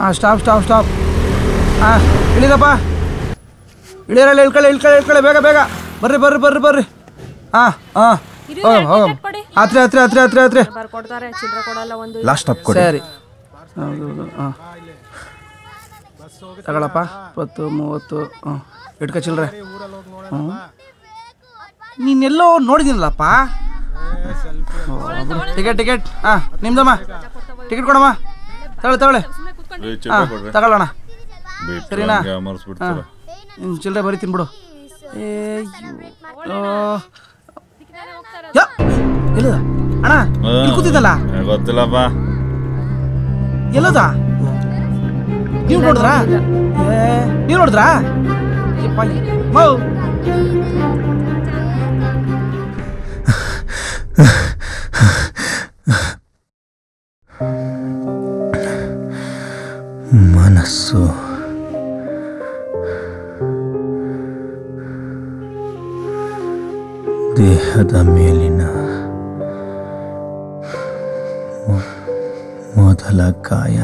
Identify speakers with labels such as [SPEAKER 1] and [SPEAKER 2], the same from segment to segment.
[SPEAKER 1] ಹಾಂ stop stop stop ಹಾಂ ಇಳಿದಪ್ಪ ಇಳಿಯರಲ್ಲ ಇಳ್ಕೊಳ್ಳಿ ಇಳ್ಕೊಳ್ಳಿ ಇಳ್ಕೊಳ್ಳಿ ಬೇಗ ಬೇಗ ಬರ್ರಿ ಬರ್ರಿ ಬರ್ರಿ ಬರ್ರಿ ಹಾಂ ಹಾಂ ಹೋಗಮ್ ಹೋಗಮ್ ಹತ್ರ ಹತ್ರ ಹತ್ರ ಹತ್ರ ಹತ್ರ
[SPEAKER 2] ಬರ್ಕೊಡ್ತಾರೆ ಚಿಲ್ಲರೆ ಕೊಡಲ್ಲ ಒಂದು
[SPEAKER 3] ಲಾಸ್ಟ್ ಸ್ಟಾಪ್ ಕೊಡಿ
[SPEAKER 1] ಸರಿ ಹೌದು ಹಾಂ ತಗೊಳಪ್ಪ ಇಪ್ಪತ್ತು ಮೂವತ್ತು ಹಾಂ ಇಟ್ಕ ಚಿಲ್ಲರೆ ಹ್ಞೂ ನೀನೆಲ್ಲೋ ನೋಡಿದ್ದೀನಲ್ಲಪ್ಪ ಟಿಕೆಟ್ ಟಿಕೆಟ್ ಹಾಂ ನಿಮ್ದಮ್ಮ ಟಿಕೆಟ್ ಕೊಡಮ್ಮ ತಗೊಳ್ಳಿ ತಗೊಳ್ಳಿ ಹಾಂ ತಗೊಳ್ಳೋಣ ಸರಿನಾ ಹಾಂ ನಿನ್ನ ಚಿಲ್ಲರೆ ಬರೀತೀನಿ ಬಿಡು ಏ ಅಯ್ಯೋ. ಯಾ, ಎಲ್ಲದ ಅಣ್ಣ ಇಲ್ಲಿ ಕೂತಿದ್ದಲ್ಲ
[SPEAKER 4] ಗೊತ್ತಿಲ್ಲಪ್ಪ
[SPEAKER 1] ಎಲ್ಲದ ನೀವು ನೋಡಿದ್ರಾ ಏ ನೀವು ನೋಡಿದ್ರಾ ಯಪ್ಪ, ಮೌ.
[SPEAKER 3] ಮನಸ್ಸು ದೇಹದ ಮೇಲಿನ ಮೊ- ಮೊದಲ ಗಾಯ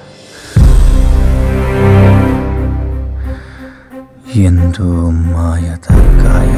[SPEAKER 3] ಎಂದು ಮಾಯದ ಗಾಯ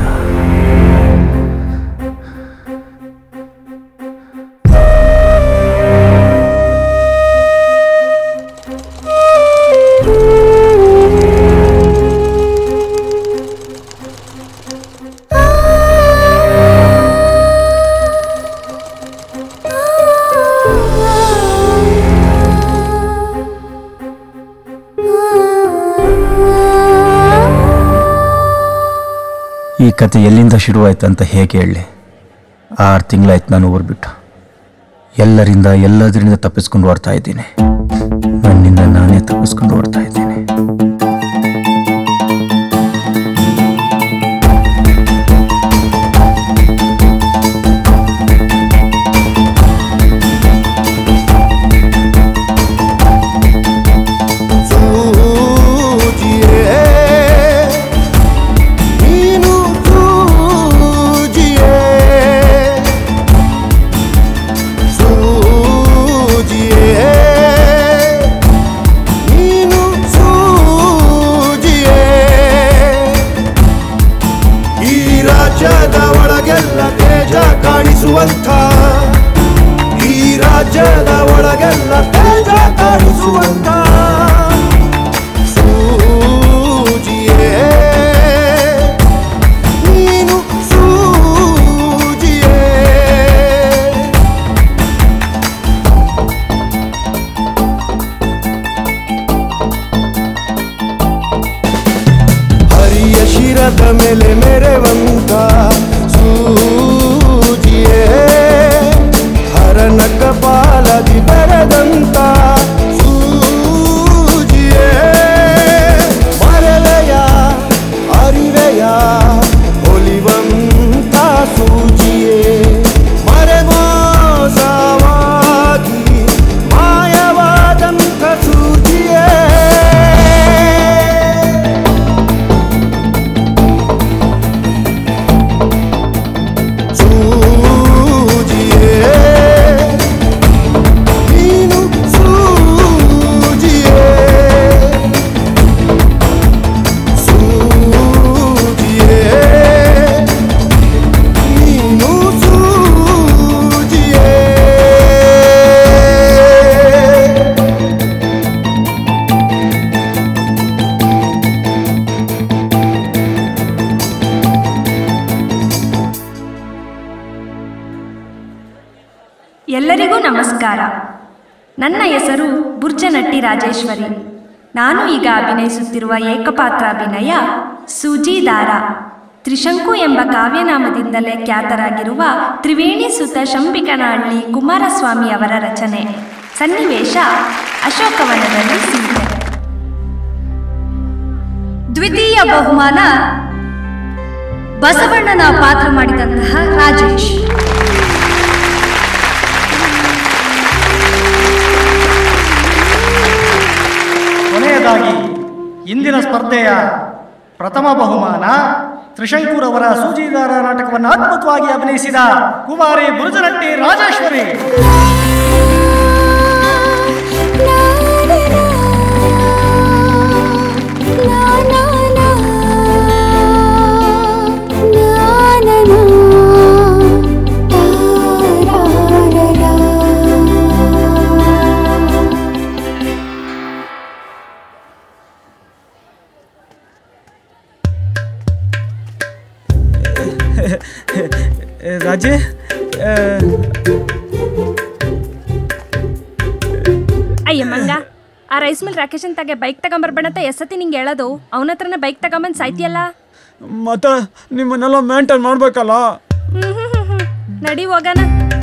[SPEAKER 3] ಈ ಕತೆ ಎಲ್ಲಿಂದ ಶುರುವಾಯ್ತು ಅಂತ ಹೇಗೆ ಹೇಳಲಿ ಆರು ತಿಂಗಳಾಯ್ತು ನಾನು ಊರು ಬಿಟ್ಟು ಎಲ್ಲರಿಂದ ಎಲ್ಲದರಿಂದ ತಪ್ಪಿಸ್ಕೊಂಡು ಓಡ್ತಾ ಇದ್ದೀನಿ ನನ್ನಿಂದ ನಾನೇ ತಪ್ಪಿಸ್ಕೊಂಡು ಓಡ್ತಾ ಇದ್ದೀನಿ
[SPEAKER 5] ನೀನು ಸೂಜಿಯೇ ಸೂಜಿಯೇ ನೀನು ಸೂಜಿಯೇ ಈ ರಾಜ್ಯದ ಒಳಗೆಲ್ಲ ತೇಜ ಕಾಣಿಸುವಂಥ ಈ ರಾಜ್ಯದ ಒಳಗೆಲ್ಲ ತೇಜ ಕಾಣಿಸುವಂಥ ಸೂಜಿಯೇ ನೀನು ಸೂಜಿಯೇ ಹರಿಯ ಶಿರದ ಮೇಲೆ ಮೆರೆವಂತ ಸೂಜಿಯೇ ಹರನ ಕಪಾಲದಿ ಬೆರೆದಂತ ಸೂಜಿಯೇ ಮರವೆಯ ಅರಿವೆಯ ಒಲಿವಂತ ಸೂಜಿಯೇ ಮರೆಮೋಸವಾಗಿ ಮಾಯವಾದಂಥ ಸೂಜಿಯೇ ಸೂಜಿಯೇ ನೀನು ಸೂಜಿಯೇ ಸೂಜಿಯೇ ನೀನು ಸೂಜಿಯೇ
[SPEAKER 6] ಎಲ್ಲರಿಗೂ ನಮಸ್ಕಾರ ನನ್ನ ಹೆಸರು ಬುರ್ಜನಟ್ಟಿ ರಾಜೇಶ್ವರಿ ನಾನು ಈಗ ಅಭಿನಯಿಸುತ್ತಿರುವ ಏಕಪಾತ್ರಾಭಿನಯ ಸೂಜಿದಾರ ತ್ರಿಶಂಕು ಎಂಬ ಕಾವ್ಯನಾಮದಿಂದಲೇ ಖ್ಯಾತರಾಗಿರುವ ತ್ರಿವೇಣಿ ಸುತ ಶಂಬಿಕನಹಳ್ಳಿ ಕುಮಾರಸ್ವಾಮಿ ಅವರ ರಚನೆ ಸನ್ನಿವೇಶ ಅಶೋಕವನದಲ್ಲಿ ಸೀತೆ ದ್ವಿತೀಯ ಬಹುಮಾನ ಬಸವಣ್ಣನ ಪಾತ್ರ ಮಾಡಿದಂತಹ ರಾಜೇಶ್
[SPEAKER 7] ಕೊನೆಯದಾಗಿ ಇಂದಿನ ಸ್ಪರ್ಧೆಯ ಪ್ರಥಮ ಬಹುಮಾನ ತ್ರಿಶಂಕುರವರ ಸೂಜಿದಾರ ನಾಟಕವನ್ನು ಅದ್ಭುತವಾಗಿ ಅಭಿನಯಿಸಿದ ಕುಮಾರಿ ಬುರುಜನಟ್ಟಿ ರಾಜೇಶ್ವರಿ
[SPEAKER 5] ನಾ
[SPEAKER 1] ರಾಜೇ ಆ,
[SPEAKER 2] ಅಯ್ಯ ಮಂಗ ಆ ರೈಸ್ ಮಿಲ್ ರಾಕೇಶನ್ ತಗೆ ಬೈಕ್ ತಗೊಂಬರ್ಬೇಡಂತ ಎಷ್ಟತಿ ನಿಂಗೆ ಹೇಳೋದು ಅವನ ಹತ್ರನೇ ಬೈಕ್ ತಗೊಂಬಂದ್ ಸಾಯ್ತಿಯಲ್ಲ
[SPEAKER 1] ಮತ್ತೆ ನಿಮ್ಮನ್ನೆಲ್ಲ ಮೇಂಟೈನ್ ಮಾಡ್ಬೇಕಲ್ಲ
[SPEAKER 2] ಹ್ಮ್ ಹ್ಮ್ ಹ್ಮ್ ಹ್ಮ್. ನಡಿ ಹೋಗೋಣ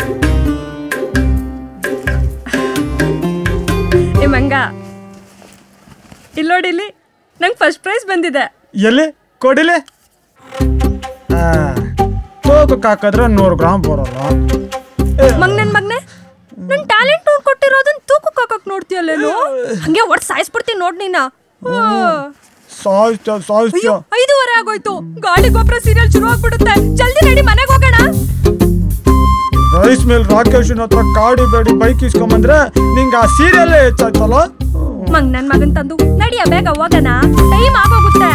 [SPEAKER 2] ಏ ಮಂಗ ಇಲ್ಲೋಡಿ ಇಲ್ಲಿ ನಂಗೆ ಫಸ್ಟ್ ಪ್ರೈಸ್ ಬಂದಿದೆ
[SPEAKER 1] ಎಲ್ಲಿ ಕೊಡಿಲೆ ತೂಕಕ್ಕೆ ಹಾಕಿದ್ರೆ ನೂರು ಗ್ರಾಮ್ ಬರೋಲ್ಲ
[SPEAKER 2] ಮಂಗ್ ನನ್ ಮಗ್ನೆ ನನ್ ಟ್ಯಾಲೆಂಟ್ ನೋಡ್ಕೊಟ್ಟಿರೋದನ್ನ ತೂಕಕ್ಕೆ ಹಾಕಕ್ ನೋಡ್ತೀಯಲ್ಲೇನು ಹಂಗೆ ಒಟ್ಟು ಸಾಯಿಸ್ಬಿಡ್ತೀನಿ ನೋಡ್ ನೀನ ಆ.
[SPEAKER 1] ಸಾಯಿಸ್ತ ಸಾಯಿಸ್ತ
[SPEAKER 2] ಅಯ್ಯೋ ಐದೂವರೆ ಆಗೋಯ್ತು ಗಾಳಿ ಗೊಬ್ಬರ ಸೀರಿಯಲ್ ಶುರು ಆಗ್ಬಿಡುತ್ತೆ ಜಲ್ದಿ ನಡಿ ಮನೆಗೆ ಹೋಗೋಣ
[SPEAKER 1] ರೈಸ್ ಮೇಲ್ ರಾಕೇಶನ್ ಹತ್ರ ಕಾಡಿ ಬೇಡಿ ಬೈಕ್ ಇಸ್ಕೊಂಬಂದ್ರೆ ನಿಂಗೆ ಆ ಸೀರಿಯಲ್ಲೇ ಹೆಚ್ಚಾಯ್ತಲ್ಲ
[SPEAKER 2] ಮಂಗ್ ನನ್ ಮಗನ್ ತಂದು ನಡಿಯ ಬೇಗ ಹೋಗೋಣ ಟೈಮ್ ಆಗೋಗುತ್ತೆ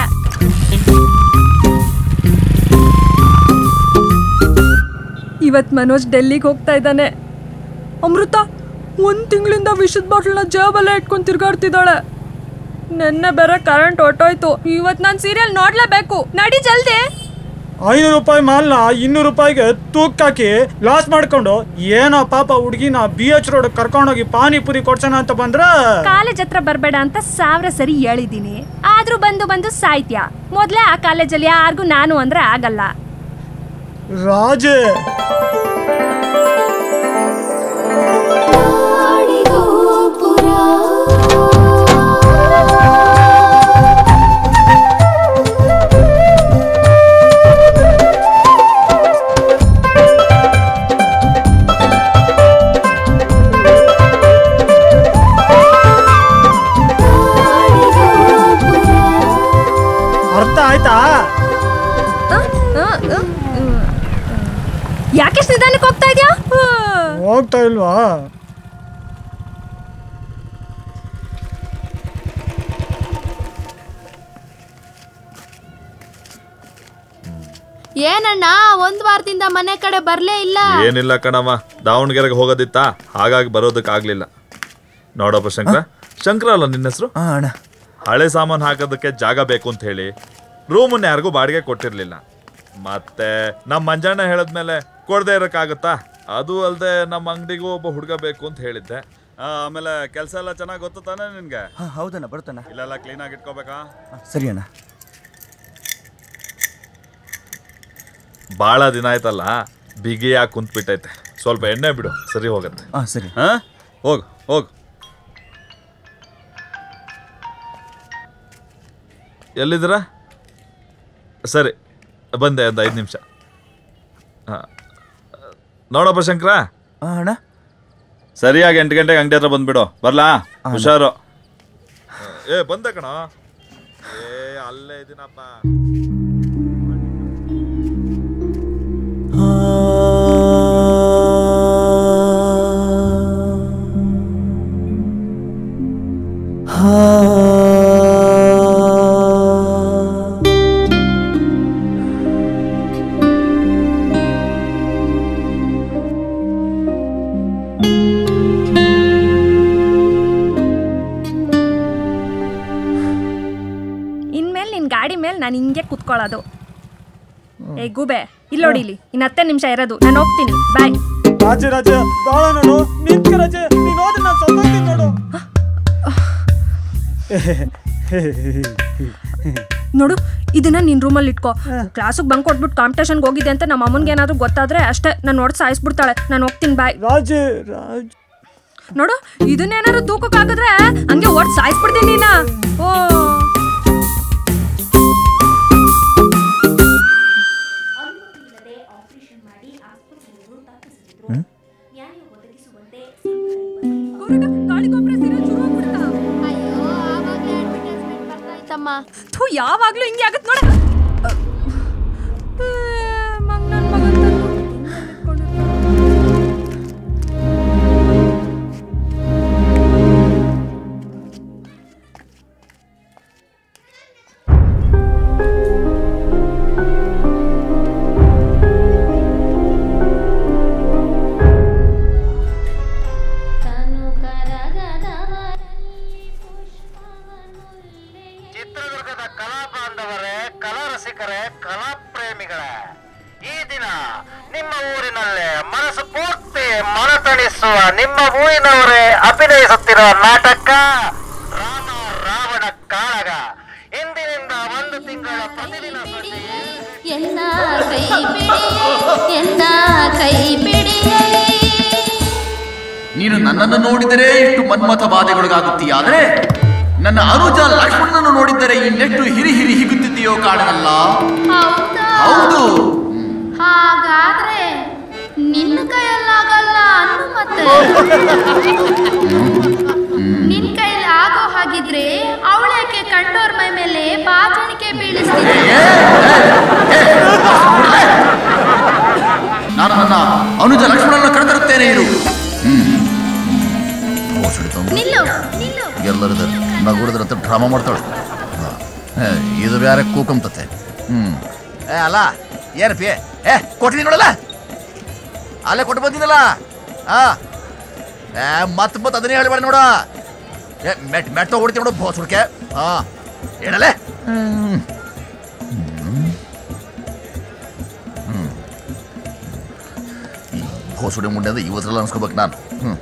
[SPEAKER 2] ಇವತ್ ಮನೋಜ್ ಡೆಲ್ಲಿಗೆ ಹೋಗ್ತಾ ಇದ್ದಾನೆ ಅಮೃತ ಒಂದ್ ತಿಂಗಳಿಂದ ವಿಷದ ಬಾಟ್ಲನ್ನ ಜೇಬಲ್ಲೇ ಇಟ್ಕೊಂಡು ತಿರ್ಗಾಡ್ತಿದ್ದಾಳೆ ನೆನ್ನೆ ಬೇರೆ ಕರೆಂಟ್ ಹೊಟ್ಟೋಯ್ತು ಇವತ್ ನಾನ್ ಸೀರಿಯಲ್ ನೋಡ್ಲೇಬೇಕು ನಡಿ ಜಲ್ದಿ
[SPEAKER 1] ಐನೂರು ರೂಪಾಯಿ ಮಾಲ್ನ ಇನ್ನೂರು ರೂಪಾಯಿಗೆ ತೂಕಾಕಿ ಲಾಸ್ ಮಾಡ್ಕೊಂಡು ಏನೋ ಪಾಪ ಹುಡುಗಿನ ಬಿ ಎಚ್ ರೋಡ್ ಕರ್ಕೊಂಡೋಗಿ ಪಾನಿಪುರಿ ಕೊಡ್ಸೋಣ ಅಂತ ಬಂದ್ರೆ
[SPEAKER 2] ಕಾಲೇಜ್ ಹತ್ರ ಬರ್ಬೇಡ ಅಂತ ಸಾವಿರ ಸರಿ ಹೇಳಿದೀನಿ ಆದ್ರೂ ಬಂದು ಬಂದು ಸಾಯ್ತ್ಯ ಮೊದ್ಲೇ ಆ ಕಾಲೇಜಲ್ಲಿ ಯಾರಿಗೂ ನಾನು ಅಂದ್ರೆ ಆಗಲ್ಲ
[SPEAKER 1] ರಾಜೇ ಅರ್ಥ ಆಯ್ತಾ
[SPEAKER 2] ಯಾಕೆ ನಿಧಾನಕ್ಕೆ ಹೋಗ್ತಾ ಇದ್ಯಾ
[SPEAKER 1] ಹೋಗ್ತಾ ಇಲ್ವಾ
[SPEAKER 4] ಏನಣ್ಣ ಒಂದ್ ವಾರದಿಂದ ಮನೆ ಕಡೆ ಬರ್ಲೇ ಇಲ್ಲ
[SPEAKER 8] ಏನಿಲ್ಲ ಕಣಮ್ಮ ದಾವಣಗೆರೆಗೆ ಹೋಗೋದಿತ್ತಾ ಹಾಗಾಗಿ ಬರೋದಕ್ಕಾಗ್ಲಿಲ್ಲ ನೋಡಪ್ಪ ಶಂಕರ ಶಂಕರ ಅಲ್ಲ ನಿನ್ನ ಹೆಸರು
[SPEAKER 3] ಹಾಂ ಅಣ್ಣ
[SPEAKER 8] ಹಳೆ ಸಾಮಾನು ಹಾಕೋದಕ್ಕೆ ಜಾಗ ಬೇಕು ಅಂತ ಹೇಳಿ ರೂಮನ್ನ ಯಾರಿಗೂ ಬಾಡಿಗೆ ಕೊಟ್ಟಿರ್ಲಿಲ್ಲ ಮತ್ತೆ ನಮ್ಮ ಮಂಜಣ್ಣ ಹೇಳಿದ್ಮೇಲೆ ಕೊಡದೆ ಇರೋಕ್ಕಾಗತ್ತಾ ಅದು ಅಲ್ಲದೆ ನಮ್ಮ ಅಂಗಡಿಗೂ ಒಬ್ಬ ಹುಡುಗ ಬೇಕು ಅಂತ ಹೇಳಿದ್ದೆ ಆ, ಆಮೇಲೆ ಕೆಲಸ ಎಲ್ಲ ಚೆನ್ನಾಗಿ ಗೊತ್ತು ತಾನೇ ನಿನ್ಗೆ
[SPEAKER 3] ಹಾಂ ಹೌದಣ್ಣ ಬರ್ತಣ್ಣ
[SPEAKER 8] ಇಲ್ಲೆಲ್ಲ ಕ್ಲೀನಾಗಿ ಇಟ್ಕೋಬೇಕಾ
[SPEAKER 3] ಸರಿ ಅಣ್ಣ
[SPEAKER 8] ಭಾಳ ದಿನ ಆಯ್ತಲ್ಲ ಬಿಗಿಯಾಗಿ ಕುಂತ್ಬಿಟ್ಟೈತೆ ಸ್ವಲ್ಪ ಎಣ್ಣೆ ಬಿಡು ಸರಿ ಹೋಗತ್ತೆ
[SPEAKER 3] ಹಾಂ ಸರಿ
[SPEAKER 8] ಹಾ ಹೋಗು ಹೋಗು ಎಲ್ಲಿದ್ದೀರಾ ಸರಿ ಬಂದೆ ಒಂದು ಐದು ನಿಮಿಷ ಹಾಂ ನೋಡಪ್ಪ ಶಂಕರ
[SPEAKER 3] ಹಾಂ ಅಣ್ಣ
[SPEAKER 8] ಸರಿಯಾಗಿ ಎಂಟು ಗಂಟೆಗೆ ಅಂಗಡಿ ಹತ್ರ ಬಂದ್ಬಿಡು ಬರ್ಲಾ ಹುಷಾರು ಏ ಬಂದೆ ಕಣ ಏ ಅಲ್ಲೇ ಇದೀನಪ್ಪ
[SPEAKER 2] ಇನ್ಮೇಲೆ ನಿನ್ ಗಾಡಿ ಮೇಲೆ ನಾನು ಹಿಂಗೆ ಕುತ್ಕೊಳ್ಳೋದು ಏ ಗೂಬೆ ಇಲ್ಲಿ ನೋಡಿ ಇಲ್ಲಿ ಇನ್ನು ಹತ್ತೇ ನಿಮಿಷ ಇರೋದು ನಾನು ಹೋಗ್ತೀನಿ ಬಾಯ್
[SPEAKER 1] ರಾಜೆ ರಾಜೆ ಬಾಳ ನೋಡು ನಿಂತ್ಕ ರಾಜೆ ನೀನ್ ಹೋದ್ರೆ ನಾನು ಸತ್ತೋಗ್ತೀನಿ ನೋಡು
[SPEAKER 2] ನೋಡು ಇದನ್ನ ನಿನ್ ರೂಮಲ್ಲಿ ಇಟ್ಕೋ ಕ್ಲಾಸಿಗೆ ಬಂಕ್ ಕೊಟ್ಬಿಟ್ಟು ಕಾಂಪಿಟೇಷನ್ಗೆ ಹೋಗಿದ್ದೆ ಅಂತ ನಮ್ಮ ಅಮ್ಮನ್ಗೆ ಏನಾದ್ರು ಗೊತ್ತಾದ್ರೆ ಅಷ್ಟೇ ನಾನು ನೋಡಿ ಸಾಯಿಸ್ಬಿಡ್ತಾಳೆ ನಾನು ಹೋಗ್ತೀನಿ ಬಾಯ್
[SPEAKER 1] ರಾಜೆ ರಾಜ್
[SPEAKER 2] ನೋಡು ಇದನ್ನೇನಾದ್ರು ತೂಕಕ್ಕೆ ಹಾಕಿದ್ರೆ ಹಂಗೆ ಒಟ್ಟು ಸಾಯಿಸ್ಬಿಡ್ತೀನಿ ನೀನ ಓ ಗೌರಗ, ಗಾಳಿ ಗೊಬ್ಬರ ಸೀರಿಯಲ್ ಶುರು ಆಗ್ಬಿಡ್ತಾ?
[SPEAKER 4] ಅಯ್ಯೋ ಆವಾಗ್ಲೇ ಅಡ್ವರ್ಟೈಸ್ಮೆಂಟ್ ಬರ್ತಾ ಇತ್ತಮ್ಮ
[SPEAKER 2] ಥು, ಯಾವಾಗ್ಲೂ ಹಿಂಗೆ ಆಗತ್ ನೋಡ ಮಗ ನನ್ ಮಗನ್ ತಂದು ಹಿಂದೆ ಇಟ್ಕೊಂಡಿರ್ತಾನೆ.
[SPEAKER 7] ಚಿತ್ರದುರ್ಗದ ಕಲಾ ಬಾಂಧವರೇ ಕಲಾ ರಸಿಕರೇ ಕಲಾ ಪ್ರೇಮಿಗಳೇ
[SPEAKER 9] ಈ ದಿನ ನಿಮ್ಮ ಊರಿನಲ್ಲೇ ಮನಸ್ಸು ಪೂರ್ತಿ ಮನತಣಿಸುವ ನಿಮ್ಮ ಊರಿನವರೇ ಅಭಿನಯಿಸುತ್ತಿರುವ ನಾಟಕ ರಾಮ ರಾವಣ ಕಾಳಗ ಇಂದಿನಿಂದ ಒಂದು ತಿಂಗಳ ಪ್ರತಿದಿನ
[SPEAKER 4] ಎನ್ನ ಕೈ ಬಿಡಿ ಎನ್ನ ಕೈ ಬಿಡಿಯೇ
[SPEAKER 10] ನೀನು ನನ್ನನ್ನು ನೋಡಿದರೆ ಇಷ್ಟು ಮನ್ಮಥ ಬಾಧೆಗೊಳಗಾಗುತ್ತೀಯಾದರೆ ನನ್ನ ಅನುಜ ಲಕ್ಷ್ಮಣನನ್ನು ನೋಡಿದರೆ ಇನ್ನೆಷ್ಟು ಹಿರಿ ಹಿರಿ ಹಿಗುತ್ತಿದೆಯೋ ಕಾಣನಲ್ಲ
[SPEAKER 4] ಹೌದಾ
[SPEAKER 10] ಹೌದು
[SPEAKER 4] ಹಾಗಾದ್ರೆ ನಿನ್ನ ಕೈಯಲ್ಲಾಗಲ್ಲ ಅನ್ನು ಮತ್ತೆ ನಿನ್ ಕೈಲಿ ಆಗೋ ಹಾಗಿದ್ರೆ ಅವಳೇಕೆ ಕಂಡೋರ್ ಮೈ ಮೇಲೆ ಬಾಚಣಿಕೆ ಬೀಳಿಸ್ತೀನಿ
[SPEAKER 10] ನಾನು ನನ್ನ ಅನುಜ ಲಕ್ಷ್ಮಣನನ್ನು ಕರೆತರುತ್ತೇನೆ ಇರು ಹ್ಮ್ ಬೋಸಡಿ ತಂದು
[SPEAKER 4] ನಿಲ್ಲು ನಿಲ್ಲು
[SPEAKER 10] ಎಲ್ಲರದ ನಗುಡದ್ರಂತ ಡ್ರಾಮಾ ಮಾಡ್ತಾಳೆ ಹಾ, ಇದು ಬೇರೆ ಕೂಕಂತತೆ ಹ್ಮ್ ಏ ಅಲ್ಲ ಏನಪ್ಪಿ ಏ ಕೊಟ್ಟಿದ್ದೀನಿ ನೋಡಲ್ಲ ಅಲ್ಲೇ ಕೊಟ್ಟು ಬಂದಿದ್ದಲ್ಲ ಹಾ ಏ ಮತ್ ಮತ್ ಅದನ್ನೇ ಹೇಳ್ಬೇಡ ನೋಡ ಏ ಮೆಟ್ ಮೆಟ್ ತಗೊಡ್ತೀನಿ ನೋಡು ಬೋಸ್ ಹುಡ್ಕೆ ಹಾ ಹೇಳಲ್ಲೇ ಹ್ಮ್ ಹ್ಮ್ ಈ ಬೋಸುಡಿ ಮುಂಡೆ ಅಂದ್ರೆ ಇವತ್ತರೆಲ್ಲ ಅನ್ಸ್ಕೋಬೇಕು ನಾನು ಹ್ಮ್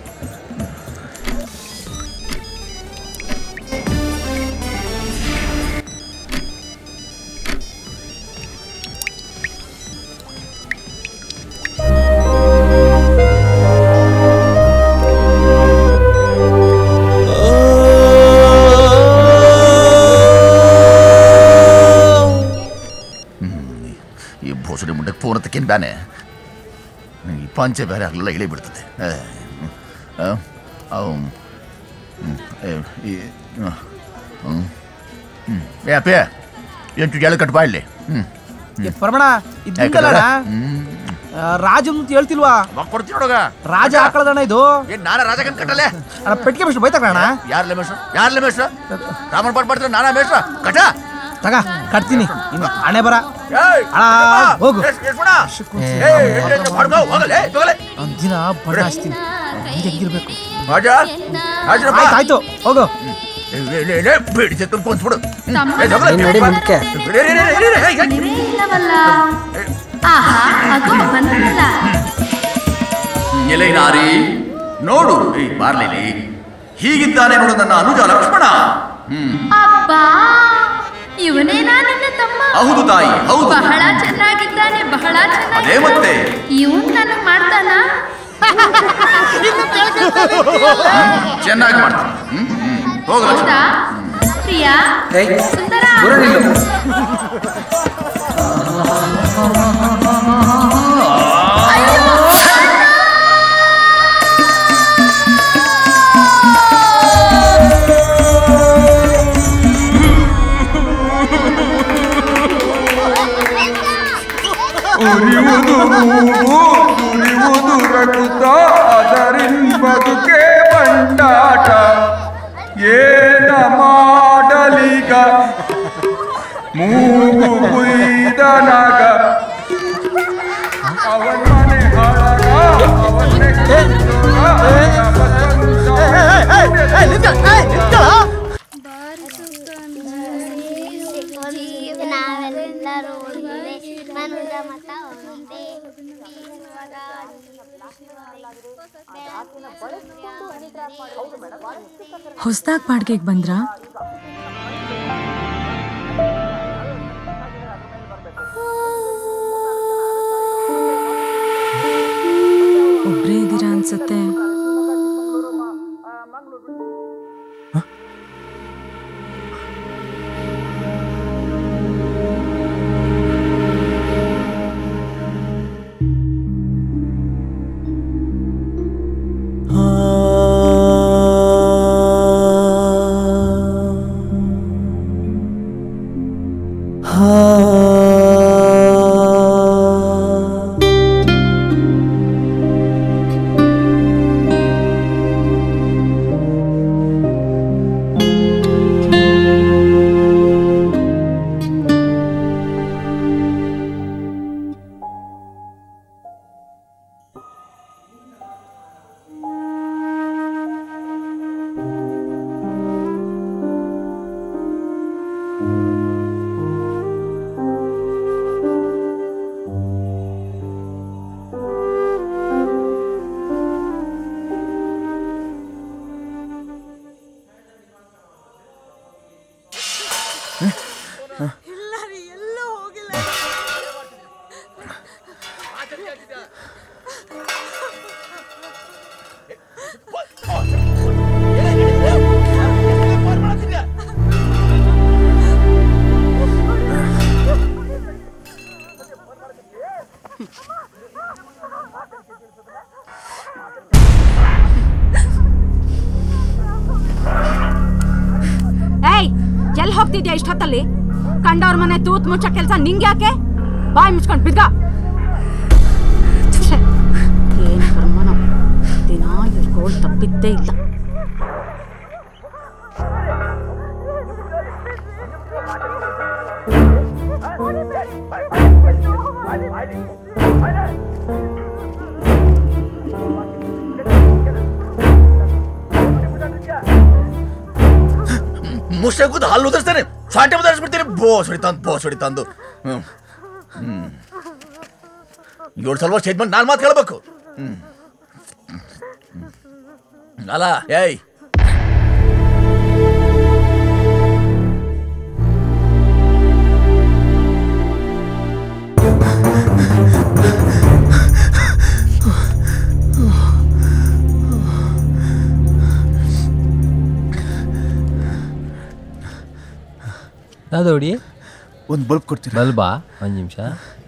[SPEAKER 10] ಈ ಭೋಸಡಿ ಮುಂಡಕ್ಕೆ ಫೋನ್ ಹತ್ತಕ್ಕೇನು ಬ್ಯಾನೆ ಈ ಪಂಚೆ ಬೇರೆ ಆಗಲಿಲ್ಲ ಇಳಿ ಬಿಡ್ತದೆ ಏ, ಹ್ಮ್, ಆ, ಅವು, ಹ್ಮ್, ಏ, ಈ, ಆ, ಹ್ಮ್, ಹ್ಮ್. ಏ ಅಪ್ಪೆ ಎಂಟು ಎಳೆ ಕಟ್ ಬಾ ಇಲ್ಲಿ ಹ್ಮ್
[SPEAKER 1] ಏ, ಪರಮಣ ಇದ್ದಿಂದಲ್ಲ ರಾಜ ಅಂತ ಹೇಳ್ತಿಲ್ವಾ
[SPEAKER 10] ಕೊಡ್ತೀನಿ ನೋಡಗ
[SPEAKER 1] ರಾಜ ಹಾಕಳದಣ್ಣ ಇದು
[SPEAKER 10] ಏನ್ ನಾನ ರಾಜಕನ್ ಕಟ್ಟಲೆ
[SPEAKER 1] ಅಣ್ಣ ಪೆಟ್ಟಿಗೆ ಮಿಶ್ರ ಬೈತಾಕಣ್ಣ
[SPEAKER 10] ಯಾರ್ಲೆ ಮೇಷ್ಟ್ರು ಯಾರ್ಲೆ ಮೇಷ್ಟ್ರು ರಾಮನ್ ಪಾಟ್ ಮಾಡ್ತಾರೆ ನಾನಾ ಮೇಷ್ಟ್ರ ಕಟ
[SPEAKER 1] ತಗ ಕಟ್ತೀನಿ ಇನ್ನು ಹಣೆ ಬರ
[SPEAKER 10] ಏಯ್,
[SPEAKER 1] ಅಣ್ಣ ಹೋಗು
[SPEAKER 10] ಎಷ್ಟ್- ಎಷ್ಟ್ ಗುಣ? ಏಯ್, ಎಷ್ಟ್- ಎಷ್ಟ್ ಮಾಡ್ಕೊ, ಹೋಗಲ್ಲ, ಏ, ತಗೊಳ್ಳೆ.
[SPEAKER 1] ಒಂದ್ ದಿನ ಬಣ್ಣ ಹಚ್ತೀನಿ ಹೆಂಗಿರ್ಬೇಕು
[SPEAKER 10] ರಾಜ ರಾಜರಪ್ಪ.
[SPEAKER 1] ಆಯ್ತು ಆಯ್ತು ಹೋಗು
[SPEAKER 10] ಏ, ಏ, ಏ, ಏ, ಬೇಡಿ ಸೆತ್ಕೊಂಡು ಕುಂತ್ಬಿಡು.
[SPEAKER 4] ತಮ್ಮ.
[SPEAKER 10] ಏ, ತಗೊಳ್ಳೆ.
[SPEAKER 1] ನೀನ್ ನಡಿ ಮುಂದಕ್ಕೆ.
[SPEAKER 10] ಏ, ಏ, ಏ, ಏ, ಏ, ಏ, ಏ.
[SPEAKER 4] ಇಲ್ಲವಲ್ಲ ಆಹಾ ಅದು ಬಂದ್ರಲ್ಲ
[SPEAKER 10] ಎಲೆ ನಾರಿ ನೋಡು ಈ ಬಾರ್ಲಿಲಿ ಹೀಗಿದ್ದಾನೆ ನೋಡು ನನ್ನ ಅನುಜ ಲಕ್ಷ್ಮಣ ಹ್ಮ್
[SPEAKER 4] ಅಬ್ಬಾ ಇವನೇನಾ ನಿನ್ನ ತಮ್ಮ
[SPEAKER 10] ಹೌದು ತಾಯಿ ಹೌದು
[SPEAKER 4] ಬಹಳ ಚೆನ್ನಾಗಿದ್ದಾನೆ ಬಹಳ
[SPEAKER 10] ಅದೇ ಮತ್ತೆ
[SPEAKER 4] ಇವನ್ ನನಗ್ ಮಾಡ್ತಾನ
[SPEAKER 10] ಚೆನ್ನಾಗಿ ಮಾಡ್ತಾನೆ ಹ್ಮ್ ಹ್ಮ್ ಹೋಗು ಲಕ್ಷ್ಮಣ
[SPEAKER 4] ಹೌದಾ ಪ್ರಿಯಾ ಸುಂದರ
[SPEAKER 5] ಉರಿಯುವುದು ಹೂವು ಸುರಿಯುವುದು ರಕ್ತ ಅದರಿನ್ ಬದುಕೆ ಬಂಡಾಟ ಏನ ಮಾಡಲಿಗ ಮೂಗು ಕುಯ್ದನಾಗ ಅವನ್ ಮನೆ ಹಾಳಾಗ ಅವನ್ನೇ
[SPEAKER 11] ನಾವೆಲ್ಲರೂ ಒಂದೇ ಮನುಜ ಮತ ಒಂದೇ
[SPEAKER 2] ಹೊಸ್ದಾಗ್ ಬಾಡ್ಗೆಗೆ ಬಂದ್ರಾ ಒಬ್ರೇ ಇದ್ದೀರಾ ಅನ್ಸತ್ತೆ
[SPEAKER 12] ಬರ್ತೀಯ ಇಷ್ಟೊತ್ತಲ್ಲಿ ಕಂಡವ್ರ ಮನೆ ತೂತ್ ಮುಚ್ಚ ಕೆಲಸ ನಿಂಗೆ ಯಾಕೆ ಬಾಯ್ ಮುಚ್ಕೊಂಡ್ ಬಿದ್ದ ಛೆ, ಏನ್ ಕರ್ಮನೋ ದಿನ ಇವ್ರಿಗೋಳ್ ತಪ್ಪಿದ್ದೇ ಇಲ್ಲ
[SPEAKER 10] ಮುಷ್ಟೆ ಕೂತು ಹಲ್ಲು ಉದರ್ಸ್ತಾನೆ ಫಾಟೆ ಉದರ್ಸ್ಬಿಡ್ತೀನಿ ಬೋಸ್ ಹೊಡಿತಂದು ಬೋಸ್ ಹೊಡಿತಂದು ಹ್ಮ್ ಹ್ಮ್ ಏಳು ಸಲ ಸ್ಟೇಟ್ಮೆಂಟ್ ನಾನು ಮಾತು ಕೇಳಬೇಕು ಹ್ಮ್ ಅಲ್ಲ ಏಯ್
[SPEAKER 13] ಯಾವ್ದು ಹೊಡಿ
[SPEAKER 3] ಒಂದು ಬಲ್ಬ್ ಕೊಡ್ತೀರಾ
[SPEAKER 13] ಬಲ್ಬಾ ಒಂದು ನಿಮಿಷ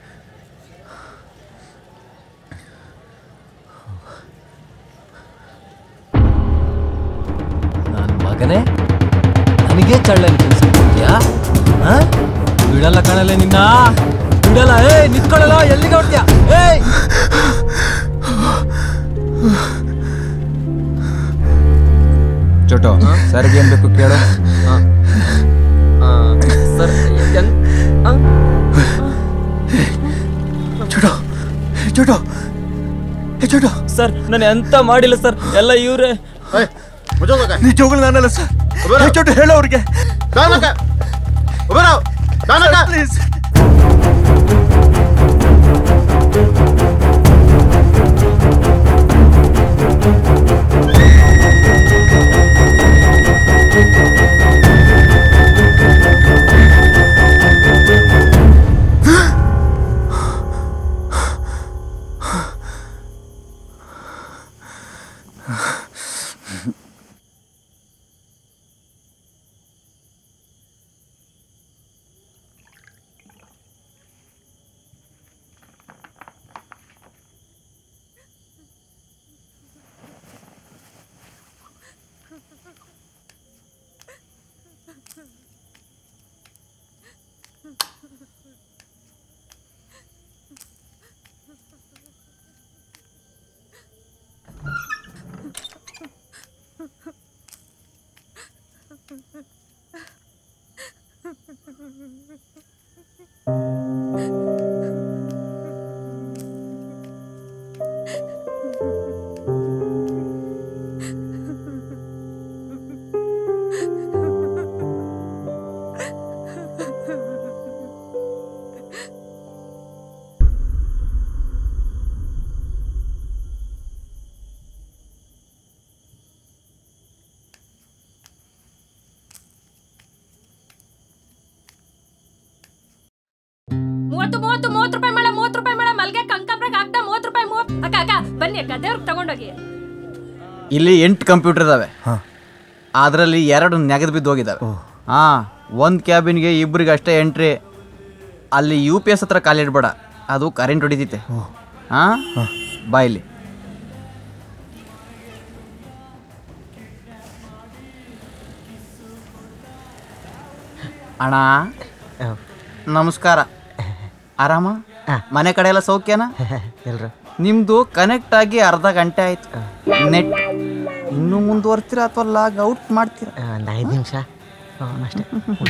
[SPEAKER 13] ನನ್ನ ಮಗನೇ ನನಗೆ ಚಳ್ಳೆ ಕೆಲ್ಸಕ್ಕಿದ್ಯಾ ಬಿಡಲ್ಲ ಕಾಣಲ್ಲ ನಿನ್ನ ಬಿಡಲ್ಲ ಏಯ್ ನಿಂತ್ಕೊಳ್ಳಲ್ಲ ಎಲ್ಲಿಗೆ ಹೊಡ್ತೀಯ ಏಯ್
[SPEAKER 14] ಚೋಟು ಸರ್ಗೆ ಏನ್ ಬೇಕು ಕೇಳು
[SPEAKER 13] ಸರ್
[SPEAKER 3] ಚೋಟು ಚೋಟು ಏ ಚೋಟು
[SPEAKER 13] ಸರ್ ನಾನು ಎಂತ ಮಾಡಿಲ್ಲ ಸರ್ ಎಲ್ಲ ಇವ್ರೆ
[SPEAKER 3] ನಿಜವಾಗ್ಲೂ ನಾನಲ್ಲ ಸರ್ ಏ ಚೋಟು ಹೇಳು ಅವ್ರಿಗೆ ಪ್ಲೀಸ್
[SPEAKER 2] ಮೂವತ್ತು ಮೂವತ್ತು ಮೂವತ್ತು ರೂಪಾಯಿ ಮೇಳ ಮೂವತ್ತು ರೂಪಾಯಿ ಮೇಳ ಮಲ್ಗೆ ಕಣ್ಕಂಬ್ರಾಗ ಹಾಕ್ದ ಮೂವತ್ತು ರೂಪಾಯಿ ಮೂವತ್ತು ಅಕ್ಕ ಅಕ್ಕ ಬನ್ನಿ ಅಕ್ಕ ದೇವ್ರಿಗೆ ತಗೊಂಡೋಗಿ
[SPEAKER 15] ಇಲ್ಲಿ ಎಂಟು ಕಂಪ್ಯೂಟರ್ ಇದಾವೆ ಅದರಲ್ಲಿ ಎರಡು ನೆಗೆದು ಬಿದ್ದು ಹೋಗಿದ್ದಾವೆ ಹಾಂ ಒಂದು ಕ್ಯಾಬಿನ್ಗೆ ಇಬ್ಬರಿಗೆ ಅಷ್ಟೇ ಎಂಟ್ರಿ ಅಲ್ಲಿ ಯು ಪಿ ಎಸ್ ಹತ್ರ ಕಾಲಿಡ್ಬೇಡ ಅದು ಕರೆಂಟ್ ಹೊಡಿತೈತೆ ಹಾಂ ಬಾಯ್ಲಿ ಅಣ್ಣ ನಮಸ್ಕಾರ ಆರಾಮ ಮನೆ ಕಡೆ ಎಲ್ಲ ಸೌಖ್ಯನಾ ನಿಮ್ದು ಕನೆಕ್ಟ್ ಆಗಿ ಅರ್ಧ ಗಂಟೆ ಆಯ್ತು ನೆಟ್ ಇನ್ನು ಮುಂದುವರ್ತೀರಾ ಅಥವಾ ಲಾಗ್ ಔಟ್ ಮಾಡ್ತೀರಾ
[SPEAKER 16] ಒಂದು ಐದು ನಿಮಿಷ ಅಷ್ಟೇ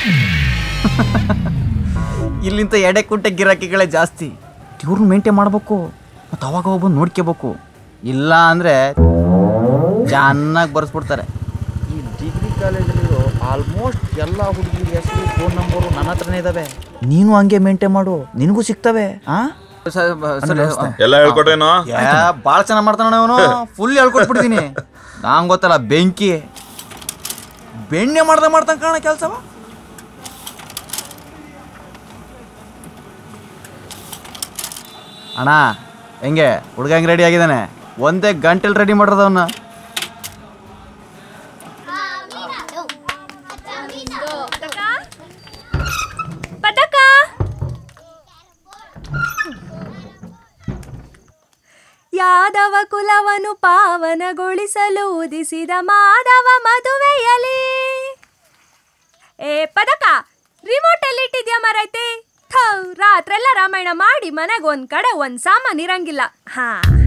[SPEAKER 15] ಇಲ್ಲಿಂದ ಎಡೆ ಕುಂಟೆ ಗಿರಾಕಿಗಳೇ ಜಾಸ್ತಿ ಇವ್ರನ್ನ ಮೇಂಟೈನ್ ಮಾಡ್ಬೇಕು ಮತ್ತು ಅವಾಗ ಅವಾಗ ಬಂದು ನೋಡ್ಕೋಬೇಕು ಇಲ್ಲ ಅಂದರೆ ಚೆನ್ನಾಗಿ ಬರ್ಸ್ಬಿಡ್ತಾರೆ ಈ ಡಿಗ್ರಿ ಕಾಲೇಜಲ್ಲಿರೋ ಆಲ್ಮೋಸ್ಟ್ ಎಲ್ಲ ಹುಡುಗಿರ ಹೆಸರು ಫೋನ್ ನಂಬರು ನನ್ನ ಹತ್ರನೇ ಇದಾವೆ ನೀನು ಹಂಗೆ ಮೇಂಟೈನ್ ಮಾಡು ನಿನಗೂ ಸಿಗ್ತವೆ ಆ
[SPEAKER 8] ಎಲ್ಲ ಹೇಳ್ಕೊಟ್ಟೇನೋ
[SPEAKER 15] ಭಾಳ ಚೆನ್ನಾಗಿ ಮಾಡ್ತಾನ ಅವನು ಫುಲ್ ಹೇಳ್ಕೊಟ್ಬಿಡ್ತೀನಿ ನಂಗೆ ಗೊತ್ತಲ್ಲ ಬೆಂಕಿ ಬೆಣ್ಣೆ ಮಾಡ್ದೆ ಮಾಡ್ತಾನೆ ಕಾರಣ ಕೆಲಸವ ಅಣ್ಣ ಹೆಂಗೆ ಹುಡುಗ ಹೆಂಗೆ ರೆಡಿ ಆಗಿದ್ದಾನೆ ಒಂದೇ ಗಂಟೆಲಿ ರೆಡಿ ಮಾಡಿರೋದವನ್ನ
[SPEAKER 2] ಪಟಕ
[SPEAKER 6] ಯಾದವ ಕುಲವನ್ನು ಪಾವನಗೊಳಿಸಲು ಉದಿಸಿದ ಮಾಧವ ಮದುವೆಯಲಿ
[SPEAKER 2] ಏ ಪದಕ
[SPEAKER 6] ರಿಮೋಟ್ ಎಲ್ಲಿ ಇಟ್ಟಿದ್ಯಾ ಮರೈತಿ ಥೌ ರಾತ್ರೆಲ್ಲ ರಾಮಾಯಣ ಮಾಡಿ ಮನೆಗೆ ಒಂದ್ ಕಡೆ ಒಂದ್ ಸಾಮಾನ್ ಇರಂಗಿಲ್ಲ ಹಾ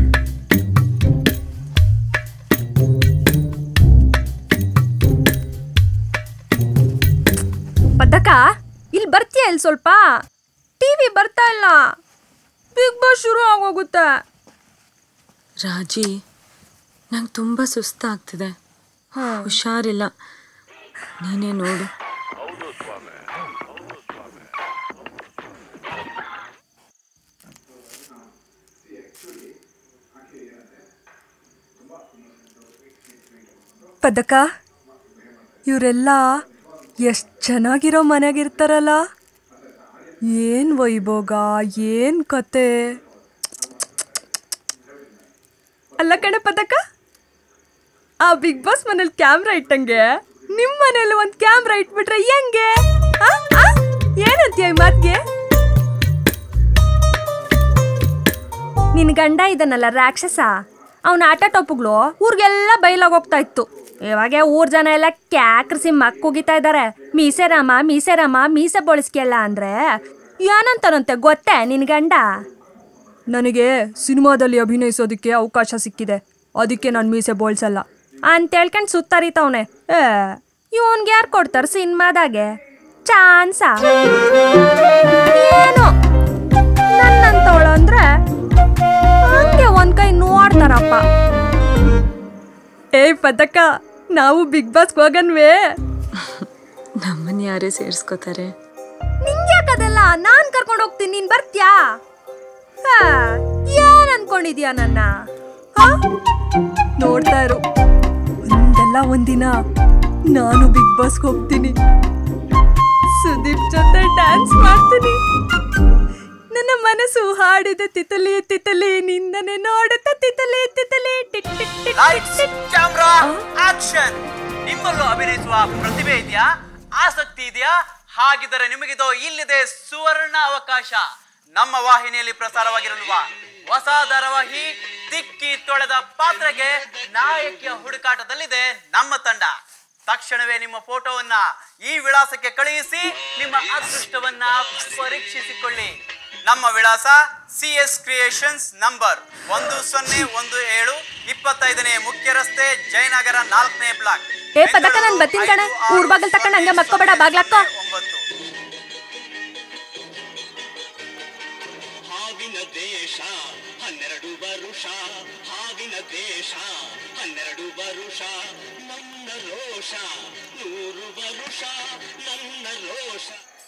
[SPEAKER 6] ಪದ್ದಕ್ಕ ಇಲ್ಲಿ ಬರ್ತೀಯ ಇಲ್ಲಿ ಸ್ವಲ್ಪ ಟಿವಿ ಬರ್ತಾ ಇಲ್ಲ ಬಿಗ್ ಬಾಸ್ ಶುರು ಆಗೋಗುತ್ತೆ
[SPEAKER 2] ರಾಜಿ ನಂಗೆ ತುಂಬ ಸುಸ್ತಾಗ್ತಿದೆ ಹುಷಾರಿಲ್ಲ ನೀನೇ ನೋಡು
[SPEAKER 6] ಪದಕ ಇವರೆಲ್ಲ ಎಷ್ಟು ಚೆನ್ನಾಗಿರೋ ಮನೆಗಿರ್ತಾರಲ್ಲ ಏನ್ ವೈಭೋಗ ಏನ್ ಕತೆ ಅಲ್ಲ ಕಣೆ ಪದಕ ಆ ಬಿಗ್ ಬಾಸ್ ಮನೇಲಿ ಕ್ಯಾಮ್ರಾ ಇಟ್ಟಂಗೆ ನಿಮ್ ಮನೇಲಿ ಒಂದ್ ಕ್ಯಾಮ್ರಾ ಇಟ್ಬಿಟ್ರೆ ಹೆಂಗೆ ಆ? ಆ? ಏನಂತೀಯ ಈ ಮಾತ್ಗೆ ನಿನ್ ಗಂಡ ಇದನ್ನಲ್ಲ ರಾಕ್ಷಸ ಅವನ ಆಟ ಟೊಪ್ಪುಗಳು ಊರಿಗೆಲ್ಲ ಬೈಲಾಗ್ ಹೋಗ್ತಾ ಇತ್ತು ಇವಾಗ ಊರ್ ಜನ ಎಲ್ಲ ಕ್ಯಾಕ್ರಿಸಿ ಮಕ್ಕುಗಿತಾ ಇದ್ದಾರೆ ಮೀಸೆ ರಾಮ ಮೀಸೆ ರಾಮ ಮೀಸೆ ಬೋಳಿಸ್ಕೆಲ್ಲ ಅಂದ್ರೆ ಏನಂತಾರಂತೆ ಗೊತ್ತೇ ನಿನ್ ಗಂಡ ನನಗೆ ಸಿನಿಮಾದಲ್ಲಿ ಅಭಿನಯಿಸೋದಕ್ಕೆ ಅವಕಾಶ ಸಿಕ್ಕಿದೆ ಅದಕ್ಕೆ ನಾನು ಮೀಸೆ ಬೋಳ್ಸಲ್ಲ ಅಂತ ಹೇಳ್ಕೊಂಡು ಸುತ್ತರಿತವನೆ ಏ ಇವನ್ಗೆ ಯಾರು ಕೊಡ್ತಾರ ಸಿನಿಮಾದಾಗೆ ಚಾನ್ಸ ಏನು ನನ್ನಂತವಳು ಅಂದ್ರೆ ಹಂಗೆ ಒಂದ್ ಕೈ ನೋಡ್ತಾರಪ್ಪ ಏಯ್ ಪದಕ ನಾವು ಬಿಗ್ ಬಾಸ್ ಹೋಗನ್ವೇ
[SPEAKER 2] ನಮ್ಮನ್ನ ಯಾರೇ ಸೇರಿಸ್ಕೋತಾರೆ
[SPEAKER 6] ನಿಂಗ್ಯಾಕದೆಲ್ಲ ನಾನ್ ಕರ್ಕೊಂಡು ಹೋಗ್ತೀನಿ ನೀನ್ ಬರ್ತ್ಯಾ ಹಾ, ಏನ್ ಅನ್ಕೊಂಡಿದ್ಯಾ ನನ್ನ ಹಾ? ನೋಡ್ತಾ ಇರು ಒಂದಲ್ಲ ಒಂದಿನ ನಾನು ಬಿಗ್ ಬಾಸ್ಗೆ ಹೋಗ್ತೀನಿ ಸುದೀಪ್ ಜೊತೆ ಡ್ಯಾನ್ಸ್ ಮಾಡ್ತೀನಿ ನನ್ನ ಮನಸ್ಸು ಹಾಡಿದ ತಿತಲಿ ತಿತಲಿ ನಿಂದನೆ ನೋಡುತ್ತ ತಿತಲಿ ತಿತಲಿ tick tick tick tick tick.
[SPEAKER 15] Camera action ನಿಮ್ಮಲ್ಲೂ ಅಭಿನಯಿಸುವ ಪ್ರತಿಭೆ ಇದೆಯಾ ಆಸಕ್ತಿ ಇದೆಯಾ ಹಾಗಿದ್ದರೆ ನಿಮಗಿದು ಇಲ್ಲಿದೆ ಸುವರ್ಣ ಅವಕಾಶ ನಮ್ಮ ವಾಹಿನಿಯಲ್ಲಿ ಪ್ರಸಾರವಾಗಿರಲಿರುವ ಹೊಸ ಧಾರಾವಾಹಿ ತಿಕ್ಕಿ ತೊಳೆದ ಪಾತ್ರೆಗೆ ನಾಯಕಿಯ ಹುಡುಕಾಟದಲ್ಲಿದೆ ನಮ್ಮ ತಂಡ ತಕ್ಷಣವೇ ನಿಮ್ಮ ಫೋಟೋವನ್ನ ಈ ವಿಳಾಸಕ್ಕೆ ಕಳುಹಿಸಿ ನಿಮ್ಮ ಅದೃಷ್ಟವನ್ನ ಪರೀಕ್ಷಿಸಿಕೊಳ್ಳಿ ನಮ್ಮ ವಿಳಾಸ ಸಿ ಎಸ್ ಕ್ರಿಯೇಷನ್ಸ್ ನಂಬರ್ ಒಂದು ಸೊನ್ನೆ ಒಂದು ಏಳು ಇಪ್ಪತ್ತೈದನೇ ಮುಖ್ಯ ರಸ್ತೆ ಜಯನಗರ ನಾಲ್ಕನೇ ಬ್ಲಾಕ್
[SPEAKER 6] ಏ ಪದಕ ನನ್ ಬತ್ತೀನಿ ಕಣೆ ಊರ್ ಬಾಗಲ್ ತಕೊಂಡ್ ಹಂಗೆ ಮಕ್ಕೋಬೇಡ ಬಾಗ್ಲಕ್ಕೋ
[SPEAKER 15] ಒಂಬತ್ತು
[SPEAKER 14] ಹಾವಿನ ದೇಶ ಹನ್ನೆರಡು ವರುಷ ಹಾವಿನ ದೇಶ ಹನ್ನೆರಡು ವರುಷ ನನ್ನ ರೋಷ ನೂರು ವರುಷ ನನ್ನ ರೋಷ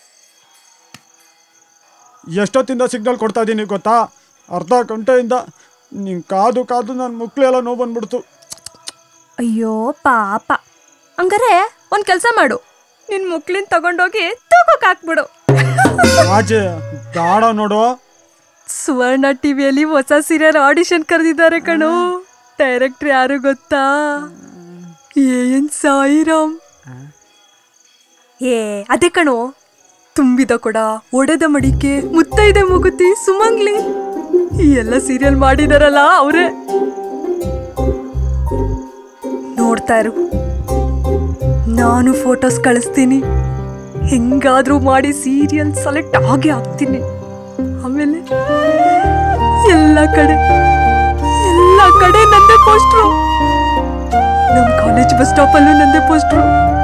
[SPEAKER 17] ಎಷ್ಟೊತ್ತಿಂದ ಸಿಗ್ನಲ್ ಕೊಡ್ತಾ ಇದ್ದೀನಿ ಗೊತ್ತಾ ಅರ್ಧ ಗಂಟೆಯಿಂದ ನಿಂಗೆ ಕಾದು ಕಾದು ನನ್ನ ಮುಕ್ಳೆಲ್ಲ ನೋವು ಬಂದ್ಬಿಡ್ತು
[SPEAKER 6] ಅಯ್ಯೋ ಪಾಪ ಹಂಗಾರೆ ಒಂದ್ ಕೆಲ್ಸ ಮಾಡು ನಿನ್ ಮುಕ್ಳಿನ್ ತಗೊಂಡೋಗಿ ತೂಕಕ್ ಹಾಕ್ಬಿಡು
[SPEAKER 17] ಆಚೆ ಗಾಢ ನೋಡು
[SPEAKER 6] ಸುವರ್ಣ ಟಿವಿಯಲ್ಲಿ ಹೊಸ ಸೀರಿಯಲ್ ಆಡಿಷನ್ ಕರೆದಿದ್ದಾರೆ ಕಣೋ ಡೈರೆಕ್ಟರ್ ಯಾರು ಗೊತ್ತಾ ಏನ್ ಸಾಯಿರಾಮ್ ಏ ಅದೇ ಕಣೋ ತುಂಬಿದ ಕೊಡ ಒಡೆದ ಮಡಿಕೆ ಮುತ್ತೈದೆ ಮುಗುತಿ ಸುಮಂಗ್ಲಿ ಈ ಎಲ್ಲ ಸೀರಿಯಲ್ ಮಾಡಿದಾರಲ್ಲ ಅವರೇ ನೋಡ್ತಾ ಇರು ನಾನು ಫೋಟೋಸ್ ಕಳಿಸ್ತೀನಿ ಹೆಂಗಾದ್ರೂ ಮಾಡಿ ಸೀರಿಯಲ್ ಸೆಲೆಕ್ಟ್ ಆಗೇ ಆಗ್ತೀನಿ ಆಮೇಲೆ ಎಲ್ಲ ಕಡೆ ಎಲ್ಲ ಕಡೆ ನಂದೇ ಪೋಸ್ಟ್ರು ನಮ್ಮ ಕಾಲೇಜ್ ಬಸ್ ಸ್ಟಾಪಲ್ಲೂ ನಂದೇ ಪೋಸ್ಟ್ರು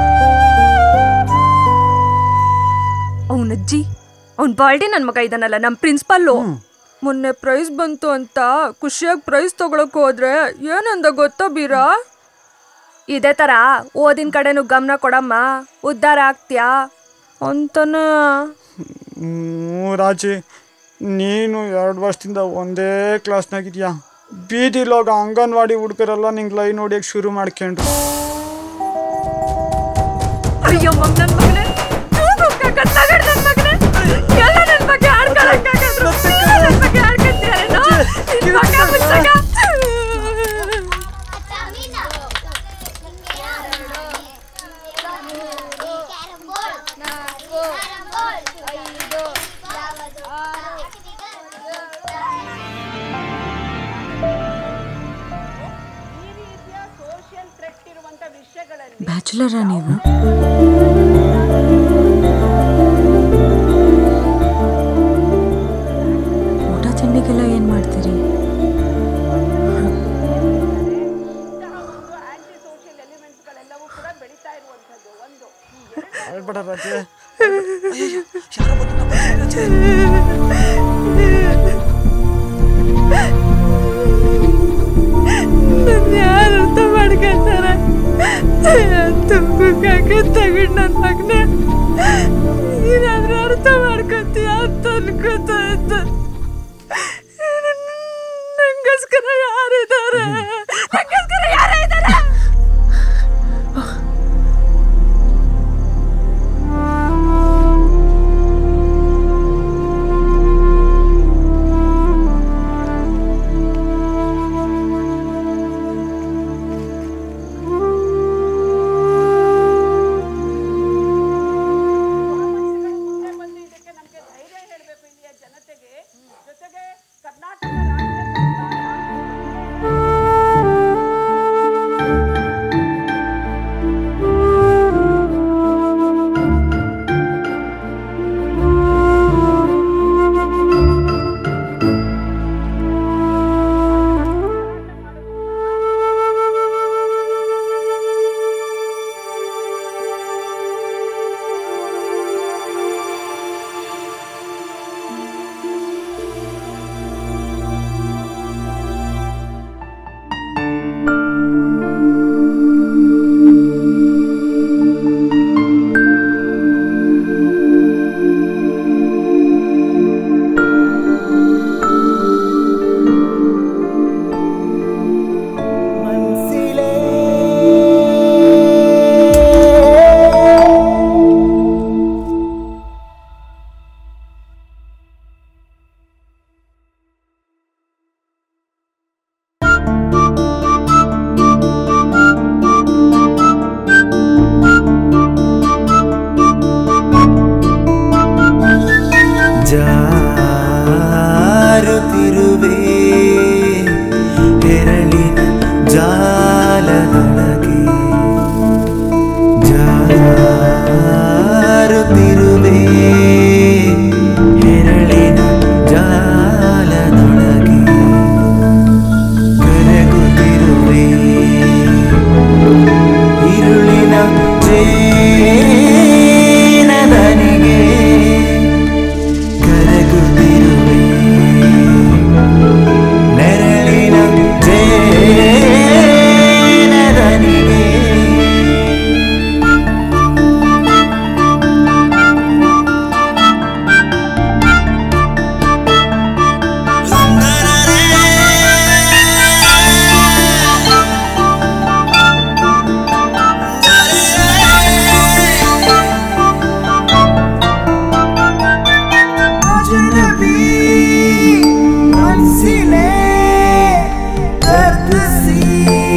[SPEAKER 6] ಅವನಜ್ಜಿ ಅವ್ನ ಬಾಲ್ಡಿ ನನ್ನ ಮಗ ಇದ್ದಾನಲ್ಲ ನಮ್ಮ ಪ್ರಿನ್ಸಿಪಲ್ಲು ಮೊನ್ನೆ ಪ್ರೈಸ್ ಬಂತು ಅಂತ ಖುಷಿಯಾಗಿ ಪ್ರೈಸ್ ತಗೊಳಕ್ ಹೋದ್ರೆ ಏನಂದ ಗೊತ್ತಾ ಬೀರಾ ಇದೇ ಥರ ಓದಿನ ಕಡೆನೂ ಗಮನ ಕೊಡಮ್ಮ ಉದ್ಧಾರ ಆಗ್ತೀಯಾ ಅಂತಾನೆ
[SPEAKER 17] ಹ್ಞೂ ರಾಜಿ ನೀನು ಎರಡು ವರ್ಷದಿಂದ ಒಂದೇ ಕ್ಲಾಸ್ನಾಗಿದ್ಯಾ ಬೀದಿಲೋಗ ಅಂಗನವಾಡಿ ಹುಡುಗರೆಲ್ಲ ನಿಂಗೆ ಲೈನ್ ಹೊಡಿಯಕ್ಕೆ ಶುರು ಮಾಡ್ಕೊಂಡ್ರು
[SPEAKER 6] ಅಯ್ಯೋ ಮಗ್ ನನ್ ಮಗನೇ ಹೋಗಕ್ಕಾಗಲ್ಲ, ತಗಡ್ ನನ್ ಮಗನೇ. ಎಲ್ಲ ನನ್ ಬಗ್ಗೆ ಆಡ್ಕೊಳಕ್ಕಾಗಲ್ಲ. ನನ್ ಬಗ್ಗೆ ಆಡ್ಕೊತೀರೇನೋ? ನಿನ್ ಮಗ ಮುಚ್ಚಗ.
[SPEAKER 2] ಬ್ಯಾಚುಲರಾ ನೀವು
[SPEAKER 17] ರಾಜೆ
[SPEAKER 2] ನನ್ನ ಯಾರು ಅರ್ಥ ಮಾಡ್ಕೊತಾರೆ ತುಂಬಕ್ಕಾಗ ತಗೊಂಡು ನನ್ನ ಮಗನ ನೀನಾದ್ರೂ ಅರ್ಥ ಮಾಡ್ಕೊತೀಯ ಅಂತ ಅನ್ಕೋತ ಇದ್ದ ನಂಗೋಸ್ಕರ ಯಾರಿದ್ದಾರೆ ನಂಗೋಸ್ಕರ ಯಾರೇ ಇದ್ದಾರೆ
[SPEAKER 18] ಜಾರುತ್ತಿರುವೆ ಹೆರಳಿನ ಜಾಲದೊಳಗೆ ಜಾರುತ್ತಿರುವೆ ಹೆರಳಿನ ಜಾಲದೊಳಗೆ ಕರಗುತ್ತಿರುವೆ ഇരുളിന ചേനതനിಗೆ കരകുതിരുവേ ನೆರಳಿನ ചേനതനിಗೆ अजनबी मनसिले दर्द सी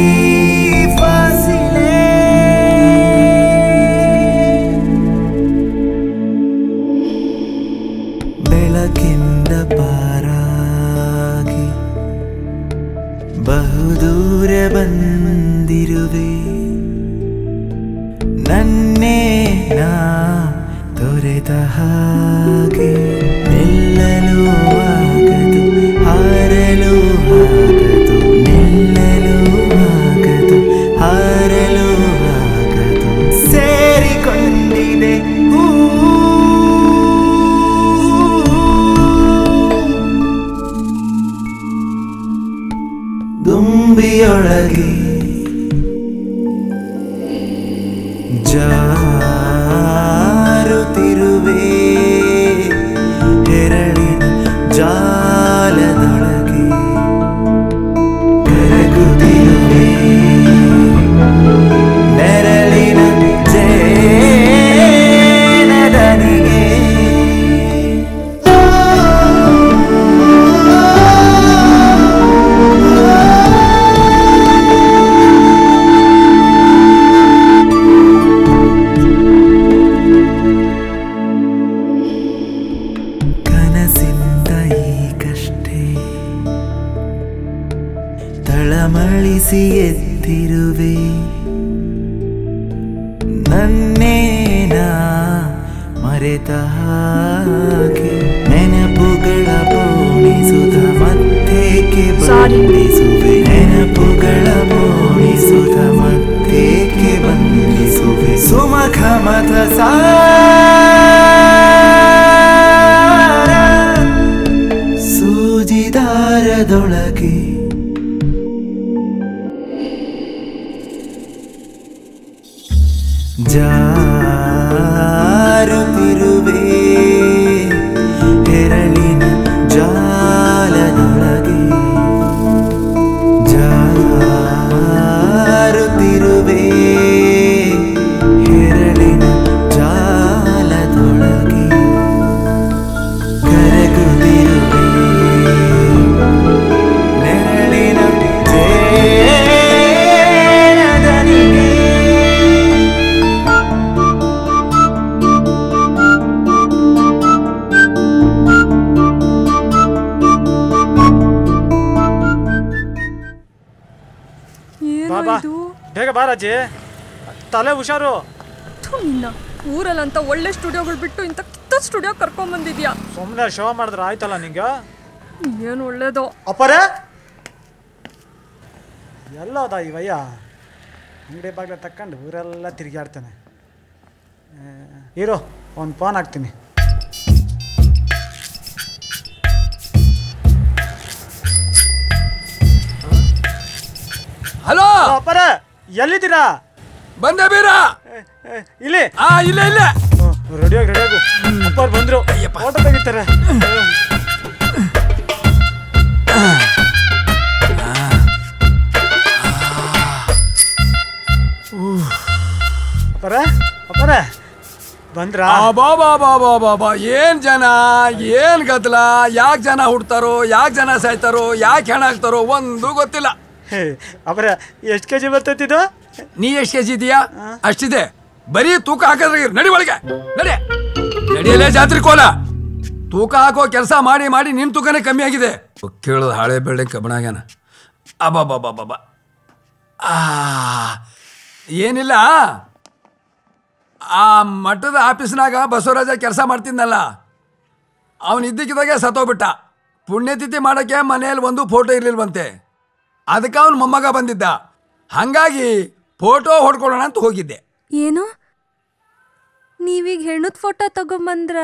[SPEAKER 18] फासिले ಬೆಳಕಿಂದ ಪಾರಾಗಿ ಬಹುದೂರ ಬಂದಿರುವೆ ನನ್ನೇ ನಾ ತೊರೆದ ಹಾಗೆ ನಿಲ್ಲಲು ಆಗದು ಹಾರಲು ಆಗದು ನಿಲ್ಲಲು ಆಗದು ಹಾರಲು ಆಗದು ಸೇರಿಕೊಂಡಿದೆ ಹೂ ದುಂಬಿಯೊಳಗೆ ಜಾರುತ್ತಿರುವೆ ಹೆರಳಿನ ಜಾಲದೊಳಗೆ ಕರಗುತ್ತಿರುವೆ ನೆರಳಿನ ಜೇನದನಿಗೆ ಕನಸಿಂದ ಈಗಷ್ಟೇ ತಳಮಳಿಸಿ ಎದ್ದಿರುವೆ ನನ್ನೇನ ಮರೆತ ಹಾಗೆ ನೆನಪುಗಳ ಪೋಣಿಸುತ್ತ ಮತ್ತೇಕೆ ಬಂಧಿಸುವೆ ನೆನಪುಗಳ ಪೋಣಿಸುತ್ತ ಮತ್ತೇಕೆ ಬಂಧಿಸುವೆ ಸುಮಖ ಮತ ಸಾ ಜಾಲದೊಳಗೆ ಜಾರುತ್ತಿರುವೆ ಹೆರಳಿನ ಜಾಲದೊಳಗೆ ಜಾರುತ್ತಿರುವೆ ಹೆರಳಿನ ಜಾಲದೊಳಗೆ ಕರಗುತ್ತಿರುವೆ ನೆರಳಿನ ತೇನದನಿಗೆ
[SPEAKER 17] ಬಾ ಬಾ ಬೇಗ ಬಾ ರಾಜಿ ತಲೆ ಹುಷಾರು
[SPEAKER 2] ಥು ನಿನ್ನ ಊರಲ್ಲಂತ ಒಳ್ಳೆ ಸ್ಟುಡಿಯೋಗಳು ಬಿಟ್ಟು ಇಂಥ ಕಿತ್ತ ಸ್ಟುಡಿಯೋ ಕರ್ಕೊಂಬಂದಿದ್ಯಾ
[SPEAKER 17] ಸುಮ್ಮನೆ ಶೋ ಮಾಡಿದ್ರೆ ಆಯ್ತಲ್ಲ ನಿಂಗೆ
[SPEAKER 2] ಏನು ಒಳ್ಳೇದು
[SPEAKER 17] ಅಪ್ಪರೇ ಎಲ್ಲೋದ ಇವಯ್ಯ ಅಂಗಡಿ ಬಾಗಿಲ ತಕ್ಕಂಡು ಊರೆಲ್ಲ ತಿರುಗಾಡ್ತಾನೆ ಇರೋ ಒಂದು ಫೋನ್ ಹಾಕ್ತೀನಿ
[SPEAKER 13] ಹಲೋ
[SPEAKER 17] ಅಪ್ಪರ ಎಲ್ಲಿದ್ದೀರಾ
[SPEAKER 13] ಬಂದೆ ಬೀರ
[SPEAKER 17] ಇಲ್ಲಿ
[SPEAKER 13] ಆ ಇಲ್ಲ ಇಲ್ಲ
[SPEAKER 17] ರೆಡಿಯಾಗಿ ರೆಡಿಯಾಗು ಅಪ್ಪರ್ ಬಂದ್ರು ಫೋಟೋ ತೆಗಿತಾರೆ ಅಪ್ಪರ ಅಪ್ಪರ ಬಂದ್ರಾ
[SPEAKER 13] ಬಾ ಬಾ ಬಾ ಬಾ ಬಾ ಬಾ ಏನ್ ಜನ ಏನ್ ಗದ್ದಲ ಯಾಕೆ ಜನ ಹುಡ್ತಾರೋ ಯಾಕೆ ಜನ ಸಾಯ್ತಾರೋ ಯಾಕೆ ಹೆಣ ಹಾಕ್ತಾರೋ ಒಂದು ಗೊತ್ತಿಲ್ಲ
[SPEAKER 17] ಅಪ್ಪರ ಎಷ್ಟು ಕೆಜಿ ಬರ್ತೈತಿದು
[SPEAKER 13] ನೀ ಎಷ್ಟು ಕೆಜಿ ಇದೀಯಾ ಅಷ್ಟಿದೆ ಬರೀ ತೂಕ ಹಾಕಿದ್ರೆ ಇರು. ನಡಿ ಒಳಗೆ ನಡಿ ನಡಿಯಲೇ ಜಾತ್ರೆ ಕೋಲ ತೂಕ ಹಾಕೋ ಕೆಲಸ ಮಾಡಿ ಮಾಡಿ ನಿನ್ ತೂಕನೇ ಕಮ್ಮಿ ಆಗಿದೆ ಕೇಳೋದು ಹಳೆ ಬಿಲ್ಡಿಂಗ್ ಕಬ್ಬಣಾಗ್ಯಾನ ಅಬ್ಬಬ್ಬಬ್ಬಬ್ಬ ಆ ಏನಿಲ್ಲ ಆ ಮಠದ ಆಫೀಸ್ನಾಗ ಬಸವರಾಜ ಕೆಲಸ ಮಾಡ್ತಿದ್ನಲ್ಲ ಅವನು ಇದ್ದಕ್ಕಿದ್ದಾಗೆ ಸತ್ತೋಗ್ಬಿಟ್ಟ ಪುಣ್ಯತಿಥಿ ಮಾಡೋಕ್ಕೆ ಮನೆಯಲ್ಲಿ ಒಂದು ಫೋಟೋ ಇರ್ಲಿಲ್ವಂತೆ ಅದಕ್ಕೆ ಅವನು ಮೊಮ್ಮಗ ಬಂದಿದ್ದ ಹಂಗಾಗಿ ಫೋಟೋ ಹೊಡ್ಕೊಳ್ಳೋಣ ಅಂತ ಹೋಗಿದ್ದೆ
[SPEAKER 6] ಏನು ನೀವೀಗ ಹೆಣ್ಣದ ಫೋಟೋ ತಗೊಂಬಂದ್ರ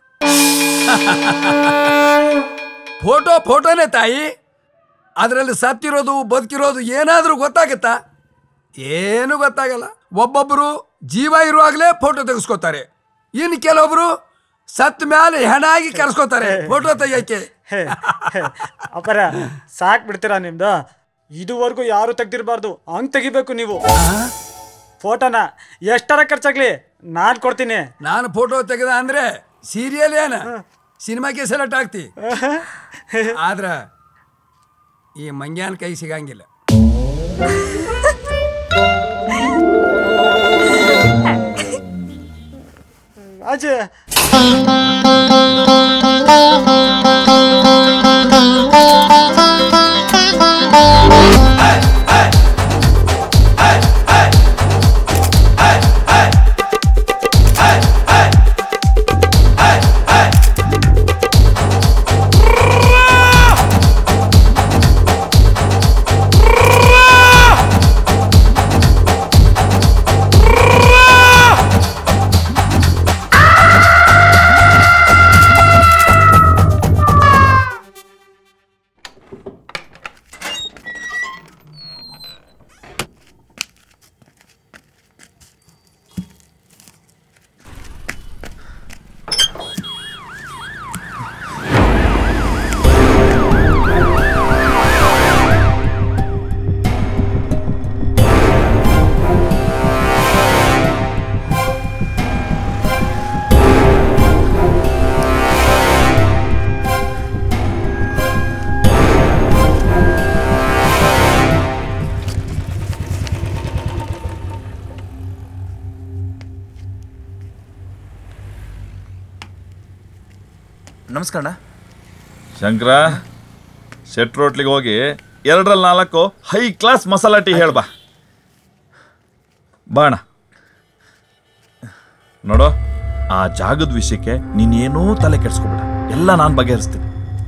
[SPEAKER 13] ಫೋಟೋ ಫೋಟೋನೇ ತಾಯಿ ಅದರಲ್ಲಿ ಸತ್ತಿರೋದು ಬದುಕಿರೋದು ಏನಾದರೂ ಗೊತ್ತಾಗತ್ತಾ ಏನು ಗೊತ್ತಾಗಲ್ಲ ಒಬ್ಬೊಬ್ಬರು ಜೀವ ಇರುವಾಗಲೇ ಫೋಟೋ ತೆಗೆಸ್ಕೋತಾರೆ ಇನ್ನು ಕೆಲವೊಬ್ರು ಸತ್ತ ಮೇಲೆ ಹೆಣ ಆಗಿ ಕರೆಸ್ಕೋತಾರೆ ಫೋಟೋ ತೆಗಿಯಕ್ಕೆ
[SPEAKER 17] ಅಪ್ಪರ ಸಾಕ್ ಬಿಡ್ತೀರಾ ನಿಮ್ದು ಇದುವರೆಗೂ ಯಾರು ತೆಗ್ದಿರ್ಬಾರ್ದು ಹಂಗ್ ತೆಗಿಬೇಕು ನೀವು ಫೋಟೋನ ಎಷ್ಟರ ಖರ್ಚಾಗ್ಲಿ ನಾನ್ ಕೊಡ್ತೀನಿ
[SPEAKER 13] ನಾನು ಫೋಟೋ ತೆಗೆದ ಅಂದ್ರೆ ಸೀರಿಯಲ್ ಏನ ಸಿನಿಮಾಕ್ಕೆ ಸೆಲೆಕ್ಟ್ ಆಗ್ತಿ ಆದ್ರ ಈ ಮಂಗ್ಯಾನ ಕೈ ಸಿಗಂಗಿಲ್ಲ
[SPEAKER 17] ಅಜಯ್
[SPEAKER 10] ನಮಸ್ಕಾರ ಅಣ್ಣ.
[SPEAKER 8] ಶಂಕರ ಶೆಟ್ ರೋಟ್ಲಿಗೆ ಹೋಗಿ ಎರಡರಲ್ಲಿ ನಾಲ್ಕು ಹೈ ಕ್ಲಾಸ್ ಮಸಾಲಾ ಟೀ ಹೇಳ್ಬಾ ಬಾಣ ನೋಡೋ ಆ ಜಾಗದ ವಿಷಯಕ್ಕೆ ನೀನೇನೂ ತಲೆ ಕೆಡ್ಸ್ಕೊಬೇಡ ಎಲ್ಲ ನಾನು ಬಗೆಹರಿಸ್ತೀನಿ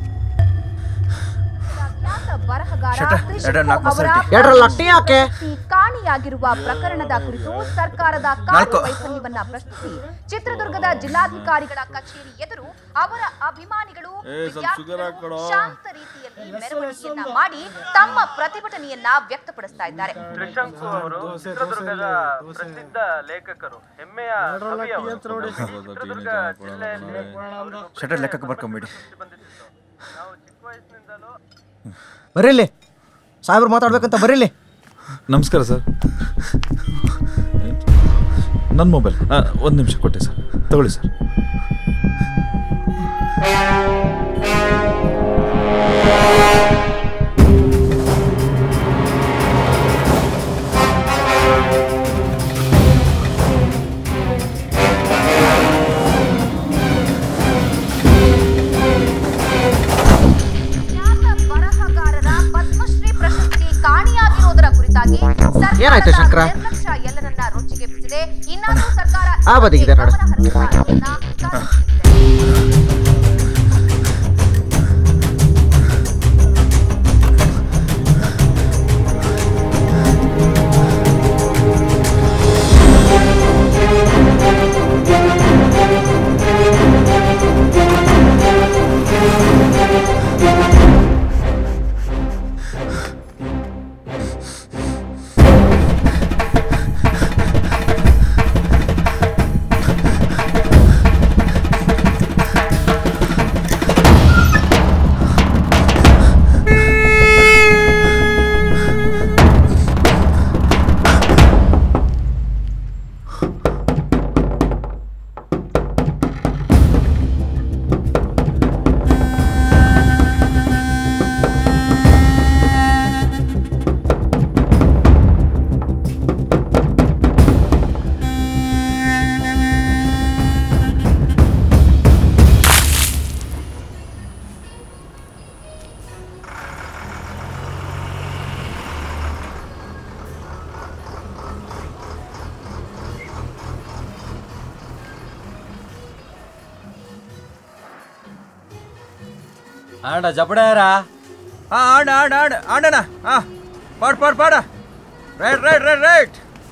[SPEAKER 10] ಶೆಟ್ಟ, ಎರಡು ನಾಲ್ಕು ಮಸಾಲೆ ಟೀ.
[SPEAKER 12] ಎರಡರಲ್ಲಿ ಅಟ್ಟಿ ಯಾಕೆ ಕಾಣಿಯಾಗಿರುವ ಪ್ರಕರಣದ ಕುರಿತು ಸರ್ಕಾರದ
[SPEAKER 10] ನಾಲ್ಕು.
[SPEAKER 12] ಕಾರ್ಯವೈಫಲ್ಯವನ್ನ ಪ್ರಶ್ನಿಸಿ ಚಿತ್ರದುರ್ಗದ ಜಿಲ್ಲಾಧಿಕಾರಿಗಳ ಕಚೇರಿ ಎದುರು ಅವರ ಅಭಿಮಾನಿಗಳು
[SPEAKER 8] ಏ, ಸ್ವಲ್ಪ
[SPEAKER 12] ವಿದ್ಯಾರ್ಥಿಗಳು
[SPEAKER 8] sugar ಹಾಕ್ಕೊಡೋ.
[SPEAKER 12] ಶಾಂತ ರೀತಿಯಲ್ಲಿ
[SPEAKER 19] ಈ ಮೆರವಣಿಗೆಯನ್ನ ಮಾಡಿ ತಮ್ಮ ಪ್ರತಿಭಟನೆಯನ್ನ ವ್ಯಕ್ತಪಡಿಸ್ತಾ ಇದ್ದಾರೆ
[SPEAKER 20] ತ್ರಿಶಂಕು ಅವರು ಚಿತ್ರದುರ್ಗದ ಪ್ರಸಿದ್ಧ ಲೇಖಕರು ಹೆಮ್ಮೆಯ ಕವಿ ಅವರು. ಇಡೀ ಚಿತ್ರದುರ್ಗ ಜಿಲ್ಲೆಯಲ್ಲಿ
[SPEAKER 3] ಶಟರ್ ಲೆಕ್ಕಕ್ಕೆ ಬರ್ಕೊಂಬಿಡಿ
[SPEAKER 15] ಬರೀಲಿ ಸಾಹೇಬ್ರು ಮಾತಾಡ್ಬೇಕಂತ ಬರೀಲಿ
[SPEAKER 8] ನಮಸ್ಕಾರ ಸರ್ ನನ್ನ ಮೊಬೈಲ್ ಒಂದು ನಿಮಿಷ ಕೊಟ್ಟೆ ಸರ್ ತಗೊಳ್ಳಿ ಸರ್
[SPEAKER 19] ಬರಹಗಾರರ ಪದ್ಮಶ್ರೀ ಪ್ರಶಸ್ತಿ ಕಾಣಿಯಾಗಿರೋದರ ಕುರಿತಾಗಿ
[SPEAKER 15] ಏನಾಯ್ತು
[SPEAKER 19] ಸರ್ಕಾರದ
[SPEAKER 15] ಶಂಕರ?
[SPEAKER 19] ನಿರ್ಲಕ್ಷ್ಯ ಎಲ್ಲರನ್ನ ರೊಚ್ಚಿಗೆ ಬಿಸಿದೆ ಇನ್ನಾದ್ರೂ ಸರ್ಕಾರ
[SPEAKER 15] ಆ ಬದಿಗಿದೆ ನೋಡು.
[SPEAKER 19] ಗಮನ ಹರಿಸುವ ಅನ್ನೋದನ್ನ ಕಾದು
[SPEAKER 21] ಆಡ ಜಪಡಾರ
[SPEAKER 22] ಹಾ ಆಡ ಆಡ ಆಡ ಆಡಣ ಹಾ ಪಾಡ್ ಪಾಡ್ ಪಾಡ ರೈಟ್ ರೈಟ್ ರೈಟ್ ರೈಟ್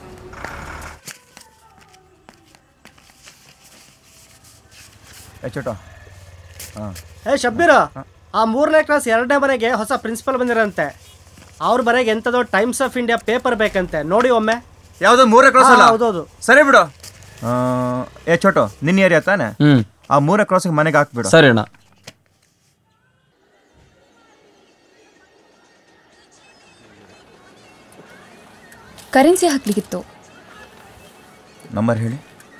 [SPEAKER 3] ಏ ಚೋಟು ಹಾಂ
[SPEAKER 7] ಏ ಶಬ್ಬೀರ ಆ ಮೂರನೇ ಕ್ಲಾಸ್ ಎರಡನೇ ಮನೆಗೆ ಹೊಸ ಪ್ರಿನ್ಸಿಪಲ್ ಬಂದಿರಂತೆ ಅವ್ರ ಮನೆಗೆ ಎಂಥದೋ ಟೈಮ್ಸ್ ಆಫ್ ಇಂಡಿಯಾ ಪೇಪರ್ ಬೇಕಂತೆ ನೋಡಿ ಒಮ್ಮೆ
[SPEAKER 22] ಯಾವ್ದು ಮೂರೇ ಕ್ರಾಸ್ ಅಲ್ಲ
[SPEAKER 7] ಹಾ, ಹೌದೌದು
[SPEAKER 22] ಸರಿ ಬಿಡು
[SPEAKER 3] ಏ ಚೋಟು ನಿನ್ನ ಏರಿಯಾ ತಾನೆ
[SPEAKER 15] ಹ್ಮ್
[SPEAKER 3] ಆ ಮೂರೇ ಕ್ರಾಸಿಗೆ ಮನೆಗೆ ಹಾಕ್ಬಿಡು
[SPEAKER 15] ಸರಿ ಅಣ್ಣ
[SPEAKER 23] ಕರೆನ್ಸಿ ಹಾಕ್ಲಿಕ್ಕಿತ್ತು
[SPEAKER 3] ನಂಬರ್ ಹೇಳಿ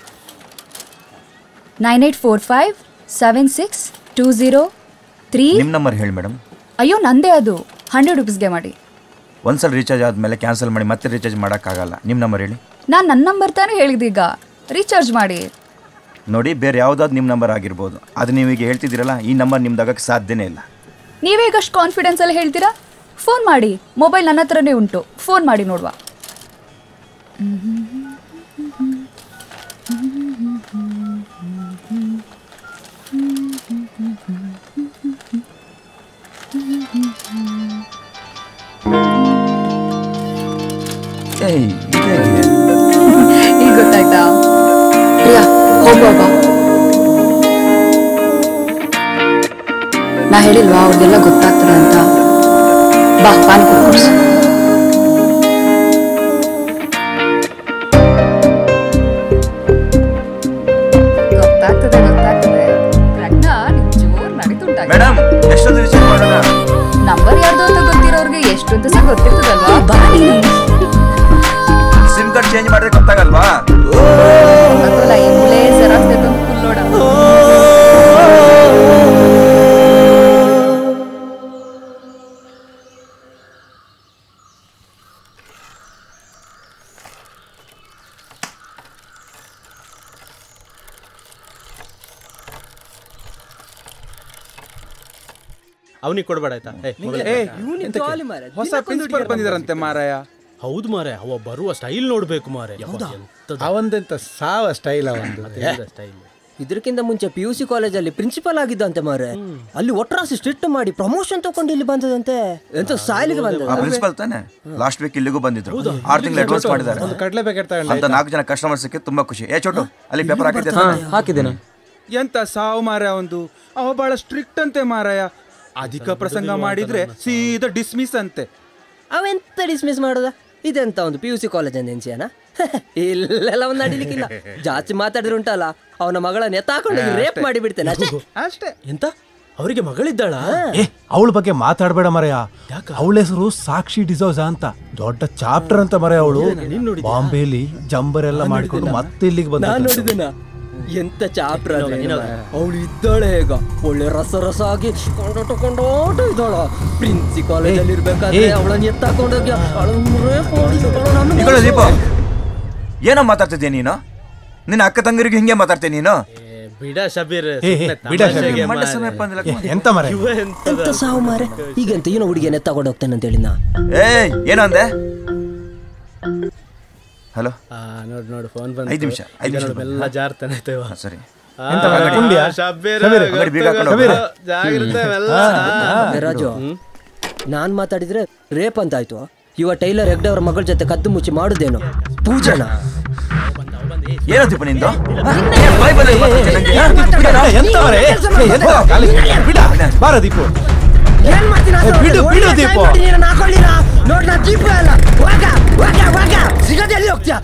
[SPEAKER 23] nine eight four five seven six two zero three
[SPEAKER 3] ನಿಮ್ಮ ನಂಬರ್ ಹೇಳಿ ಮೇಡಮ್
[SPEAKER 23] ಅಯ್ಯೋ ನಂದೇ ಅದು ಹಂಡ್ರೆಡ್ ರುಪೀಸ್ಗೆ ಮಾಡಿ
[SPEAKER 3] ಒಂದ್ಸಲ ರೀಚಾರ್ಜ್ ಆದಮೇಲೆ ಕ್ಯಾನ್ಸಲ್ ಮಾಡಿ ಮತ್ತೆ ರೀಚಾರ್ಜ್ ಮಾಡೋಕ್ಕಾಗಲ್ಲ ನಿಮ್ಮ ನಂಬರ್ ಹೇಳಿ
[SPEAKER 23] ನಾನು ನನ್ನ ನಂಬರ್ ತಾನೇ ಹೇಳಿದೀಗ ರೀಚಾರ್ಜ್ ಮಾಡಿ
[SPEAKER 3] ನೋಡಿ ಬೇರೆ ಯಾವುದಾದ್ರು ನಿಮ್ಮ ನಂಬರ್ ಆಗಿರ್ಬೋದು ಅದು ನೀವೀಗ ಹೇಳ್ತಿದ್ದೀರಲ್ಲ ಈ ನಂಬರ್ ನಿಮ್ದಾಗಕ್ಕೆ ಸಾಧ್ಯನೇ ಇಲ್ಲ
[SPEAKER 23] ನೀವೀಗ ಅಷ್ಟು ಕಾನ್ಫಿಡೆನ್ಸಲ್ಲಿ ಹೇಳ್ತೀರಾ ಫೋನ್ ಮಾಡಿ ಮೊಬೈಲ್ ನನ್ನ ಹತ್ರನೇ ಉಂಟು ಫೋನ್ ಮಾಡಿ ನೋಡುವ
[SPEAKER 3] ಏಯ್
[SPEAKER 23] ಈಗ ಗೊತ್ತಾಯ್ತಾ ಪ್ರಿಯಾ ಹೋಗುವಾಗ ನಾ ಹೇಳಿಲ್ವಾ ಅವ್ರಿಗೆಲ್ಲ ಗೊತ್ತಾಗ್ತದೆ ಅಂತ ಬಾ ಪಾನಿಪುರಿ ಕೊಡ್ಸು ಗೊತ್ತಾಗ್ತದೆ ಗೊತ್ತಾಗ್ತದೆ ಪ್ರಜ್ಞಾ ನಿಮ್ ಜೋರ್ ನಡೀತುಂಟಾಗಿ
[SPEAKER 3] ಮೇಡಮ್ ಎಷ್ಟೊಂದು ರೀಚಾರ್ಜ್ ಮಾಡೋಣ
[SPEAKER 23] ನಂಬರ್ ಯಾರ್ದು ಅಂತ ಗೊತ್ತಿರೋರ್ಗೆ ಎಷ್ಟು ಅಂತ ಸಹ ಗೊತ್ತಿರ್ತದಲ್ವಾ ಬಾ ನೀನು
[SPEAKER 3] ಸಿಮ್ ಕಾರ್ಡ್ ಚೇಂಜ್ ಮಾಡಿದ್ರೆ ಗೊತ್ತಾಗಲ್ವಾ
[SPEAKER 23] ಗೊತ್ತಲ್ಲ ಈ ಮುಲೆ ಜೆರಾಕ್ಸ್ ತೆಗೆದು ಕುಲ್ಲೋಡ
[SPEAKER 24] ಅವನಿಗೆ ಕೊಡ್ಬೇಡ ಆಯ್ತಾ ಏ, ಮೊಬೈಲ್
[SPEAKER 22] ಏ,
[SPEAKER 24] ಕೊಡು.
[SPEAKER 22] ಇವ್ನು
[SPEAKER 24] ಎಂತಕ್ಕೆ?
[SPEAKER 22] ಜಾಲಿ ಮಾರ್ರೆ. ಹೊಸ ಪ್ರಿನ್ಸಿಪಲ್ ಬಂದಿದಾರಂತೆ ಮಾರಾಯ
[SPEAKER 24] ಹೌದು ಮಾರೆ ಅವ ಬರುವ ಸ್ಟೈಲ್ ನೋಡ್ಬೇಕು ಮಾರೆ
[SPEAKER 25] ಅವಂದೆಂತ ಸಾವ ಸ್ಟೈಲ್ ಅವಂದು
[SPEAKER 24] ಸ್ಟೈಲ್
[SPEAKER 26] ಇದಕ್ಕಿಂತ ಮುಂಚೆ ಪಿ ಯು ಸಿ ಕಾಲೇಜಲ್ಲಿ ಪ್ರಿನ್ಸಿಪಲ್ ಆಗಿದ್ದಂತೆ ಮಾರೆ ಅಲ್ಲಿ ಒಟ್ರಾಸಿ ಸ್ಟ್ರಿಕ್ಟ್ ಮಾಡಿ ಪ್ರಮೋಷನ್ ತಗೊಂಡು ಇಲ್ಲಿ ಬಂದದಂತೆ ಎಂತ ಸಾಯಲಿಗೆ
[SPEAKER 3] ಆ
[SPEAKER 26] ಬಂದ
[SPEAKER 3] ಪ್ರಿನ್ಸಿಪಲ್ ತಾನೆ ಲಾಸ್ಟ್ ವೀಕ್ ಇಲ್ಲಿಗೂ ಬಂದಿದ್ರು ಆರು ತಿಂಗಳು ಅಡ್ವಾನ್ಸ್ ಮಾಡಿದ್ದಾರೆ
[SPEAKER 25] ಒಂದು ಕಡಲೆ ಪ್ಯಾಕೆಟ್ ತಗೊಂಡು
[SPEAKER 3] ಅಂತ ನಾಲ್ಕು ಜನ ಕಸ್ಟಮರ್ ಸಿಕ್ಕಿ ತುಂಬಾ ಖುಷಿ ಏ ಚೋಟು ಅಲ್ಲಿ ಪೇಪರ್ ಹಾಕಿದ್ದೆ ತಾನೆ?
[SPEAKER 15] ಹಾಕಿದ್ದೇನೆ
[SPEAKER 22] ಎಂತ ಸಾವು ಮಾರಾಯ ಒಂದು ಅವ ಬಹಳ ಸ್ಟ್ರಿಕ್ಟ್ ಅಂತೆ ಮಾರಾಯ
[SPEAKER 1] ಅಧಿಕ ಪ್ರಸಂಗ ಮಾಡಿದ್ರೆ ಸೀದಾ ಡಿಸ್ಮಿಸ್ ಅಂತೆ
[SPEAKER 26] ಅವೆಂತ ಡಿಸ್ಮಿಸ್ ಮಾಡೋದ ಇದೆಂತ ಒಂದು ಪಿ ಯು ಸಿ ಕಾಲೇಜ್ ಎನ್ಸಿಯನ ಇಲ್ಲೆಲ್ಲ ಒಂದು ನಡಿಲಿಕ್ಕಿಲ್ಲ ಜಾಸ್ತಿ ಮಾತಾಡಿದ್ರೆ ಉಂಟಲ್ಲ ಅವನ ಮಗಳನ್ನ ಎತ್ತಾಕೊಂಡು ರೇಪ್ ಮಾಡಿ ಬಿಡ್ತೇನೆ ಅಷ್ಟೇ
[SPEAKER 1] ಅಷ್ಟೇ
[SPEAKER 24] ಎಂತ ಅವರಿಗೆ ಮಗಳಿದ್ದಾಳ
[SPEAKER 4] ಏ ಅವಳ ಬಗ್ಗೆ ಮಾತಾಡ್ಬೇಡ ಮರೆಯ ಅವಳ ಹೆಸರು ಸಾಕ್ಷಿ ಡಿಸೋಜ ಅಂತ ದೊಡ್ಡ ಚಾಪ್ಟರ್ ಅಂತ ಮರೆ ಅವಳು ಬಾಂಬೆಲಿ ಜಂಬರ್ ಎಲ್ಲ ಮಾಡಿಕೊಂಡು ಮತ್ತೆ ಇಲ್ಲಿಗೆ ಬಂದ
[SPEAKER 26] ನಾನ್ ನೋಡಿದ್ದೇನ ಎಂತ ಚಾಪ್ರ ಅವಳು ಇದ್ದಾಳೆ ಈಗ ಒಳ್ಳೆ ರಸ ರಸ ಆಗಿ ಕೊಂಡೋಟ ಕೊಂಡೋಟ ಇದ್ದಾಳ ಪ್ರಿನ್ಸಿ ಕಾಲೇಜಲ್ಲಿ ಇರ್ಬೇಕಾದ್ರೆ
[SPEAKER 3] ಏಯ್.
[SPEAKER 26] ಅವಳನ್ನ ಎತ್ತಾಕೊಂಡೋಗಿ ಅವಳನ್ನ rape ಮಾಡಿದ್ರು, ನಮ್ಗೆ
[SPEAKER 3] ಇಗಳು ದೀಪ ಏನೋ ಮಾತಾಡ್ತಿದ್ಯಾ ನೀನು ನಿನ್ನ ಅಕ್ಕ ತಂಗರಿಗೆ ಹಿಂಗೆ ಮಾತಾಡ್ತೀನಿ ನೀನು
[SPEAKER 24] ಬಿಡ ಶಬೀರ್
[SPEAKER 3] ಏ, ಏ,
[SPEAKER 24] ಸುಮ್ನೆ
[SPEAKER 3] ಬಿಡ
[SPEAKER 24] ತಮಾಷೆಗೆ
[SPEAKER 3] ಶಬೀರ್.
[SPEAKER 24] ಮಾರ್ರೆ.
[SPEAKER 3] ಮಂಡ್ಯ ಸಮಯಪ್ಪ ಅಂದ್ಲಕ್ಕ.
[SPEAKER 24] ಇವ
[SPEAKER 3] ಎಂತ ಮಾರ್ರೆ?
[SPEAKER 24] ಇವ ಎಂತದ?
[SPEAKER 26] ಎಂತ ಸಾವು ಮಾರೆ ಈಗಂತ ಏನೋ ಹುಡುಗಿಯನ್ನ ಎತ್ತಾಕೊಂಡು ಹೋಗ್ತೇನೆ ಅಂತ ಹೇಳಿ ನಾ
[SPEAKER 3] ಏಯ್ ಏನೋ ಅಂದೆ ಹಲೋ
[SPEAKER 24] ಆ, ನೋಡು ನೋಡು ಫೋನ್ ಬಂತು
[SPEAKER 3] ಐದು ನಿಮಿಷ, ಐದು
[SPEAKER 24] ಈಗ
[SPEAKER 3] ನಿಮಿಷ
[SPEAKER 24] ನೋಡು,
[SPEAKER 3] ಬಂತು.
[SPEAKER 24] ಮೆಲ್ಲ ಜಾರ್ತಾನೆ ಆಯ್ತು ಇವ.
[SPEAKER 3] ಸರಿ
[SPEAKER 24] ಆ,
[SPEAKER 3] ಎಂತ ಅಂಗಡಿ? ಕುಂಡಿಯಾ?
[SPEAKER 24] ಶಬೀರ್,
[SPEAKER 3] ಶಬೀರ್,
[SPEAKER 24] ಗೊತ್ತು,
[SPEAKER 3] ಅಂಗಡಿ ಬೀಗ ಹಾಕೊಂಡು
[SPEAKER 24] ಗೊತ್ತು.
[SPEAKER 3] ಹೋಗು.
[SPEAKER 24] ಜಾಗ್ರತೆ ಮೆಲ್ಲ.
[SPEAKER 26] ಏ, ರಾಜು ನಾನ್ ಮಾತಾಡಿದ್ರೆ ರೇಪ್ ಅಂತ ಆಯ್ತು ಇವ ಟೈಲರ್ ಹೆಗ್ಡೆ ಅವ್ರ ಮಗಳ ಜೊತೆ ಕದ್ದು ಮುಚ್ಚಿ ಮಾಡುದೇನು ಪೂಜನ
[SPEAKER 3] ಏನೋ ದೀಪ ನಿಂದು
[SPEAKER 4] ಎಂತ ಮರೆ? ಏ, ಎಂತ ಕಾಲಿ? ಬಿಡ ಬಾರ ದೀಪು
[SPEAKER 26] ಏನ್ ಮಾಡ್ತೀನಿ
[SPEAKER 4] ಏ, ಬಿಡು ಬಿಡು ದೀಪು
[SPEAKER 26] ನೋಡ್ ನಾ ದೀಪ ಅಲ್ಲ ವಾಗ ವಾಗ ವಾಗ ಸಿಗದೆ ಎಲ್ಲಿ ಹೋಗ್ತೀಯ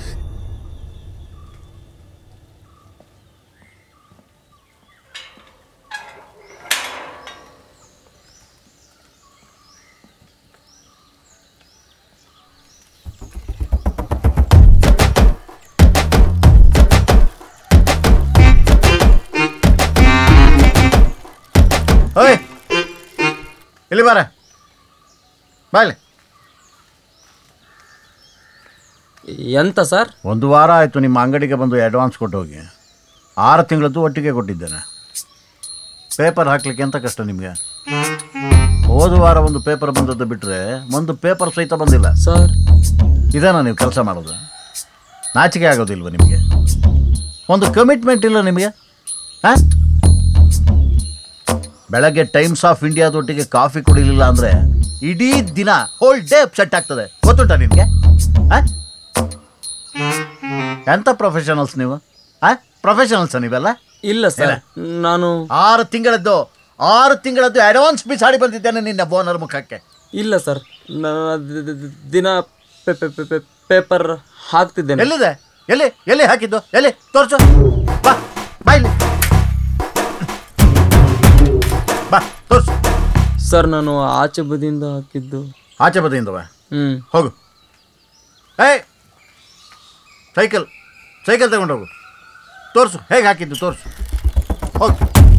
[SPEAKER 10] ಓಯ್ ಇಲ್ಲಿ ಬಾರ ಬಾಯ್ಲಿ
[SPEAKER 26] ಎಂತ ಸರ್
[SPEAKER 10] ಒಂದು ವಾರ ಆಯಿತು ನಿಮ್ಮ ಅಂಗಡಿಗೆ ಬಂದು ಅಡ್ವಾನ್ಸ್ ಕೊಟ್ಟು ಹೋಗಿ ಆರು ತಿಂಗಳದ್ದು ಒಟ್ಟಿಗೆ ಕೊಟ್ಟಿದ್ದೇನೆ ಪೇಪರ್ ಹಾಕ್ಲಿಕ್ಕೆ ಎಂತ ಕಷ್ಟ ನಿಮಗೆ ಹೋದ ವಾರ ಒಂದು ಪೇಪರ್ ಬಂದದ್ದು ಬಿಟ್ಟರೆ ಒಂದು ಪೇಪರ್ ಸಹಿತ ಬಂದಿಲ್ಲ
[SPEAKER 26] ಸರ್
[SPEAKER 10] ಇದೇನಾ ನೀವು ಕೆಲಸ ಮಾಡೋದು ನಾಚಿಕೆ ಆಗೋದಿಲ್ವ ನಿಮಗೆ ಒಂದು ಕಮಿಟ್ಮೆಂಟ್ ಇಲ್ಲ ನಿಮಗೆ ಹಾಂ ಬೆಳಗ್ಗೆ ಟೈಮ್ಸ್ ಆಫ್ ಇಂಡಿಯಾದೊಟ್ಟಿಗೆ ಕಾಫಿ ಕುಡಿಲಿಲ್ಲ ಅಂದರೆ ಇಡೀ ದಿನ ಹೋಲ್ ಡೇ ಸೆಟ್ ಆಗ್ತದೆ ಗೊತ್ತುಂಟ ನಿನಗೆ ಹಾಂ ಎಂಥ ಪ್ರೊಫೆಷನಲ್ಸ್ ನೀವು ಹಾಂ ಪ್ರೊಫೆಷನಲ್ಸ್ ನೀವೆಲ್ಲ
[SPEAKER 26] ಇಲ್ಲ ಸರ್ ನಾನು
[SPEAKER 10] ಆರು ತಿಂಗಳದ್ದು ಆರು ತಿಂಗಳದ್ದು ಅಡ್ವಾನ್ಸ್ ಬಿಸಾಡಿ ಬಂದಿದ್ದೇನೆ ನಿನ್ನ ಬೋನರ್ ಮುಖಕ್ಕೆ
[SPEAKER 26] ಇಲ್ಲ ಸರ್ ದಿನ ಪೇಪರ್ ಹಾಕ್ತಿದ್ದೇನೆ
[SPEAKER 10] ಎಲ್ಲಿದೆ ಎಲ್ಲಿ ಎಲ್ಲಿ ಹಾಕಿದ್ದು ಎಲ್ಲಿ ತೋರ್ಸು ಬಾ ಬಾ ಇಲ್ಲಿ ಬಾ ತೋರ್ಸು
[SPEAKER 26] ಸರ್ ನಾನು ಆಚೆ ಬದಿಯಿಂದ ಹಾಕಿದ್ದು
[SPEAKER 10] ಆಚೆ ಬದಿಯಿಂದವ
[SPEAKER 26] ಹ್ಮ್
[SPEAKER 10] ಹೋಗು ಏಯ್ ಸೈಕಲ್ ಸೈಕಲ್ ತಗೊಂಡು ಹೋಗು ತೋರಿಸು ಹೇಗೆ ಹಾಕಿದ್ದು ತೋರಿಸು ಹೋಗು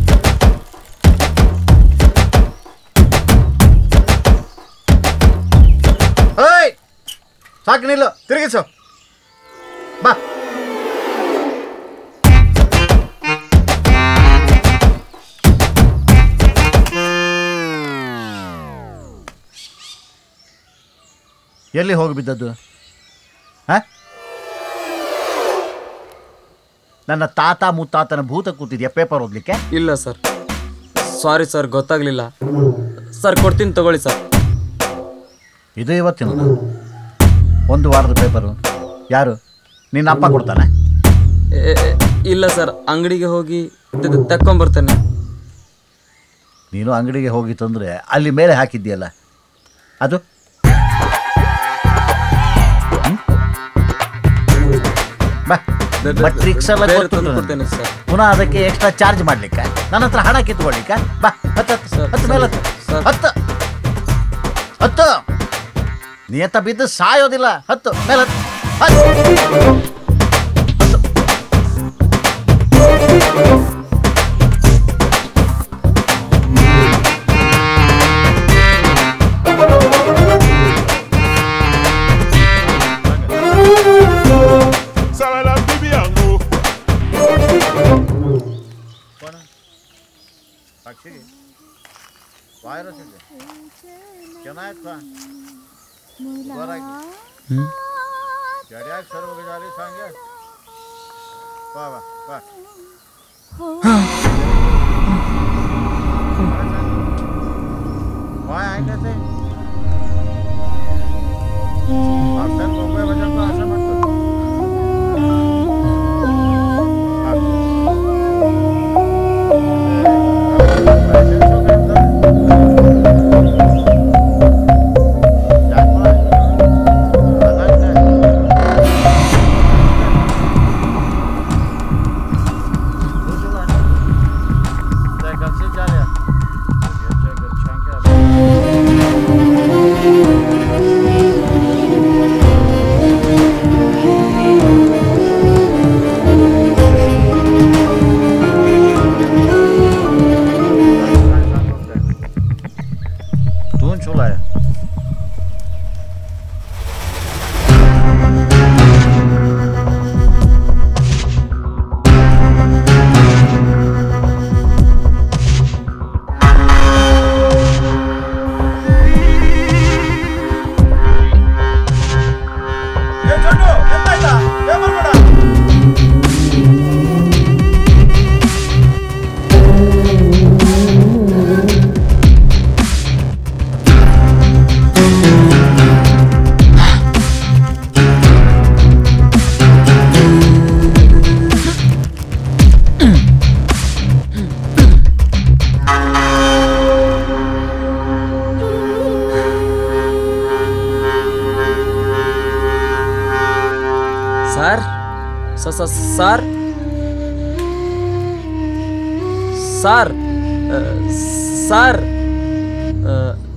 [SPEAKER 10] ಏಯ್ ಸಾಕು ನಿಲ್ಲು ತಿರುಗಿಸು ಬಾ ಎಲ್ಲಿ ಹೋಗಿ ಬಿದ್ದದ್ದು ಹ? ನನ್ನ ತಾತ ಮುತ್ತಾತನ ಭೂತ ಕೂತಿದ್ಯಾ ಪೇಪರ್ ಓದ್ಲಿಕ್ಕೆ
[SPEAKER 26] ಇಲ್ಲ ಸರ್ ಸಾರಿ ಸರ್ ಗೊತ್ತಾಗ್ಲಿಲ್ಲ ಸರ್ ಕೊಡ್ತೀನಿ ತಗೊಳ್ಳಿ ಸರ್
[SPEAKER 10] ಇದು ಇವತ್ತಿನ ಒಂದು ವಾರದ ಪೇಪರು ಯಾರು ನಿನ್ನ ಅಪ್ಪ ಕೊಡ್ತಾನೆ
[SPEAKER 26] ಏ, ಏ, ಇಲ್ಲ ಸರ್ ಅಂಗಡಿಗೆ ಹೋಗಿ ತ- ತಕ್ಕೊಂಬರ್ತೇನೆ
[SPEAKER 10] ನೀನು ಅಂಗಡಿಗೆ ಹೋಗಿ ತಂದರೆ ಅಲ್ಲಿ ಮೇಲೆ ಹಾಕಿದ್ಯಲ್ಲ ಅದು ಹ್ಮ್? ಬಾ
[SPEAKER 26] ಬೆ-
[SPEAKER 10] ಬಟ್ ಟ್ರಿಕ್ಸ್ ಎಲ್ಲ
[SPEAKER 26] ಬೇರೆ
[SPEAKER 10] ಗೊತ್ತುಂಟು
[SPEAKER 26] ತಂದು
[SPEAKER 10] ನನಗೆ.
[SPEAKER 26] ಕೊಡ್ತೇನೆ ಸರ್.
[SPEAKER 10] ಪುನಃ ಅದಕ್ಕೆ ಎಕ್ಸ್ಟ್ರಾ ಚಾರ್ಜ್ ಮಾಡ್ಲಿಕ್ಕೆ ನನ್ನ ಹತ್ರ ಹಣ ಕಿತ್ಕೊಳ್ಳಿಕ್ಕ ಬಾ ಹತ್ತು ಹತ್ತು ಹತ್ತು ಮೇಲೆ ಹತ್ತು ಹತ್ತು ಹತ್ತು ನಿಯತ ಬಿದ್ದು ಸಾಯೋದಿಲ್ಲ ಹತ್ತು ಮೇಲೆ ಹತ್ತು ಹತ್ತು
[SPEAKER 5] Salam bibi yangu.
[SPEAKER 10] ಸಾಕ್ಷಿ ವೈರಸ್ ಇದೆ ಚೆನ್ನಾಯ್ತಾ ಬರಾಗಿ ಗಡಿಯಾಗ ಸರ್ ಹೋಗಿದಾರಿ ಸಾಂಗೆ ಬಾ ಬಾ ಬಾ काय आहे ते आपल्यात मुंबई भाजप असं म्हणतो क्यों लाया
[SPEAKER 2] ಸರ್ ಸ- ಸ- ಸರ್ ಸರ್ ಆ, ಸರ್ ಆ,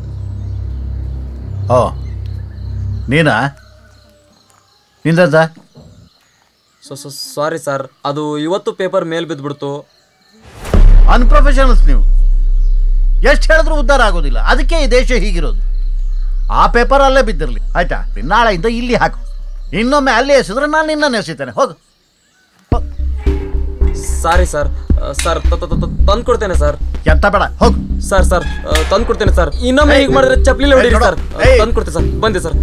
[SPEAKER 10] ಓ ನೀನಾ ನಿಂದ
[SPEAKER 2] ಸ- ಸ- ಸಾರಿ ಸರ್ ಅದು ಇವತ್ತು ಪೇಪರ್ ಮೇಲ್ ಬಿದ್ದ್ಬಿಡ್ತು
[SPEAKER 10] ಅನ್ಪ್ರೊಫೆಷನಲ್ಸ್ ನೀವು ಎಷ್ಟು ಹೇಳಿದ್ರು ಉದ್ಧಾರ ಆಗೋದಿಲ್ಲ ಅದಕ್ಕೆ ಈ ದೇಶ ಹೀಗಿರೋದು ಆ ಪೇಪರ್ ಅಲ್ಲೇ ಬಿದ್ದಿರಲಿ ಆಯ್ತಾ ನಾಳೆಯಿಂದ ಇಲ್ಲಿ ಹಾಕು ಇನ್ನೊಮ್ಮೆ ಅಲ್ಲಿ ಎಸೆದ್ರೆ ನಾನು ನಿನ್ನ ಎಸಿತೇನೆ ಹೋಗು
[SPEAKER 2] ಸಾರಿ ಸರ್ ಆ, ಸರ್ ತಂದು ಕೊಡ್ತೇನೆ ಸರ್
[SPEAKER 10] ಎಂತ ಬೇಡ ಹೋಗು
[SPEAKER 2] ಸರ್ ಸರ್ ತಂದು ಕೊಡ್ತೇನೆ ಸರ್ ಇನ್ನೊಮ್ಮೆ ಹೀಗೆ ಮಾಡಿದ್ರೆ ಚಪ್ಲಿಲಿ ಹೊಡೀರಿ ಸರ್ ತಂದು ಕೊಡ್ತೇನೆ ಸರ್ ಬಂದೆ ಸರ್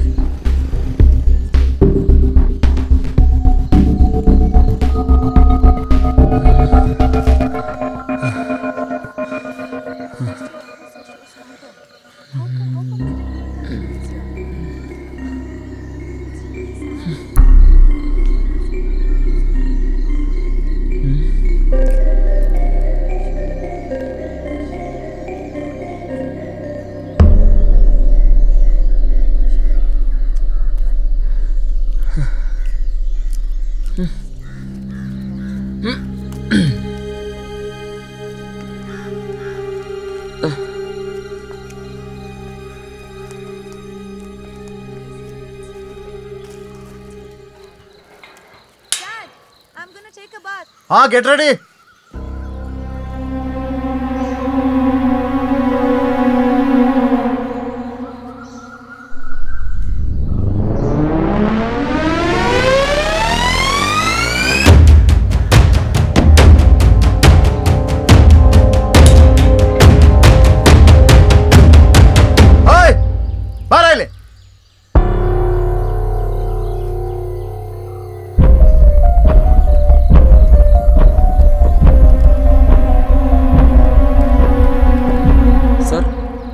[SPEAKER 10] ಹಾ ಗೆಟ್ ರೆಡಿ ಓಯ್ ಬಾರ ಇಲ್ಲಿ
[SPEAKER 2] ಸರ್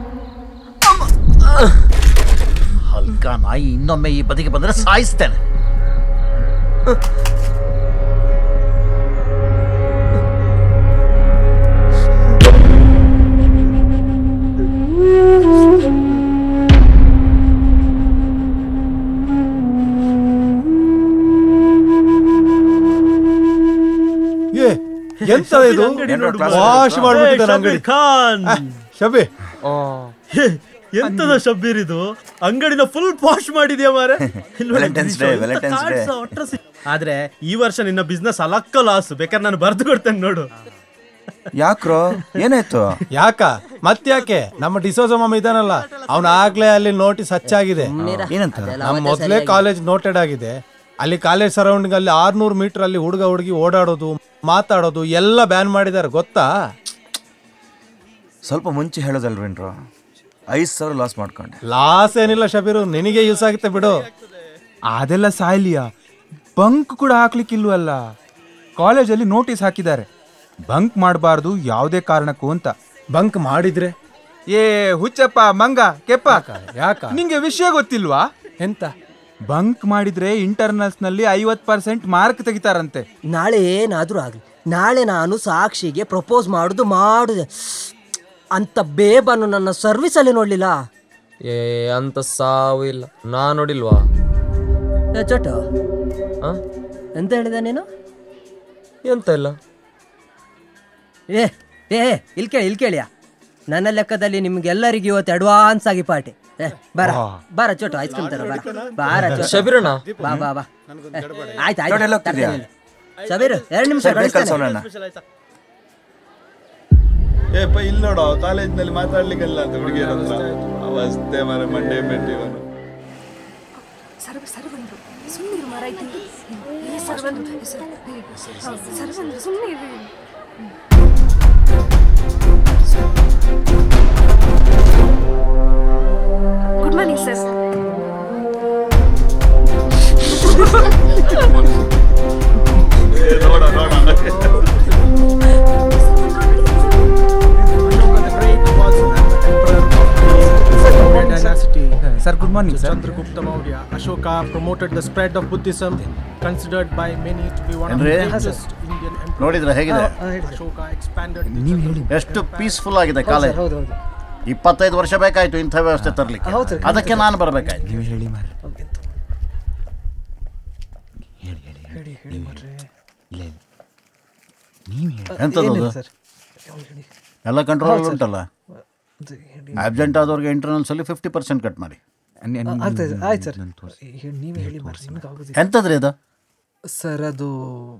[SPEAKER 10] ಹಲ್ಕ ನಾಯಿ ಇನ್ನೊಮ್ಮೆ ಈ ಬದಿಗೆ ಬಂದ್ರೆ ಸಾಯಿಸ್ತೇನೆ
[SPEAKER 4] ಏ ಎಂತ ಇದು ವಾಶ್ ಮಾಡ್ಬಿಟ್ಟಿದ್ದಾನೆ ಅಂಗಡಿ
[SPEAKER 24] ಖಾನ್
[SPEAKER 4] ಆ, ಶಬಿ
[SPEAKER 24] ಎಂತದ ಶಬ್ಬೀರ್ ಇದು ಅಂಗಡಿನ ಫುಲ್ ವಾಶ್ ಮಾಡಿದ್ಯಾ ಮಾರೆ ಇಲ್ಲಿ ನೋಡಿ,
[SPEAKER 9] Valentine's Day,
[SPEAKER 24] ಎಂತ
[SPEAKER 9] Valentine's
[SPEAKER 24] cards
[SPEAKER 9] Day.
[SPEAKER 24] ಒಟ್ರ ಸಿ- ಆದ್ರೆ ಈ ವರ್ಷ ನಿನ್ನ ಬಿಸ್ನೆಸ್ ಅಲಕ್ಕ ಲಾಸ್ ಬೇಕಾದ್ರೆ ನಾನು ಬರ್ದು ಕೊಡ್ತೇನೆ ನೋಡು
[SPEAKER 9] ಯಾಕ್ರೋ ಏನಾಯ್ತು
[SPEAKER 4] ಯಾಕ ಮತ್ತ್ಯಾಕೆ ನಮ್ಮ ಡಿಸೋಜ ಮಾಮ ಇದಾನಲ್ಲ ಅವನ ಆಗ್ಲೇ ಅಲ್ಲಿ ನೋಟಿಸ್ ಹಚ್ಚಾಗಿದೆ
[SPEAKER 9] ಏನಂತ
[SPEAKER 4] ನಮ್ಮ ಮೊದಲೇ ಕಾಲೇಜ್ ನೋಟೆಡ್ ಆಗಿದೆ ಅಲ್ಲಿ ಕಾಲೇಜ್ ಸರೌಂಡಿಂಗ್ ಅಲ್ಲಿ ಆರ್ನೂರು ಮೀಟರ್ ಅಲ್ಲಿ ಹುಡುಗ ಹುಡುಗಿ ಓಡಾಡೋದು ಮಾತಾಡೋದು ಎಲ್ಲ ಬ್ಯಾನ್ ಮಾಡಿದ್ದಾರೆ ಗೊತ್ತಾ
[SPEAKER 9] ಸ್ವಲ್ಪ ಮುಂಚೆ ಹೇಳೋದಲ್ವೇನ್ರೋ ಐದು ಸಾವಿರ ಲಾಸ್ ಮಾಡ್ಕೊಂಡೆ
[SPEAKER 4] ಲಾಸ್ ಏನಿಲ್ಲ ಶಬೀರು ನಿನಗೆ ಯೂಸ್ ಆಗುತ್ತೆ ಬಿಡು
[SPEAKER 1] ಅದೆಲ್ಲ ಸಾಯ್ಲಿಯಾ ಬಂಕ್ ಕೂಡ ಹಾಕ್ಲಿಕ್ಕಿಲ್ವಲ್ಲ ಕಾಲೇಜಲ್ಲಿ ನೋಟಿಸ್ ಹಾಕಿದ್ದಾರೆ ಬಂಕ್ ಮಾಡಬಾರ್ದು ಯಾವುದೇ ಕಾರಣಕ್ಕೂ ಅಂತ
[SPEAKER 4] ಬಂಕ್ ಮಾಡಿದ್ರೆ
[SPEAKER 1] ಏ ಹುಚ್ಚಪ್ಪ ಮಂಗ ಕೆಪ್ಪ
[SPEAKER 4] ಯಾಕ
[SPEAKER 1] ನಿಂಗೆ ವಿಷಯ ಗೊತ್ತಿಲ್ವಾ
[SPEAKER 4] ಎಂತ
[SPEAKER 1] ಬಂಕ್ ಮಾಡಿದ್ರೆ ಇಂಟರ್ನಲ್ಸ್ ನಲ್ಲಿ ಐವತ್ ಪರ್ಸೆಂಟ್ ಮಾರ್ಕ್ ತೆಗಿತಾರಂತೆ
[SPEAKER 26] ನಾಳೆ ಏನಾದ್ರೂ ಆಗ್ಲಿ ನಾಳೆ ನಾನು ಸಾಕ್ಷಿಗೆ ಪ್ರಪೋಸ್ ಮಾಡುದು ಮಾಡುದೆ ಅಂತ ಬೇಬನ್ನು ನನ್ನ ಸರ್ವಿಸ್ ಅಲ್ಲಿ ನೋಡ್ಲಿಲ್ಲ
[SPEAKER 2] ಏ ಅಂತ ಸಾವು ಇಲ್ಲ ನಾ ನೋಡಿಲ್ವಾ
[SPEAKER 26] ಏ, ಚೊಟ್ಟು
[SPEAKER 2] ಆ?
[SPEAKER 26] ಎಂತ ಹೇಳಿದ ನೀನು
[SPEAKER 2] ಎಂತ ಇಲ್ಲ
[SPEAKER 26] ಏ ಏ ಇಲ್ಲಿ ಕೇಳಿ ಇಲ್ಲಿ ಕೇಳಿಯ ನನ್ನ ಲೆಕ್ಕದಲ್ಲಿ ನಿಮ್ಗೆಲ್ಲರಿಗೂ ಇವತ್ತು ಅಡ್ವಾನ್ಸ್ ಆಗಿ ಪಾರ್ಟಿ ಏ, ಬಾರ ಬಾರ ಚೋಟು ಐಸ್ ಕ್ರೀಮ್ ತರ ಬಾರ ಬಾರ ಚೋಟು.
[SPEAKER 2] ಶಬೀರಣ್ಣ?
[SPEAKER 26] ಬಾ ಬಾ ಬಾ ಏ, ಆಯ್ತು
[SPEAKER 9] ನೋಡಿ, ಎಲ್ಲ
[SPEAKER 26] ಆಯ್ತು
[SPEAKER 9] ಹೋಗ್ತಿದ್ಯಾ?
[SPEAKER 26] ತರ್ತೇನೆ. ಶಬೀರ್ ಎರಡು ನಿಮಿಷ
[SPEAKER 9] ಸರಿ, ಬೇಗ
[SPEAKER 26] ಕಳಿಸ್ತೇನೆ.
[SPEAKER 9] ಕಳ್ಸೋಣ.
[SPEAKER 8] ಏಪ್ಪ ಇಲ್ಲಿ ನೋಡೋ ಕಾಲೇಜ್ನಲ್ಲಿ ಮಾತಾಡ್ಲಿಕ್ಕೆಲ್ಲ ಅಂತ ಹುಡುಗಿಯರ ಹತ್ರ ಅವಸ್ಥೆ ಮರ ಮಂಡೆ ಮೆಟ್ಟಿ ಇವನು
[SPEAKER 12] ಸರ್ ಸರ್ ಬಂದ್ರು ಸುಮ್ಮನೆ ಮರಾಯ್ತು ಸರ್ ಬಂದ್ರು ಸರ್ ಬಂದ್ರು ಸುಮ್ಮನೆ ಗುಡ್ ಮಾರ್ನಿಂಗ್ ಸರ್
[SPEAKER 8] ನೋಡ ನೋಡ
[SPEAKER 1] Sir, good morning, sir.
[SPEAKER 25] Chandragupta Maurya. Ashoka promoted the spread of Buddhism, considered by many to be one of
[SPEAKER 10] ಏನ್ರಿ?
[SPEAKER 25] the greatest Indian emperors.
[SPEAKER 10] ನೋಡಿದ್ರ ಹೇಗಿದೆ
[SPEAKER 25] Ashoka expanded
[SPEAKER 1] ನೀವು ಹೇಳಿ
[SPEAKER 10] ಎಷ್ಟು ಪೀಸ್ಫುಲ್ ಆಗಿದೆ ಕಾಲೇಜ್
[SPEAKER 26] ಹೌದು ಹೌದು
[SPEAKER 10] ಇಪ್ಪತ್ತೈದು ವರ್ಷ ಬೇಕಾಯ್ತು ಇಂಥ ವ್ಯವಸ್ಥೆ ತರಲಿಕ್ಕೆ
[SPEAKER 26] ಹೌದು ಸರ್.
[SPEAKER 10] ಅದಕ್ಕೆ ನಾನು ಬರಬೇಕಾಯ್ತು
[SPEAKER 1] ನೀವು ಹೇಳಿ ಮಾರ
[SPEAKER 25] ಹೇಳಿ ಹೇಳಿ ಮಾರ್ರೆ.
[SPEAKER 1] ಇಲ್ಲ ಇಲ್ಲ ನೀವು ಹೇಳಿ
[SPEAKER 10] ಎಂಥದ್ದು
[SPEAKER 25] ಏನಿಲ್ಲ
[SPEAKER 10] ಅದು?
[SPEAKER 25] ಸರ್ ಅವ್ನು ಹೇಳಿ.
[SPEAKER 10] ಎಲ್ಲ ಕಂಟ್ರೋಲ್
[SPEAKER 25] ಹೌದು ಸರ್.
[SPEAKER 10] ಉಂಟಲ್ಲ
[SPEAKER 25] ಅದು ಹೇಳಿ.
[SPEAKER 10] ಆಬ್ಸೆಂಟ್ ಆದವ್ರಿಗೆ ಇಂಟರ್ನಲ್ಸ್ ಅಲ್ಲಿ ಫಿಫ್ಟಿ ಪರ್ಸೆಂಟ್ ಕಟ್ ಮಾಡಿ
[SPEAKER 25] ಆಗ್ತದೆ ಸರ್ ಆಯ್ತು ಸರ್ ಹೇಳಿ ನೀವೇ ಹೇಳಿ ಮಾರ್ರೆ ನಿಮ್ಗೆ ಆಗೋದಿಲ್ಲ
[SPEAKER 10] ಎಂತದ್ರಿ ಅದು
[SPEAKER 25] ಸರ್ ಅದು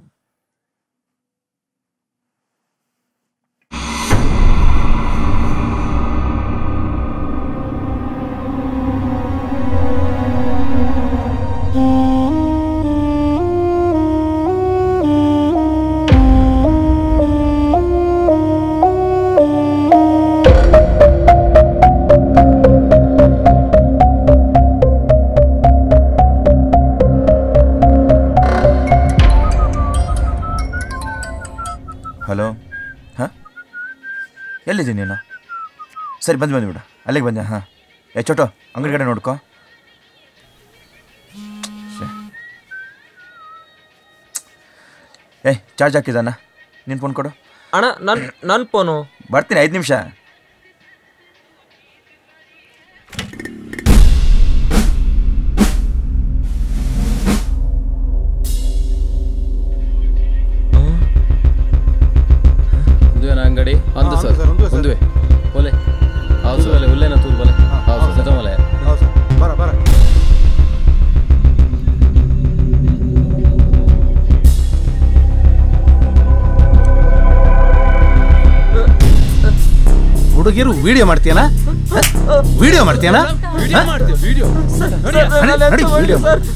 [SPEAKER 9] ಹಲೋ ಹಾಂ ಎಲ್ಲಿದ್ದೀನಿ ನೀನು ಸರಿ ಬಂದು ಬಂದ್ಬಿಡು ಅಲ್ಲಿಗೆ ಬಂದೆ ಹಾಂ ಏ ಚೋಟು ಅಂಗಡಿ ಕಡೆ ನೋಡ್ಕೊ ಶ್ಯೆ. ಏ ಚಾರ್ಜ್ ಹಾಕಿದಾನ ನಿನ್ನ ಫೋನ್ ಕೊಡು
[SPEAKER 2] ಅಣ್ಣ ನನ್ ನನ್ನ ಫೋನು
[SPEAKER 9] ಬರ್ತೀನಿ ಐದು ನಿಮಿಷ
[SPEAKER 6] ಒಂದುವೇನ ಅಂಗಡಿ ಅಂದು
[SPEAKER 25] ಹಾ,
[SPEAKER 6] ಸರ್
[SPEAKER 25] ಒಂದು ಸರ್, ಒಂದು ಸರ್.
[SPEAKER 6] ಒಂದುವೆ ಒಲೆ ಹೌದು ಒಲೆ ಒಲ್ಲೆನ ತೂದು ಬಲೆ ಹೌದು ಸರ್ ಒಲೆ
[SPEAKER 25] ಹೌದು ಸರ್ ಬರ ಬರ
[SPEAKER 4] ಹುಡುಗಿರು ವಿಡಿಯೋ ಮಾಡ್ತೀಯನಾ ವಿಡಿಯೋ ಮಾಡ್ತೀಯನಾ
[SPEAKER 6] ವಿಡಿಯೋ ಮಾಡ್ತೀವಿ ವಿಡಿಯೋ
[SPEAKER 4] ನಡಿ ವಿಡಿಯೋ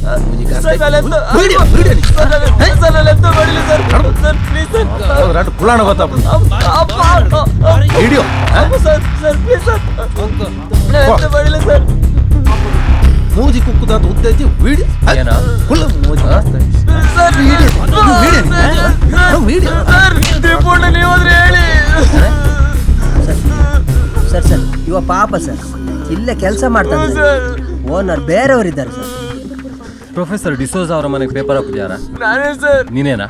[SPEAKER 4] ಕುಳಾಣ ಗೊತ್ತಾಗ್ಬಿಡು ವಿಡಿಯೋ ಮೂಜಿ ಕುಕ್ಕುದಾತ ಉದ್ದೈತಿ ವಿಡಿಯೋ
[SPEAKER 6] ಏನ?
[SPEAKER 4] ಫುಲ್ ಮೂಜಿ ವಿಡಿಯೋ ವಿಡಿಯೋ
[SPEAKER 26] ಸರ್ ಸರ್ ಇವ ಪಾಪ ಸರ್ ಇಲ್ಲೇ ಕೆಲಸ ಮಾಡ್ತಾನೆ ಸರ್ ಓನರ್ ಬೇರೆಯವರಿದ್ದಾರೆ ಸರ್
[SPEAKER 6] ಪ್ರೊಫೆಸರ್ ಡಿಸೋಜ್ ಅವರ ಮನೆಗೆ ಪೇಪರ್ ಹಾಕಿದ್ಯಾರ
[SPEAKER 2] ನಾನೇ ಸರ್
[SPEAKER 6] ನೀನೇನಾ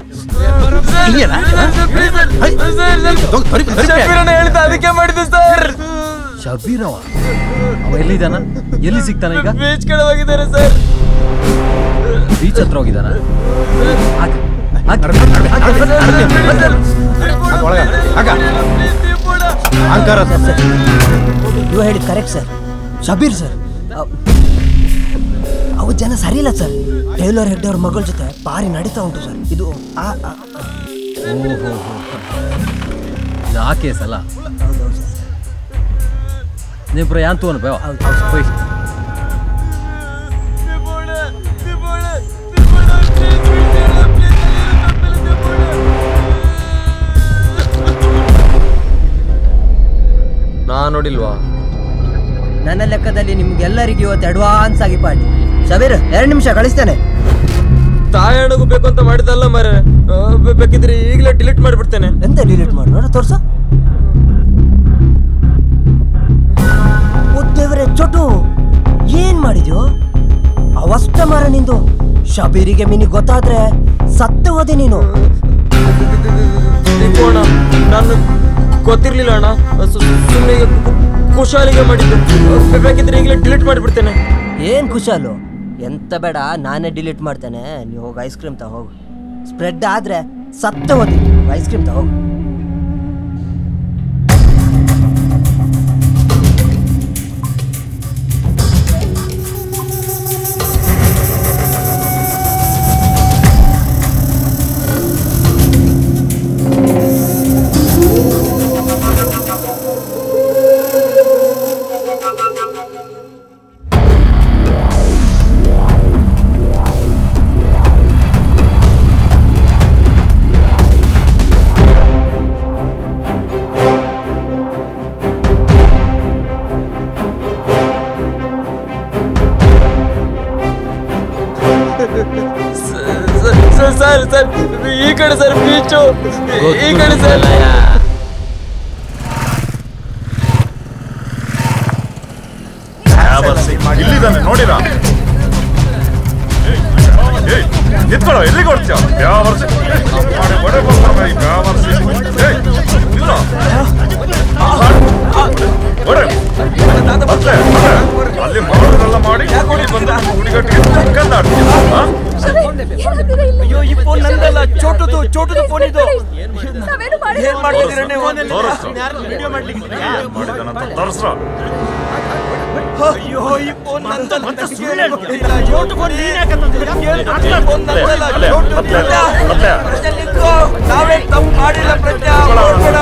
[SPEAKER 2] ಹೇಳಿದ ಅದಕ್ಕೆ ಮಾಡಿದೆ ಸರ್
[SPEAKER 6] ಶಬೀರವ ಅವ ಎಲ್ಲಿದ್ದಾನ ಎಲ್ಲಿ ಸಿಗ್ತಾನ ಈಗ
[SPEAKER 2] ಬೀಚ್ ಕಡೆ ಹೋಗಿದ್ದಾರೆ ಸರ್
[SPEAKER 6] ಬೀಚ್ ಹತ್ರ ಹೋಗಿದ್ದಾನ
[SPEAKER 4] ಅಂಕಾರ
[SPEAKER 26] ಇವ ಹೇಳಿದ್ ಕರೆಕ್ಟ್ ಸರ್ ಶಬೀರ್ ಸರ್ ಅವು ಜನ ಸರಿ ಇಲ್ಲ ಸರ್ ಟೈಲರ್ ಹೆಗ್ಡೆ ಅವ್ರ ಮಗಳ ಜೊತೆ ಭಾರಿ ನಡೀತಾ ಉಂಟು ಸರ್ ಇದು ಆ ಆ-
[SPEAKER 6] ಓಹೋ ಇದು ಆ ಕೇಸ್ ಅಲ್ಲ ನೀವು ಪುರ ಯಾಂತು ಅನ್ನು ಬೇವ ಹೋಯ್
[SPEAKER 2] ನಾ ನೋಡಿಲ್ವಾ
[SPEAKER 26] ನನ್ನ ಲೆಕ್ಕದಲ್ಲಿ ನಿಮ್ಗೆಲ್ಲರಿಗೂ ಇವತ್ತು ಅಡ್ವಾನ್ಸ್ ಆಗಿ ಪಾರ್ಟಿ ಶಬೀರ್ ಎರಡು ನಿಮಿಷ ಕಳಿಸ್ತೇನೆ
[SPEAKER 2] ತಾಯಣಗೂ ಬೇಕು ಅಂತ ಮಾಡಿದಲ್ಲ ಮರ ಬೇಕಿದ್ರೆ ಈಗಲೇ ಡಿಲೀಟ್ ಮಾಡಿಬಿಡ್ತೇನೆ
[SPEAKER 26] ಎಂತ ಡಿಲೀಟ್ ಮಾಡಿ ನೋಡ ತೋರ್ಸ ದೇವರೇ ಚೊಟು ಏನ್ ಮಾಡಿದ್ಯೋ ಅವಸ್ಥ ಮಾರ ನಿಂದು ಶಬೀರಿಗೆ ಮಿನಿ ಗೊತ್ತಾದ್ರೆ ಸತ್ತು ಹೋದೆ ನೀನು
[SPEAKER 2] ದೀಪು ಅಣ್ಣ ನಾನು ಗೊತ್ತಿರ್ಲಿಲ್ಲ ಅಣ್ಣ ಸುಮ್ಮನೆ ಕುಶಾಲಿಗೆ ಮಾಡಿದ್ದು ಬೇಕಿದ್ರೆ ಈಗಲೇ ಡಿಲೀಟ್ ಮಾಡಿಬಿಡ್ತೇನೆ
[SPEAKER 26] ಏನ್ ಕುಶಾಲು ಎಂತ ಬೇಡ ನಾನೇ ಡಿಲೀಟ್ ಮಾಡ್ತೇನೆ ನೀವು ಹೋಗಿ ಐಸ್ ಕ್ರೀಮ್ ತಗೋ ಹೋಗು ಸ್ಪ್ರೆಡ್ ಆದ್ರೆ ಸತ್ತ ಹೋದಿ ಐಸ್ ಕ್ರೀಮ್ ತಗೋ ಹೋಗು
[SPEAKER 2] ಸರ್ ಸರ್ ಈ ಕಡೆ ಸರ್ ಬೀಚು ಈ ಕಡೆ ಸರ್
[SPEAKER 8] ಇಲ್ಲಿದ್ದಾನೆ ನೋಡಿರಾ ಏಯ್ ನಿಂತ್ಕೊಳ್ಳೋ ಎಲ್ಲಿಗೆ ಹೊಡ್ತೀಯ ಯಾವ ವರ್ಷ ಮಾಡಿ ಒಡೆ ಬರ್ತಾರೆ ಈ ಯಾವ ವರ್ಷ ಏಯ್ ನಿಲ್ಲೋ ಒಡೆ ಮತ್ತೆ ಅಲ್ಲಿ ಮಾಡೋದೆಲ್ಲ ಮಾಡಿ ಇಲ್ಲಿ ಬಂದು ಹುಡುಗಟ್ಟಿಗೆ ಚಕ್ಕಂದ ಆಡ್ತೀಯ ಹಾ?
[SPEAKER 2] ಅಯ್ಯೋ ಈ ಫೋನ್ ನಂದಲ್ಲ ಚೋಟುದು ಚೋಟುದು ಫೋನ್ ಇದು ಏನ್ ಮಾಡ್ತಿದ್ದೀರ ನೀವು
[SPEAKER 8] ತೋರಿಸು.
[SPEAKER 2] ವಿಡಿಯೋ
[SPEAKER 8] ಮಾಡಿದಾನಂತ ತೋರಿಸ್ರ
[SPEAKER 2] ಅಯ್ಯೋ ಈ ಫೋನ್ ನಂದಲ್ಲ ಚೋಟು ಫೋನ್ ನೀನ್ ಯಾಕೆ ತಂದಿದ್ದೀರ? ಈ ಫೋನ್ ನಂದಲ್ಲ
[SPEAKER 8] ಅಲ್ಲೇ,
[SPEAKER 2] ಚೋಟು
[SPEAKER 8] ಅಲ್ಲೇ,
[SPEAKER 2] ಪ್ರಜ್ಞಾ.
[SPEAKER 8] ಅಲ್ಲೇ.
[SPEAKER 2] ಪ್ರಜ್ಞಾ ನಿಂತ್ಕೋ. ನಾವೇನ್ ತಪ್ಪು ಮಾಡಿಲ್ಲ ಪ್ರಜ್ಞಾ ಹೊರಡ್ಬೇಡ.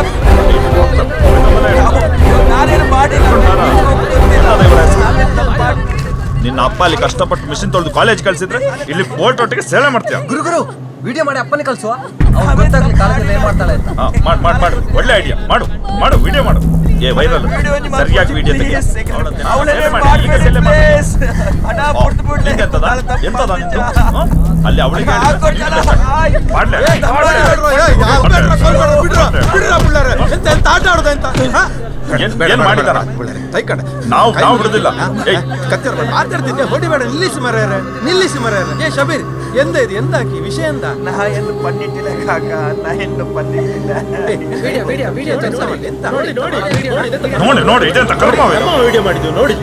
[SPEAKER 2] ನಾನೇನು ಮಾಡಿಲ್ಲ ನಾವೇನ್ ತಪ್ಪು ಮಾಡಿ
[SPEAKER 8] ನಿನ್ನ ಅಪ್ಪ ಅಲ್ಲಿ ಕಷ್ಟಪಟ್ಟು ಮಿಷಿನ್ ತೊಳೆದು ಕಾಲೇಜ್ ಕಳ್ಸಿದ್ರೆ ಇಲ್ಲಿ ಬೋಲ್ಟ್ ಒಟ್ಟಿಗೆ ಸೇವೆ ಮಾಡ್ತೀಯ
[SPEAKER 6] ಗುರು ಗುರು ವಿಡಿಯೋ ಮಾಡಿ ಅಪ್ಪನೇ ಕಳ್ಸುವ ಅವ್ನು ಗೊತ್ತಾಗ್ಲಿ ಕಾಲೇಜಲ್ಲಿ ಏನ್ ಮಾಡ್ತಾಳೆ ಅಂತ
[SPEAKER 8] ಹಾ, ಮಾಡ್ ಮಾಡ್ ಮಾಡು ಒಳ್ಳೆ ಐಡಿಯಾ ಮಾಡು ಮಾಡು ವಿಡಿಯೋ ಮಾಡು ಏ ವೈರಲ್ ಸರಿಯಾಗಿ ವಿಡಿಯೋ ತೆಗಿ
[SPEAKER 2] ಅವಳನ್ನೇ
[SPEAKER 8] ಸೇವೆ ಮಾಡಿ, ಈಗ ಸೇವೆ ಮಾಡು.
[SPEAKER 2] ಪ್ಲೀಸ್ ಹಣ ಕೊಟ್ಟು ಬಿಡ್ಲಿ
[SPEAKER 8] ಎಂತದ ಎಂತದ ನಿಂದು ಹಾ? ಅಲ್ಲಿ ಅವಳಿಗೆ ಮಾಡ್ಲೆ ಏನ್ ಏನ್ ಮಾಡಿದಾರ ನಾವು ನಾವು ಬಿಡುದಿಲ್ಲ ಏಯ್
[SPEAKER 4] ಮಾತಾಡ್ತಿದ್ದೆ ಹೊಡಿಬೇಡ ನಿಲ್ಲಿಸಿ ಮರ್ಯಾರೆ ನಿಲ್ಲಿಸಿ ಮರ್ಯಾರೆ ಏ ಶಬೀರ್ ಎಂದ ಇದು ಎಂದಾಕಿ ವಿಷಯ ಎಂದ
[SPEAKER 2] ನಾ ಎಂದು ಪನ್ನಿಟ್ಟಿಲ್ಲ ಕಾಕ ನಾ ಎಂದು ಪನ್ನಿಟ್ಟಿಲ್ಲ
[SPEAKER 4] ವಿಡಿಯೋ ವಿಡಿಯೋ ವಿಡಿಯೋ ಎಂತ
[SPEAKER 25] ನೋಡಿ ನೋಡಿ
[SPEAKER 8] ನೋಡಿ ನೋಡಿ ಇದೆಂತ ಕರ್ಮವೇ
[SPEAKER 25] ವಿಡಿಯೋ ಮಾಡಿದ್ವಿ ನೋಡಿ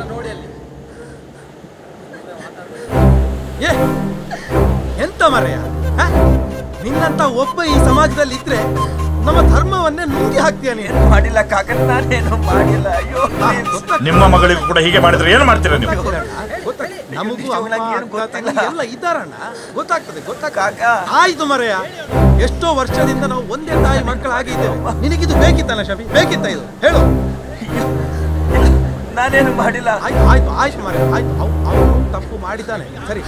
[SPEAKER 4] ಏ ಎಂತ ಮರೆಯ ನಿನ್ನಂತ ಒಬ್ಬ ಈ ಸಮಾಜದಲ್ಲಿ ಇದ್ರೆ ನಮ್ಮ ಧರ್ಮವನ್ನೇ ನುಂಗಿ ಹಾಕ್ತೀಯ ನೀನು
[SPEAKER 2] ಮಾಡಿಲ್ಲ ಕಾಕ ನಾನೇನು ಮಾಡಿಲ್ಲ ಅಯ್ಯೋ
[SPEAKER 8] ನಿಮ್ಮ ಮಗಳಿಗೂ ಕೂಡ ಹೀಗೆ ಮಾಡಿದ್ರೆ ಏನ್ ಮಾಡ್ತೀರಾ ನೀವು
[SPEAKER 4] ನಮಗೂ ಅಮ್ಮ, ಅಕ್ಕ, ತಂಗಿ ಎಲ್ಲ ಇದ್ದಾರಣ್ಣ ಗೊತ್ತಾಗ್ತದೆ ಗೊತ್ತಾಗ ಆಯ್ತು ಮರೆಯ ಎಷ್ಟೋ ವರ್ಷದಿಂದ ನಾವು ಒಂದೇ ತಾಯಿ ಮಕ್ಕಳಾಗಿದ್ದೇವೆ ನಿನಗಿದು ಬೇಕಿತ್ತಲ್ಲ ಶಬಿ ಬೇಕಿತ್ತ ಇದು ಹೇಳು
[SPEAKER 2] ನಾನೇನು ಮಾಡಿಲ್ಲ
[SPEAKER 4] ಆಯ್ತು ಆಯ್ತು ಆಯ್ತು ಮರೆ ಆಯ್ತು ಅವ್ ಅವನು ತಪ್ಪು ಮಾಡಿದ್ದಾನೆ ಸರಿ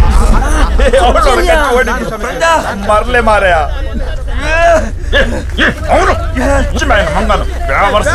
[SPEAKER 8] ಮರ್ಲೆ ಮಾರಯ ಅವನು ಮಂಗನು ಯಾವ ವರ್ಷ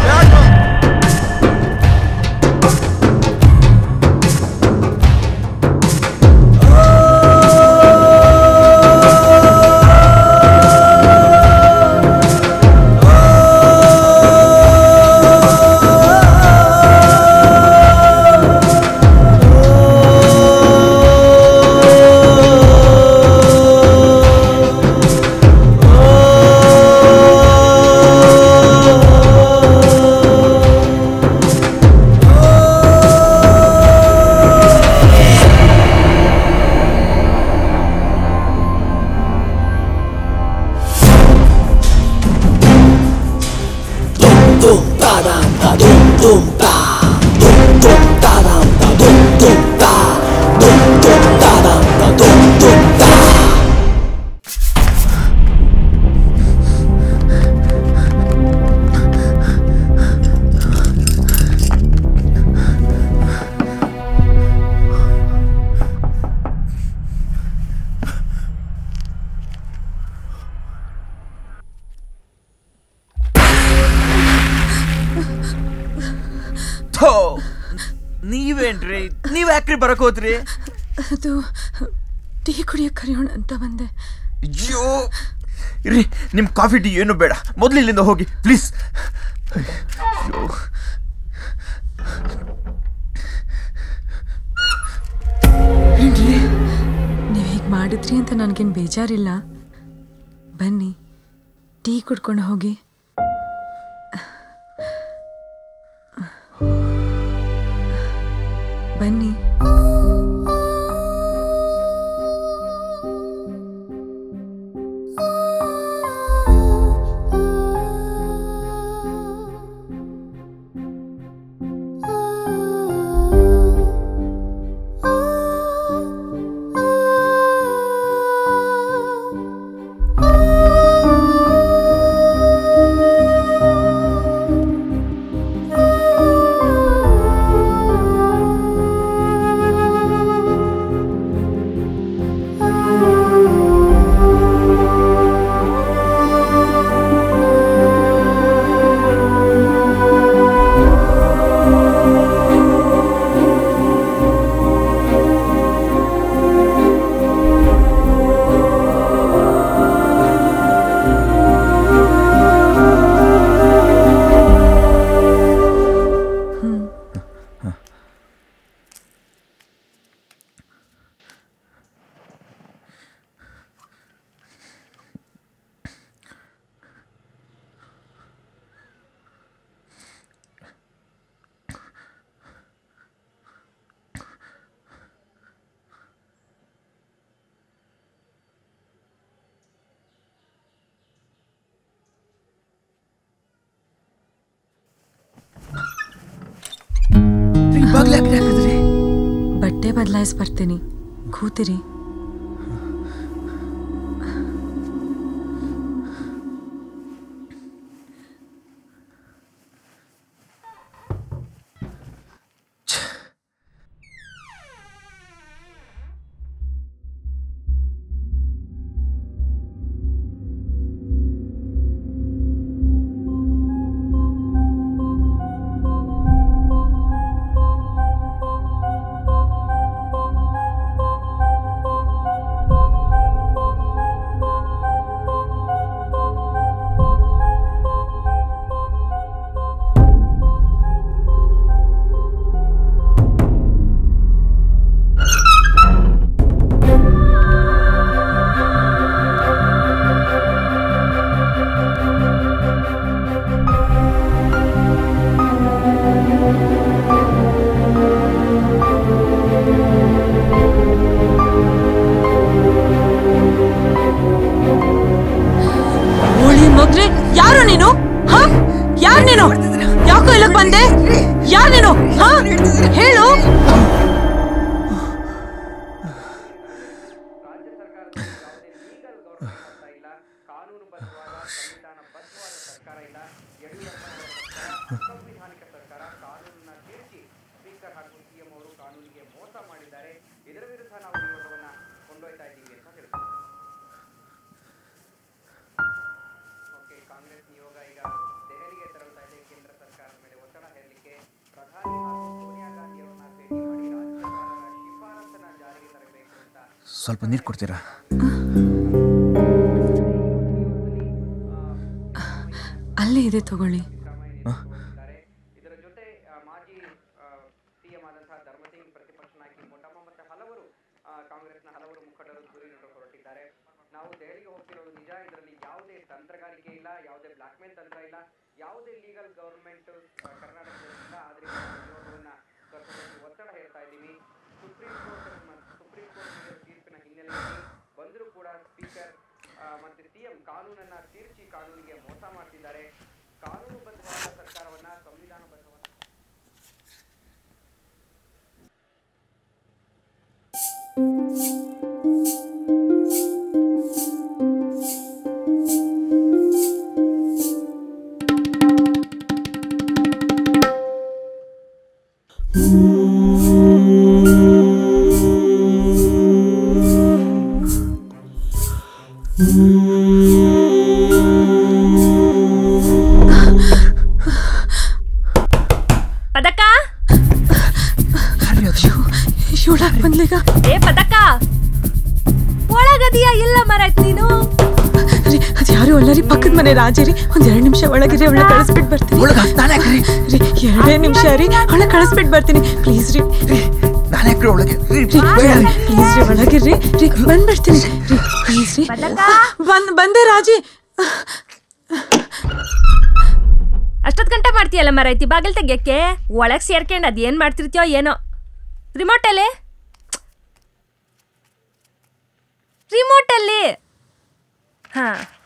[SPEAKER 2] ಥೋ ನೀವೇನ್ರಿ ನೀವ್ ಯಾಕ್ರಿ ಬರಕ್ ಹೋದ್ರಿ
[SPEAKER 11] ಅದು ಟೀ ಕುಡಿಯಕ್ಕೆ ಕರೆಯೋಣ ಅಂತ ಬಂದೆ
[SPEAKER 2] ಅಯ್ಯೋ ರೀ ನಿಮ್ ಕಾಫಿ ಟೀ ಏನು ಬೇಡ ಮೊದ್ಲು ಇಲ್ಲಿಂದ ಹೋಗಿ ಪ್ಲೀಸ್
[SPEAKER 11] ಏನ್ರಿ ನೀವು ಹೀಗೆ ಮಾಡಿದ್ರಿ ಅಂತ ನನಗೇನು ಬೇಜಾರಿಲ್ಲ ಬನ್ನಿ ಟೀ ಕುಡ್ಕೊಂಡು ಹೋಗಿ ಬನ್ನಿ
[SPEAKER 13] ಆ
[SPEAKER 11] ಬಾಗ್ಲಾಗ್ರಿ ಹಾಕಿದ್ರಿ ಬಟ್ಟೆ ಬದಲಾಯಿಸಿ ಬರ್ತೀನಿ ಕೂತಿರಿ
[SPEAKER 13] ಹೋಳಿ ಮಗ್ರೆ ಯಾರು ನೀನು ಹ ಯಾರು ನೀನು ಯಾಕೋ ಇಲ್ಲಕ್ ಬಂದೆ ಯಾರು ನೀನು ಹ ಹೇಳು
[SPEAKER 9] ಸ್ವಲ್ಪ ನೀರು ಕೊಡ್ತೀರಾ
[SPEAKER 11] ಅಲ್ಲೇ ಇದೆ ತಗೊಳ್ಳಿ
[SPEAKER 14] ಪದಕ
[SPEAKER 11] ಇವಳಾಗ್ ಬಂದ್ಲೀಗ
[SPEAKER 14] ಏ ಪದಕ ಒಳಗದಿಯಾ ಇಲ್ಲ ಮರಕ್ ನೀನು
[SPEAKER 11] ರೀ ಅದು ಯಾರು ಅಲ್ಲ ರೀ ಪಕ್ಕದ ಮನೆ ರಾಜರಿ ಒಂದ್ ಎರಡ್ ನಿಮಿಷ ಒಳಗಿರಿ ಅವಳ ಕಳಿಸ್ಬಿಟ್ಟು ಬರ್ತೀನಿ ರೀ ಎರಡೇ ನಿಮಿಷ ರೀ ಅವಳ ಕಳಿಸ್ಬಿಟ್ಟು ಬರ್ತೀನಿ ಪ್ಲೀಸ್ ರೀ
[SPEAKER 9] ಒಳಗೆ
[SPEAKER 11] ಪ್ಲೀಸ್ ರೀ ಒಳಗಿರ್ರಿ ರೀ ಬಂದ್ಬಿಡ್ತೀನಿ ರೀ ಪ್ಲೀಸ್ ರೀ ಬಂದ್ ಬಂದೆ ರಾಜಿ
[SPEAKER 14] ಅಷ್ಟೊತ್ ಗಂಟೆ ಮಾಡ್ತೀಯಲ್ಲ ಮರೈತಿ ಬಾಗಿಲ್ ತೆಗ್ಯಕ್ಕೆ ಒಳಗ್ ಸೇರ್ಕೊಂಡು ಅದೇನ್ ಮಾಡ್ತಿರ್ತೀಯೋ ಏನೋ ರಿಮೋಟ್ ಅಲ್ಲಿ ರಿಮೋಟ್ ಅಲ್ಲಿ ಹಾ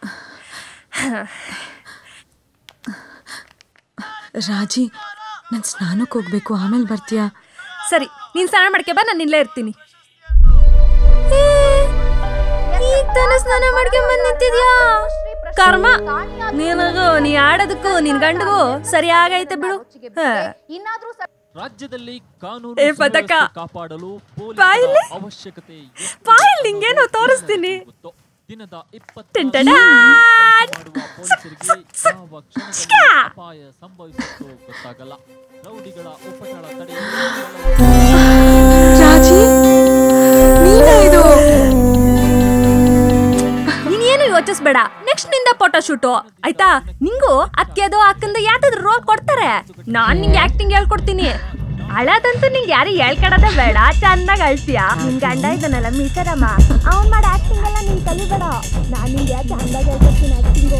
[SPEAKER 11] ರಾಜಿ ನಾನು ಸ್ನಾನಕ್ಕೆ ಹೋಗ್ಬೇಕು ಆಮೇಲೆ ಬರ್ತೀಯಾ
[SPEAKER 14] ಸರಿ ನೀನ್ ಸ್ನಾನ ಮಾಡ್ಕೆ ಬಾ ನಾನು ಇಲ್ಲೇ ಇರ್ತೀನಿ ಏ, ಈಗ ತಾನೇ ಸ್ನಾನ ಮಾಡ್ಕೊಂಡ್ ಬಂದ್ ನಿಂತಿದ್ಯಾ ಕರ್ಮ ನಿನಗೂ ನೀ ಆಡೋದಕ್ಕೂ ನಿನ್ ಗಂಡಗೂ ಸರಿ ಆಗೈತೆ ಬಿಡು ಹಾ.
[SPEAKER 16] ರಾಜ್ಯದಲ್ಲಿ ಕಾನೂನು
[SPEAKER 14] ಏ ಪದಕ
[SPEAKER 16] ಸುವ್ಯವಸ್ಥೆ ಕಾಪಾಡಲು
[SPEAKER 14] ಬಾಯಿಲಿ
[SPEAKER 16] ಪೊಲೀಸರ ಅವಶ್ಯಕತೆ
[SPEAKER 14] ಬಾಯಲ್ಲಿ ನಿಂಗೇನೋ ತೋರಿಸ್ತೀನಿ
[SPEAKER 16] ದಿನದ
[SPEAKER 14] ಟಂಟಡಾನ್.
[SPEAKER 16] ಯಾವ ಕ್ಷಣದಲ್ಲಿ ಅಪಾಯ ಸಂಭವಿಸುತ್ತೋ ಗೊತ್ತಾಗಲ್ಲ ರೌಡಿಗಳ ಉಪಟಳ ತಡೆಯಲು
[SPEAKER 11] ರಾಜಿ ನೀನಾ ಇದು
[SPEAKER 14] ನೀನೇನು ಯೋಚಿಸ್ಬೇಡ ನೆಕ್ಸ್ಟ್ ನಿಂದ ಫೋಟೋ ಶೂಟು ಆಯ್ತಾ ನಿಂಗೂ ಅತ್ತೆದು ಅಕ್ಕಂದು ಯಾವ್ದಾದ್ರು ರೋಲ್ ಕೊಡ್ತಾರೆ ನಾನ್ ನಿಂಗೆ ಆಕ್ಟಿಂಗ್ ಹೇಳ್ಕೊಡ್ತೀನಿ ಅಳದಂತೂ ನಿಂಗೆ ಯಾರು ಹೇಳ್ಕೊಡೋದೇ ಬೇಡ ಚೆನ್ನಾಗಿ ಅಳ್ತೀಯ ನಿನ್ ಗಂಡ ಇದ್ದಾನಲ್ಲ ಮೀಸರಮ್ಮ ಅವ್ನ್ ಮಾಡೋ ಆಕ್ಟಿಂಗ್ ಎಲ್ಲ ನೀನ್ ಕಲಿಬೇಡ ನಾನ್ ನಿಂಗೆ ಚಂದಾಗಿ ಹೇಳ್ಕೊಡ್ತೀನಿ ಆಕ್ಟಿಂಗು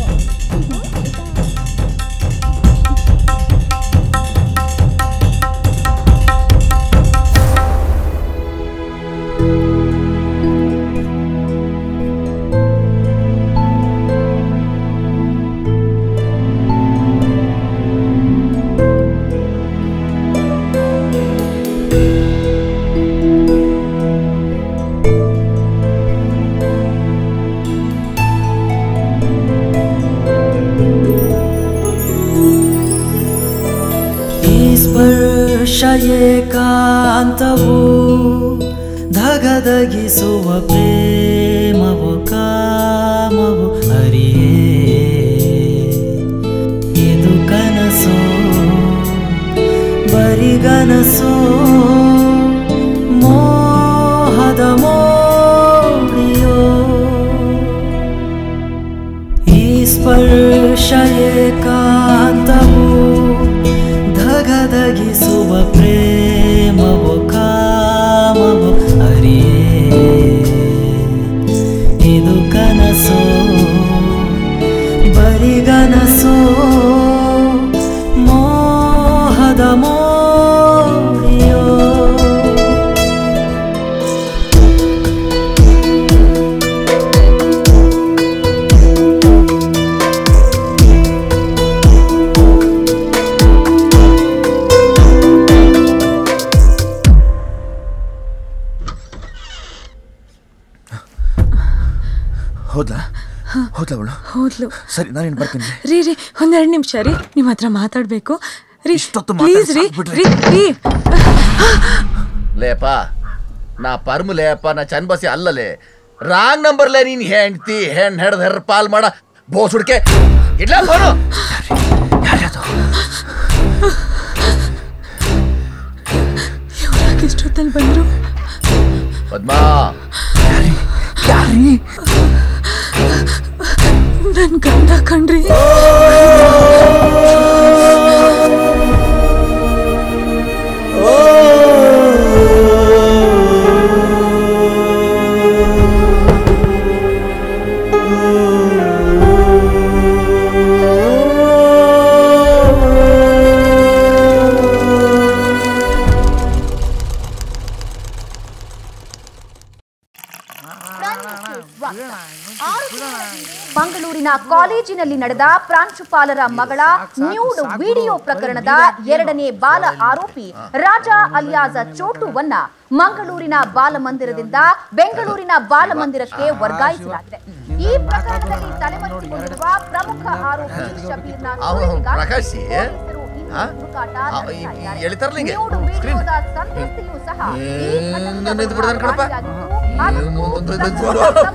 [SPEAKER 7] ಸ್ಪರ್ಶ ಏಕಾಂತವು ಧಗಧಗಿಸುವ ಪ್ರೇಮವು ಕಾಮವು ಅರಿಯೇ ಇದು ಕನಸೋ ಬರಿಗನಸೋ ಮೋಹದ ಮೋಡಿಯೋ ಈ ಸ್ಪರ್ಶ ಏಕಾಂತವು ಧಗಧಗಿಸುವ ಪ್ರೇಮವು ಕಾಮವು ಅರಿಯೇ ಇದು ಕನಸೋ ಬರಿಗನಸೋ ಮೋಹದ ಮೋಡಿಯೋ
[SPEAKER 9] ಹೋದ್ಲಾ ಹೋದ್ಲಾ ಅವಳು
[SPEAKER 13] ಹೋದ್ಲು
[SPEAKER 9] ಸರಿ ನಾನೇನು ಬರ್ತೀನಿ
[SPEAKER 13] ರೀ ರೀ ಒಂದೆರಡು ನಿಮಿಷ ರೀ ನಿಮ್ಮ ಹತ್ರ ಮಾತಾಡ್ಬೇಕು ರೀ
[SPEAKER 9] ಇಷ್ಟೊತ್ತು
[SPEAKER 13] ಪ್ಲೀಸ್ ರೀ
[SPEAKER 9] ಮಾತಾಡ್ಸಿ
[SPEAKER 13] ರೀ ರೀ
[SPEAKER 10] ಲೇಪ ನಾ ಪರ್ಮು ಲೇಪ ನಾ ಚನ್ಬಸಿ ಅಲ್ಲಲೇ ರಾಂಗ್ ನಂಬರ್ಲೇ ನೀನ್ ಹೆಂಡ್ತಿ ಹೆಣ್ ಹೆಡ್ದ ಹೆರ್ ಪಾಲ್ ಮಾಡ ಬೋಸ್ ಹುಡ್ಕೆ ಇಡ್ಲ ಫೋನು
[SPEAKER 13] ಇವ್ರಾಗ ಇಷ್ಟೊತ್ತಲ್ಲಿ ಬಂದ್ರು
[SPEAKER 10] ಪದ್ಮಾ
[SPEAKER 13] ನನ್ ಗಂಡ ಕಣ್ರಿ
[SPEAKER 17] ಮಂಗಳೂರಿನ ಕಾಲೇಜಿನಲ್ಲಿ ನಡೆದ ಪ್ರಾಂಶುಪಾಲರ ಮಗಳ ನ್ಯೂಡ್ ವಿಡಿಯೋ ಪ್ರಕರಣದ ಎರಡನೇ ಬಾಲ ಆರೋಪಿ ರಾಜ ಅಲಿಯಾಜ ಚೋಟುವನ್ನ ಮಂಗಳೂರಿನ ಬಾಲಮಂದಿರದಿಂದ ಬೆಂಗಳೂರಿನ ಬಾಲಮಂದಿರಕ್ಕೆ ವರ್ಗಾಯಿಸಲಾಗಿದೆ ಈ ಪ್ರಕರಣದಲ್ಲಿ ತಲೆಮರೆಸಿಕೊಂಡಿರುವ ಪ್ರಮುಖ ಆರೋಪಿ ಶಬೀರ್ನ
[SPEAKER 10] ಅವನು
[SPEAKER 17] ಸುಳಿವಿಗಾಗಿ
[SPEAKER 10] ಪ್ರಕಾಶ್
[SPEAKER 17] ಪೊಲೀಸರು ಇಂದು
[SPEAKER 10] ಆ?
[SPEAKER 17] ಹುಡುಕಾಟ
[SPEAKER 10] ಆ,
[SPEAKER 17] ನಡೆಸ್ತಾ
[SPEAKER 10] ಈ- ಈ
[SPEAKER 17] ಇದ್ದಾರೆ.
[SPEAKER 10] ಎಳಿತಾರಲ್ಲ ಹಿಂಗೆ
[SPEAKER 17] ನ್ಯೂಡ್
[SPEAKER 10] ಸ್ಕ್ರೀನ್
[SPEAKER 17] ವಿಡಿಯೋದ ಸಂತ್ರಸ್ತೆಯೂ ಸಹ ಈ ಘಟನೆಯ
[SPEAKER 10] ನಿಂತು ಬಿಡ್ತಾನೆ ಕಣಪ್ಪ
[SPEAKER 17] ಅದಕ್ಕೂ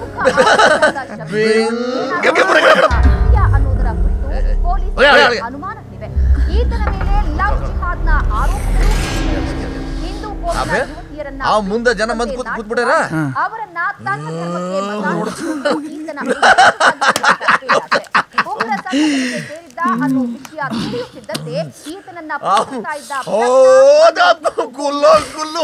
[SPEAKER 17] ಅನ್ನೋದರ ಕುರಿತು ಪೊಲೀಸರು ಅನುಮಾನಗಳಿವೆ ಈತನ ಮೇಲೆ ಲವ್ ಜಿಹಾದ್ನ ಆರೋಪಗಳು ಹಿಂದೂ ಕೋರ್ಟ್ನ
[SPEAKER 10] ಅಬೆ,
[SPEAKER 17] ಯುವತಿಯರನ್ನ
[SPEAKER 10] ಆ ಮುಂದೆ ಜನ ಬಂದು ಕೂತ್ ಕೂತ್ಬಿಟ್ಟಾರ
[SPEAKER 17] ಅವರನ್ನ ತನ್ನ ಧರ್ಮಕ್ಕೆ ಮತಾಂತರಿಸಿಕೊಂಡು ಈತನ ಉಗ್ರ ಸಂಘಟನೆಗೆ ಸೇರಿದ್ದ ಅನ್ನೋ ವಿಷಯ ತಿಳಿಯುತ್ತಿದ್ದಂತೆ ಈತನನ್ನ ಪ್ರೀತಿಸ್ತಾ ಇದ್ದ
[SPEAKER 10] ಗುಲ್ಲು ಗುಲ್ಲು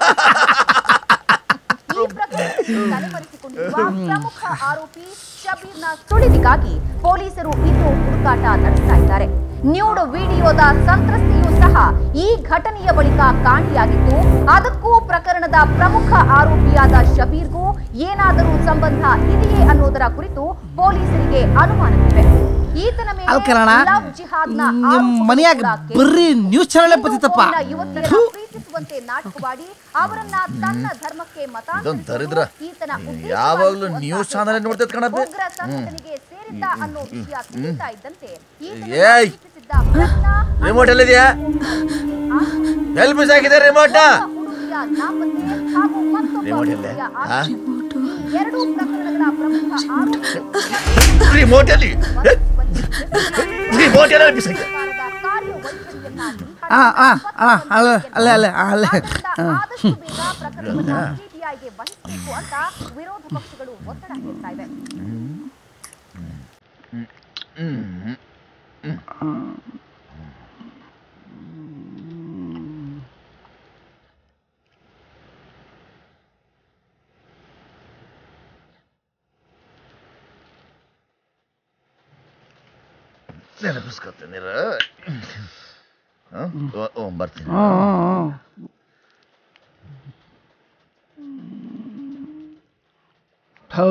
[SPEAKER 17] ಈ ಪ್ರಕರಣದಲ್ಲಿ ತಲೆಮರೆಸಿಕೊಂಡಿರುವ ಪ್ರಮುಖ ಆರೋಪಿ ಶಬೀರ್ನ ಸುಳಿವಿಗಾಗಿ ಪೊಲೀಸರು ಇಂದು ಹುಡುಕಾಟ ನಡೆಸ್ತಾ ಇದ್ದಾರೆ ನ್ಯೂಡ್ ವಿಡಿಯೋದ ಸಂತ್ರಸ್ತೆಯೂ ಸಹ ಈ ಘಟನೆಯ ಬಳಿಕ ಕಾಣೆಯಾಗಿದ್ದು ಅದಕ್ಕೂ ಪ್ರಕರಣದ ಪ್ರಮುಖ ಆರೋಪಿಯಾದ ಶಬೀರ್ಗೂ ಏನಾದರೂ ಸಂಬಂಧ ಇದೆಯೇ ಅನ್ನೋದರ ಕುರಿತು ಪೊಲೀಸರಿಗೆ ಅನುಮಾನವಿದೆ ಈತನ ಮೇಲೆ
[SPEAKER 15] ಅಲ್ಕರಣ
[SPEAKER 17] ಲವ್ ಜಿಹಾದ್ನ
[SPEAKER 15] ನಿಮ್ ಮನೆಯಾಗ ಬರ್ರಿ ನ್ಯೂಸ್ ಚಾನಲ್ ಬತ್ತಿತ್ತಪ್ಪ
[SPEAKER 17] ಯುವತಿಯರನ್ನ ಪ್ರೀತಿಸುವಂತೆ ನಾಟಕವಾಡಿ ಅವರನ್ನ ತನ್ನ ಧರ್ಮಕ್ಕೆ
[SPEAKER 10] ಇದೊಂದ್ ದರಿದ್ರ
[SPEAKER 17] ಮತಾಂತರಿಸಿಕೊಂಡು ಈತನ ಉದ್ದೇಶವಾಗಿ
[SPEAKER 10] ಯಾವಾಗ್ಲೂ ನ್ಯೂಸ್ ಚಾನಲ್ ನೋಡ್ತೈತ್ ಕಣಪ್ಪೆ
[SPEAKER 17] ಉಗ್ರ ಸಂಘಟನೆಗೆ ಸೇರಿದ್ದ ಅನ್ನೋ ವಿಷಯ ತಿಳಿತಾ ಇದ್ದಂತೆ
[SPEAKER 10] ಏಯ್ ರಿಮೋಟ್ ಎಲ್ಲಿದ್ಯಾ ಎಲ್ಲಿ ಬಿಸಾಕಿದೆ ರಿಮೋಟ್ ರಿಮೋಟ್ ಎಲ್ಲೇ ಹಾ?
[SPEAKER 17] ಎರಡು ಪ್ರಕರಣಗಳ ಪ್ರಮುಖ ಆರೋಪಿ
[SPEAKER 10] ರಿಮೋಟ್ ಎಲ್ಲಿ ರಿಮೋಟ್ ಎಲ್ಲ ಬಿಸಾಕಿದೆ
[SPEAKER 15] ಆ ಆ ಆ ಅಲ್ಲ ಅಲ್ಲೇ ಅಲ್ಲೇ ಅಲ್ಲೇ ಆ.
[SPEAKER 17] ಸಿಬಿಐಗೆ ವಹಿಸಬೇಕು ಅಂತ ವಿರೋಧ ಪಕ್ಷಗಳು ಒತ್ತಡ ಹೇರ್ತಾ ಇವೆ
[SPEAKER 10] ನೆನಪಿಸ್ಕೊತೀನಿ ಓ ಬರ್ತೀನಿ
[SPEAKER 15] ಹ್ಮ್, ಹ್ಮ್, ಹ್ಮ್. ಹೌ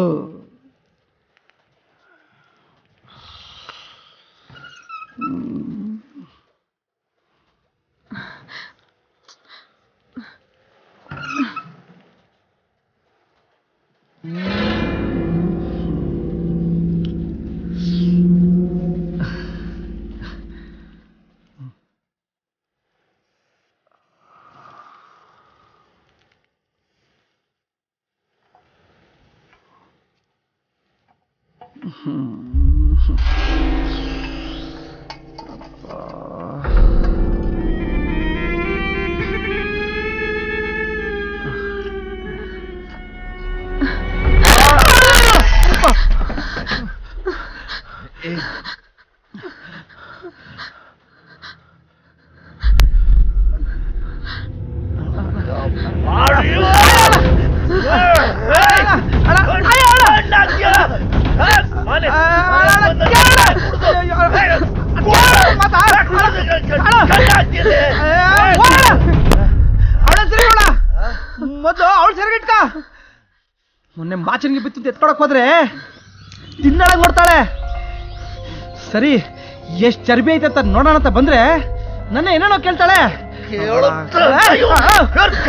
[SPEAKER 15] ಮೊದಲು ಅವಳು ಸೆರಗಿಟ್ಕ ಮೊನ್ನೆ ಮಾಚನಿಗೆ ಬಿತ್ತು ಅಂತ ಎತ್ಕೊಳಕ್ ಹೋದ್ರೆ ತಿನ್ನಳಗ್ ನೋಡ್ತಾಳೆ ಸರಿ ಎಷ್ಟ್ ಚರ್ಬಿ ಐತೆ ಅಂತ ನೋಡೋಣ ಅಂತ ಬಂದ್ರೆ ನನ್ನ ಏನೇನೋ ಕೇಳ್ತಾಳೆ ಏ, ಏ, ಯಾವ್ನ್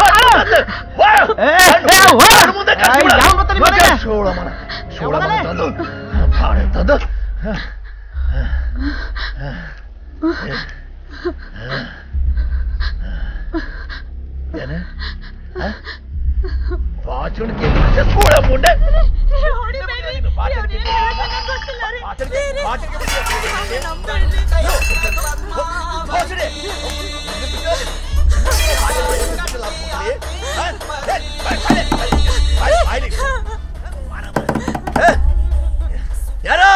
[SPEAKER 15] ಗೊತ್ತಾ ನಿಮ್ ಮನೆಗೆ?
[SPEAKER 10] ಯಾರು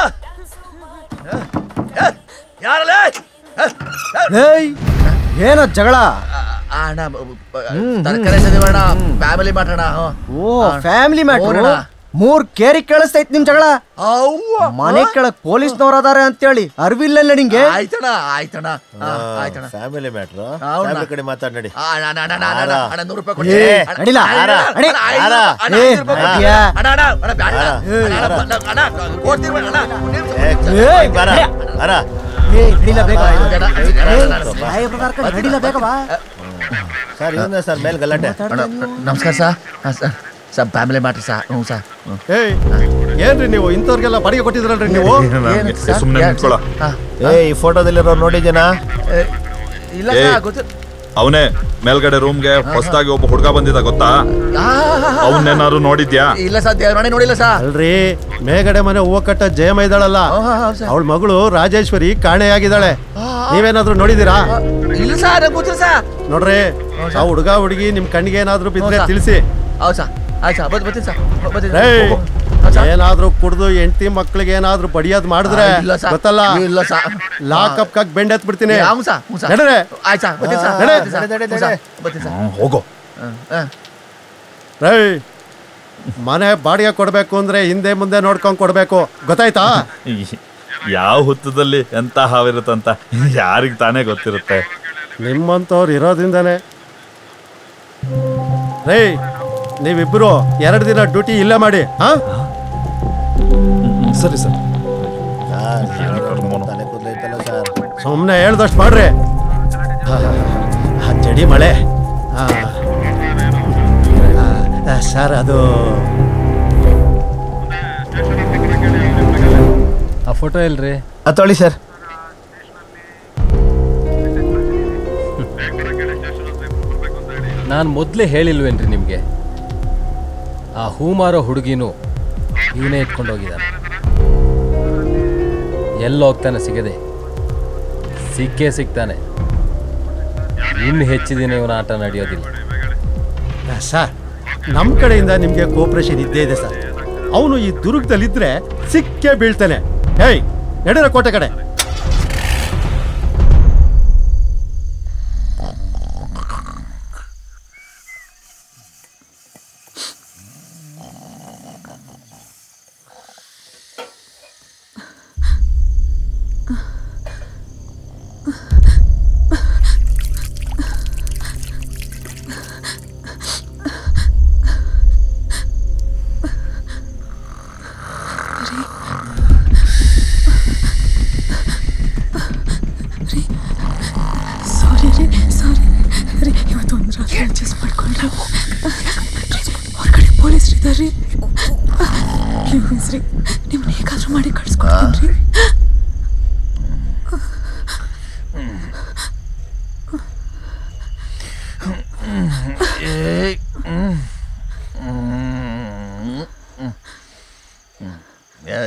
[SPEAKER 10] ಯಾರಲ್ಲೇ
[SPEAKER 6] ಏಯ್ ಏನೋ ಜಗಳ
[SPEAKER 10] ಅಣ್ಣ ತರಕಾರಿ ಸದಿವಣ್ಣ ಫ್ಯಾಮಿಲಿ ಮಾತಾಡೋಣ
[SPEAKER 6] ಓ ಫ್ಯಾಮಿಲಿ ಮ್ಯಾಟ್ರು ಮೂರ್ ಕೇರಿ ಕೇಳಿಸ್ತೈತ್ ನಿಮ್ ಜಗಳ ಮನೆ ಕೆಳಗ್ ಪೊಲೀಸ್ನವ್ರ ಅದಾರೆ ಅಂತೇಳಿ ಅರಿವಿಲ್ಲ ನಿಂಗೆ
[SPEAKER 10] ಆಯ್ತಣ್ಣ ಆಯ್ತಣ್ಣ ಆ, ಆಯ್ತಣ್ಣ
[SPEAKER 18] ಫ್ಯಾಮಿಲಿ ಮ್ಯಾಟ್ರು
[SPEAKER 10] ಹೌದಾ?
[SPEAKER 18] ಫ್ಯಾಮಿಲಿ ಕಡೆ ಮಾತಾಡ್ ನಡಿ
[SPEAKER 10] ಆ, ಅಣ್ಣ, ಅಣ್ಣ, ಅಣ್ಣ, ಅಣ್ಣ, ಅಣ್ಣ, ಅಣ್ಣ, ನೂರು ರೂಪಾಯಿ ಕೊಡಿ.
[SPEAKER 6] ಏ,
[SPEAKER 10] ಅಣ್ಣ,
[SPEAKER 6] ನಡಿಲ,
[SPEAKER 10] ಅಣ್ಣ,
[SPEAKER 6] ಆರ,
[SPEAKER 10] ಅಣ್ಣ,
[SPEAKER 6] ನಡಿ,
[SPEAKER 10] ಅಣ್ಣ,
[SPEAKER 6] ಆರ.
[SPEAKER 10] ಅಣ್ಣ,
[SPEAKER 6] ಏ,
[SPEAKER 10] ಐದು ರೂಪಾಯಿ ಕೊಡಿ.
[SPEAKER 6] ನಡ್ಯಾ.
[SPEAKER 10] ಅಣ್ಣ, ಅಣ್ಣ, ಅಣ್ಣ, ಬ್ಯಾಡ, ಅಣ್ಣ, ಅಣ್ಣ, ಅಣ್ಣ, ಅಣ್ಣ, ಕೊಡ್ತೀವಿ, ಅಣ್ಣ.
[SPEAKER 6] ಏಯ್,
[SPEAKER 18] ಬರ ಬರ
[SPEAKER 6] ಏ, ನಡಿಲ ಬೇಗ
[SPEAKER 10] ಅಣ್ಣ,
[SPEAKER 6] ಸಾಹೇಬ್ರದಾರ್ ಕಡೆ ನಡಿಲ ಬೇಗ ಬಾ
[SPEAKER 18] ಸರ್ ಇವನ್ನ ಸರ್ ಮೇಲ್ ಗಲಾಟೆ
[SPEAKER 10] ಅಣ್ಣ, ನಮಸ್ಕಾರ ಸರ್ ಹಾಂ ಸರ್ ಸರ್ ಫ್ಯಾಮಿಲಿ ಮಾಡ್ರಿ ಸರ್ ಹ್ಞೂ ಸರ್ ಹ್ಞೂ.
[SPEAKER 24] ಏಯ್ ಏನ್ರಿ ನೀವು ಇಂಥವ್ರಿಗೆಲ್ಲ ಬಾಡಿಗೆ ಕೊಟ್ಟಿದ್ರಲ್ರಿ ನೀವು
[SPEAKER 8] ಸುಮ್ಮನೆ ನಿಂತ್ಕೊಳ್ಳ
[SPEAKER 18] ಏ ಈ ಫೋಟೋದಲ್ಲಿರೋ ನೋಡಿದ್ದೀನಾ
[SPEAKER 10] ಇಲ್ಲ
[SPEAKER 8] ಏಯ್.
[SPEAKER 10] ಸರ್ ಗೊತ್ತು
[SPEAKER 8] ಅವನೇ ಮೇಲ್ಗಡೆ ರೂಮ್ಗೆ ಹೊಸದಾಗಿ ಒಬ್ಬ ಹುಡುಗ ಬಂದಿದ್ದ ಗೊತ್ತಾ ಅವನ್ನೇನಾದ್ರು ನೋಡಿದ್ಯಾ
[SPEAKER 10] ಇಲ್ಲ ಸರ್ ದೇವರಾಣಿ ನೋಡಿಲ್ಲ ಸರ್
[SPEAKER 24] ಅಲ್ರಿ ಮೇಗಡೆ ಮನೆ ಹೂವ ಕಟ್ಟ ಜಯಮ್ಮ ಇದ್ದಾಳಲ್ಲ ಅವಳ ಮಗಳು ರಾಜೇಶ್ವರಿ ಕಾಣೆಯಾಗಿದ್ದಾಳೆ ನೀವೇನಾದ್ರೂ ನೋಡಿದೀರಾ
[SPEAKER 10] ಇಲ್ಲ ಸರ್ ನಂಗೆ ಗೊತ್ತಿಲ್ಲ ಸರ್
[SPEAKER 24] ನೋಡ್ರಿ ಆ ಹುಡುಗ ಹುಡುಗಿ ನಿಮ್ ಕಣ್ಣಿಗೆ ಏನಾದ್ರೂ ಬಿದ್ರೆ
[SPEAKER 10] ಹೌದಾ?
[SPEAKER 24] ತಿಳಿಸಿ
[SPEAKER 10] ಹೌದು ಸರ್ ಆಯ್ತು ಸರ್ ಬತ್ ಬರ್ತೀನಿ ಸರ್ ಬ- ಬರ್ತೀನಿ
[SPEAKER 24] ಏಯ್,
[SPEAKER 10] ಹೋಗು. ಹೌದು ಸರ್.
[SPEAKER 24] ಏನಾದ್ರೂ ಕುಡ್ದು ಹೆಂಡತಿ ಮಕ್ಳಿಗೆ ಏನಾದ್ರೂ ಬಡಿಯೋದ್ ಮಾಡಿದ್ರೆ
[SPEAKER 10] ಆ, ಇಲ್ಲ ಸರ್.
[SPEAKER 24] ಗೊತ್ತಲ್ಲ
[SPEAKER 10] ಇಲ್ಲ ಸರ್.
[SPEAKER 24] ಲಾಕಪ್ ಕಾಕ್ ಬೆಂಡ್ ಎತ್ ಬಿಡ್ತೀನಿ
[SPEAKER 10] ಏ, ಹ್ಞೂ ಸರ್, ಹ್ಞೂ ಸರ್.
[SPEAKER 24] ನಡ್ರೆ.
[SPEAKER 10] ಆಯ್ತು ಸರ್, ಬರ್ತೀನಿ ಸರ್,
[SPEAKER 24] ನಡೆ.
[SPEAKER 10] ಬರ್ತೀನಿ ಸರ್, ಹ್ಞೂ ಸರ್, ಬರ್ತೀನಿ ಸರ್.
[SPEAKER 8] ಹೋಗೋ
[SPEAKER 10] ಹ್ಮ್, ಹ್ಮ್.
[SPEAKER 24] ಏಯ್, ಮನೆ ಬಾಡಿಗೆ ಕೊಡ್ಬೇಕು ಅಂದ್ರೆ ಹಿಂದೆ ಮುಂದೆ ನೋಡ್ಕೊಂಡ್ ಕೊಡ್ಬೇಕು ಗೊತ್ತಾಯ್ತಾ
[SPEAKER 8] ಯಾವ ಹುತ್ತದಲ್ಲಿ ಎಂತ ಹಾವಿರುತ್ತಂತ ಯಾರಿಗ್ ತಾನೇ ಗೊತ್ತಿರುತ್ತೆ
[SPEAKER 24] ನಿಮ್ಮಂತವ್ರು ಇರೋದ್ರಿಂದಾನೆ ರೇ ನೀವಿಬ್ರು ಎರಡು ದಿನ ಡ್ಯೂಟಿ ಇಲ್ಲೇ ಮಾಡಿ ಹಾ
[SPEAKER 8] ಸರಿ ಸರ್
[SPEAKER 18] ತಲೆ ಕೂದಲೈತಲ್ಲ ಸರ್
[SPEAKER 24] ಸುಮ್ಮನೆ ಹೇಳ್ದಷ್ಟು ಮಾಡ್ರಿ ಆ, ಆ, ಜಡಿ ಮಳೆ ಆ, ಆ, ಸರ್ ಅದು
[SPEAKER 6] ಆ ಫೋಟೋ ಇಲ್ರಿ
[SPEAKER 9] ತೊಳಿ ಸರ್
[SPEAKER 6] ನಾನು ಮೊದಲೇ ಹೇಳಿಲ್ವೇನ್ರಿ ನಿಮಗೆ ಆ ಹೂ ಮಾರೋ ಹುಡುಗಿನೂ ಇವನೇ ಎತ್ಕೊಂಡು ಹೋಗಿದ್ದಾನೆ ಎಲ್ಲಿ ಹೋಗ್ತಾನೆ ಸಿಗದೆ ಸಿಕ್ಕೇ ಸಿಗ್ತಾನೆ ಇನ್ನು ಹೆಚ್ಚು ದಿನ ಇವನ ಆಟ ನಡೆಯೋದಿಲ್ಲ
[SPEAKER 24] ಆ, ಸರ್ ನಮ್ಮ ಕಡೆಯಿಂದ ನಿಮಗೆ ಕೋಪರೇಷನ್ ಇದ್ದೇ ಇದೆ ಸರ್ ಅವನು ಈ ದುರ್ಗದಲ್ಲಿದ್ರೆ ಸಿಕ್ಕೇ ಬೀಳ್ತಾನೆ ಹೇಯ್ ನಡೀರ ಕೋಟೆ ಕಡೆ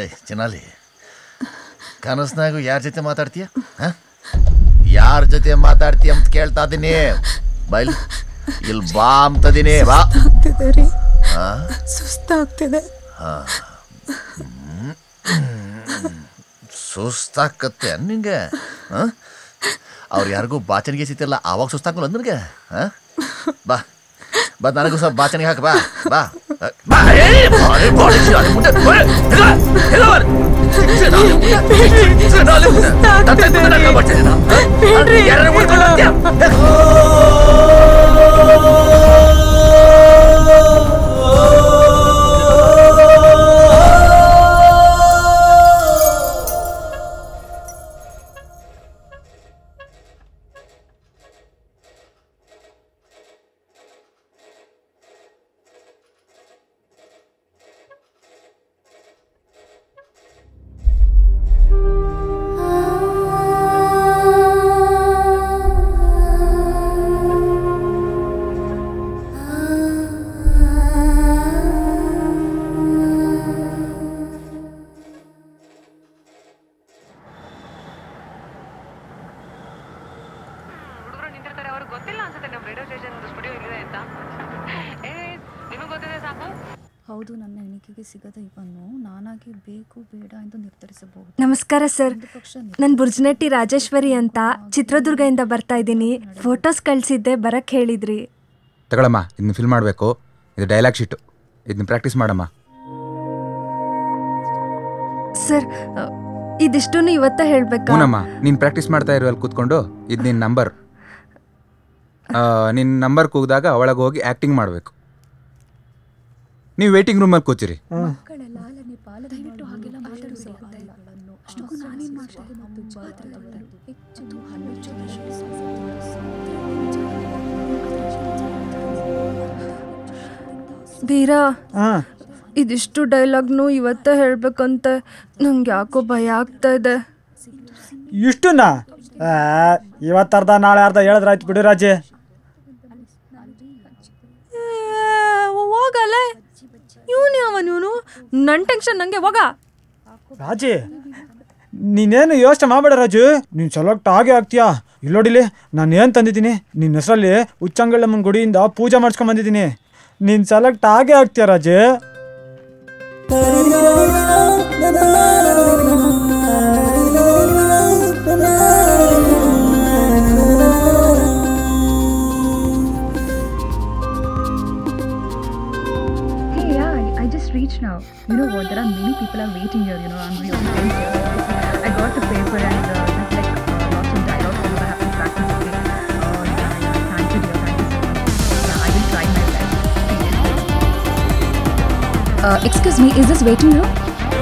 [SPEAKER 10] ಏಯ್ ಚಿನ್ನಾಲಿ ಕನಸ್ನಾಗು ಯಾರ ಜೊತೆ ಮಾತಾಡ್ತೀಯ ಯಾರ ಜೊತೆ ಮಾತಾಡ್ತೀಯ ಅಂತ ಕೇಳ್ತಾ ಇದೀನಿ ಬೈಲ್ ಇಲ್ಲಿ ಬಾ ಅಂತದೀನಿ ಬಾ
[SPEAKER 11] ಆಗ್ತಿದೆ ರೀ
[SPEAKER 10] ಹಾ
[SPEAKER 11] ಸುಸ್ತಾಗ್ತಿದೆ
[SPEAKER 10] ಹಾ. ಹ್ಮ್. ಸುಸ್ತಾಕತ್ತೆ ನಿಂಗೆ ಅವ್ರು ಯಾರಿಗೂ ಬಾಚಣಿಗೆ ಸಿಗ್ತಿಲ್ಲ ಆವಾಗ ಸುಸ್ತಾಕಲ್ಲ ನಿನಗೆ ಹಾ? ಬಾ ಬಾ ನನಗೂ ಸ್ವಲ್ಪ ಬಾಚಣಿಗೆ ಹಾಕ ಬಾ ಬಾ ಬಾ, ಏ, ಬಾರಿ, ಬಾರಿ, ಚಿರಾಲಿ ಮುಂದೆ, ಬಾ, ಎದ್ರಾ, ಎದ್ರಾ ಬಾರಿ. ಚಿರಾಲಿ ಮುಂದೆ, ಚಿರಾಲಿ ಮುಂದೆ. ತಟ್ಟೆ ಮುಂದೆ ನಡ್ಕೊ ಬರ್ತೀನಿ ನಾನು, ಹಾ? ಯಾರ್ಯಾರು ಮುಡ್ಕೊಂಡು ಹೋಗ್ತೀಯ?
[SPEAKER 3] ಹೌದು ನನ್ನ ಎಣಿಕೆಗೆ ಸಿಗದ ಇವನು ನಾನಾಗಿ ಬೇಕು ಬೇಡ ಎಂದು ನಿರ್ಧರಿಸಬಹುದು
[SPEAKER 14] ನಮಸ್ಕಾರ ಸರ್ ನಾನು ಬುರ್ಜ್ನಟ್ಟಿ ರಾಜೇಶ್ವರಿ ಅಂತ ಚಿತ್ರದುರ್ಗದಿಂದ ಬರ್ತಾ ಇದ್ದೀನಿ ಫೋಟೋಸ್ ಕಳಿಸಿದ್ದೆ ಬರಕ್ಕೆ ಹೇಳಿದ್ರಿ
[SPEAKER 1] ತಗೊಳಮ್ಮ ಇದನ್ನ ಫಿಲ್ ಮಾಡಬೇಕು ಇದು ಡೈಲಾಗ್ ಶೀಟು ಇದನ್ನ ಪ್ರಾಕ್ಟೀಸ್ ಮಾಡಮ್ಮ
[SPEAKER 14] ಸರ್ ಅ, ಇದಿಷ್ಟನ್ನು ಇವತ್ತ ಹೇಳ್ಬೇಕಾ
[SPEAKER 1] ಹೂನಮ್ಮ ನೀನು ಪ್ರಾಕ್ಟೀಸ್ ಮಾಡ್ತಾ ಇರೋ ಅಲ್ಲಿ ಕೂತ್ಕೊಂಡು ಇದು ನಿನ್ನ ನಂಬರ್ ನಿನ್ನ ನಂಬರ್ ಕೂಗಿದಾಗ ಒಳಗೆ ಹೋಗಿ ಆ್ಯಕ್ಟಿಂಗ್ ಮಾಡಬೇಕು ನೀವು ವೇಟಿಂಗ್ ರೂಮಲ್ಲಿ ಕೂತಿರಿ
[SPEAKER 3] ಮಕ್ಕಳ ಲಾಲನೆ ಪಾಲನೆ ದಯವಿಟ್ಟು ಹಾಗೆಲ್ಲ ಮಾತಾಡುವುದಿಲ್ಲ ಅಷ್ಟಕ್ಕೂ ನಾನೇನ್ ಮಾಡ್ತಾ ಇದ್ದೀನಿ ತುಂಬಾ ಹತ್ರದವರು ಹೆಚ್ಚು ಹಣ್ಣು
[SPEAKER 14] ಬೀರಾ ಇದಿಷ್ಟು ಡೈಲಾಗ್ನು ಇವತ್ತೇ ಹೇಳ್ಬೇಕಂತ ನಂಗೆ ಯಾಕೋ ಭಯ ಆಗ್ತಾ ಇದೆ
[SPEAKER 19] ಇಷ್ಟುನಾ ಇವತ್ತರ್ಧ ನಾಳೆ ಅರ್ಧ ಹೇಳಿದ್ರಾಯ್ತು ಬಿಡು ರಾಜಿ
[SPEAKER 14] ಹೋಗಲ್ಲ ಇವನು ಅವನು ಇವನು ನನ್ನ ಟೆನ್ಷನ್ ನಂಗೆ ಹೋಗ
[SPEAKER 19] ರಾಜಿ ನೀನೇನು ಯೋಚನೆ ಮಾಡಬೇಡ ರಾಜು ನೀನು ಸೆಲೆಕ್ಟ್ ಆಗೇ ಆಗ್ತೀಯಾ ಇಲ್ಲೋಡಿಲಿ ನಾನು ಏನು ತಂದಿದ್ದೀನಿ ನಿನ್ನ ಹೆಸರಲ್ಲಿ ಉಚ್ಚಂಗಳಮ್ಮನ ಗುಡಿಯಿಂದ ಪೂಜೆ ಮಾಡಿಸ್ಕೊಂಡ್ ಬಂದಿದ್ದೀನಿ ನೀನು ಸೆಲೆಕ್ಟ್ ಆಗೇ ಆಗ್ತೀಯ Raju
[SPEAKER 3] Hey, yeah, I, I just reached now. You know what? There are many people are waiting here. You know, I'm really tense here. I got the paper and uh, there's like uh, lots of dialogue, so I have to practice. Okay. Uh, yeah, yeah. Thank you, dear. Thank you so much. Yeah, I will try my best. Uh, excuse me, is this waiting room?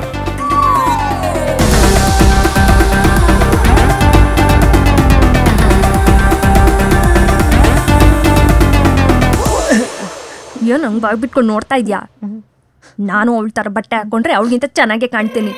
[SPEAKER 14] ಏನು ಹಂಗೆ ಬಾಯ್ ಬಿಟ್ಕೊಂಡು ನೋಡ್ತಾ ಇದೆಯಾ ನಾನು ಅವಳ ಥರ ಬಟ್ಟೆ ಹಾಕೊಂಡ್ರೆ ಅವಳಿಗಿಂತ ಚೆನ್ನಾಗೇ ಕಾಣ್ತೀನಿ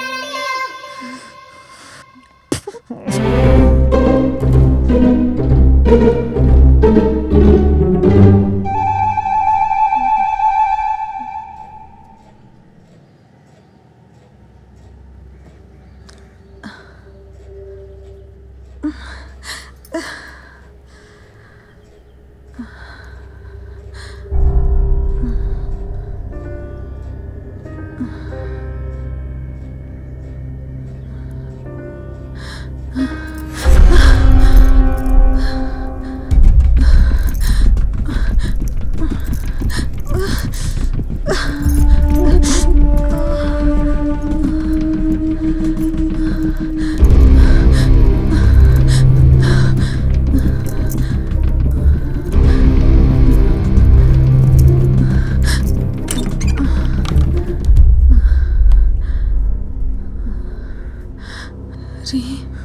[SPEAKER 11] ರೀ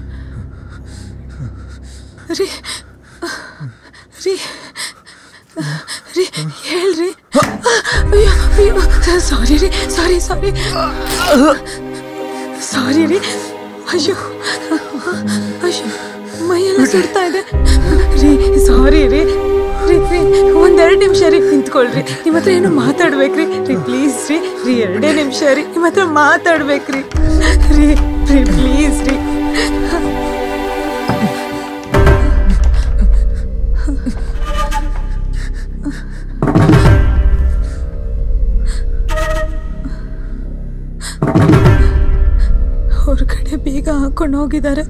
[SPEAKER 11] ರೀ ರೀ ರೀ ಹೇಳ್ರಿ ಅಯ್ಯೋ ಅಯ್ಯೋ ಸಾರಿ ರೀ ಸಾರಿ ಸಾರಿ ಸಾರಿ ರೀ ಅಯ್ಯೋ ಅಯ್ಯೋ ಮೈಯೆಲ್ಲ ಸುಡ್ತಾ ಇದೆ ರೀ ಸಾರಿ ರೀ ರೀ ರೀ ಒಂದೆರಡು ನಿಮಿಷ ರೀ ನಿಂತ್ಕೊಳ್ಳಿ ಕೇಳಿಸ್ಕೊಳ್ರಿ ನಿಮ್ಮ ಹತ್ರ ಏನೋ ಮಾತಾಡ್ಬೇಕ್ರಿ ರೀ ಪ್ಲೀಸ್ ರೀ ರೀ ಎರಡೇ ನಿಮಿಷ ರೀ ನಿಮ್ಮ ಹತ್ರ ಮಾತಾಡ್ಬೇಕ್ರಿ ರೀ ರೀ ಪ್ಲೀಸ್ ರೀ ಹೊರಗಡೆ ಬೀಗ ಹಾಕೊಂಡು ಹೋಗಿದ್ದಾರೆ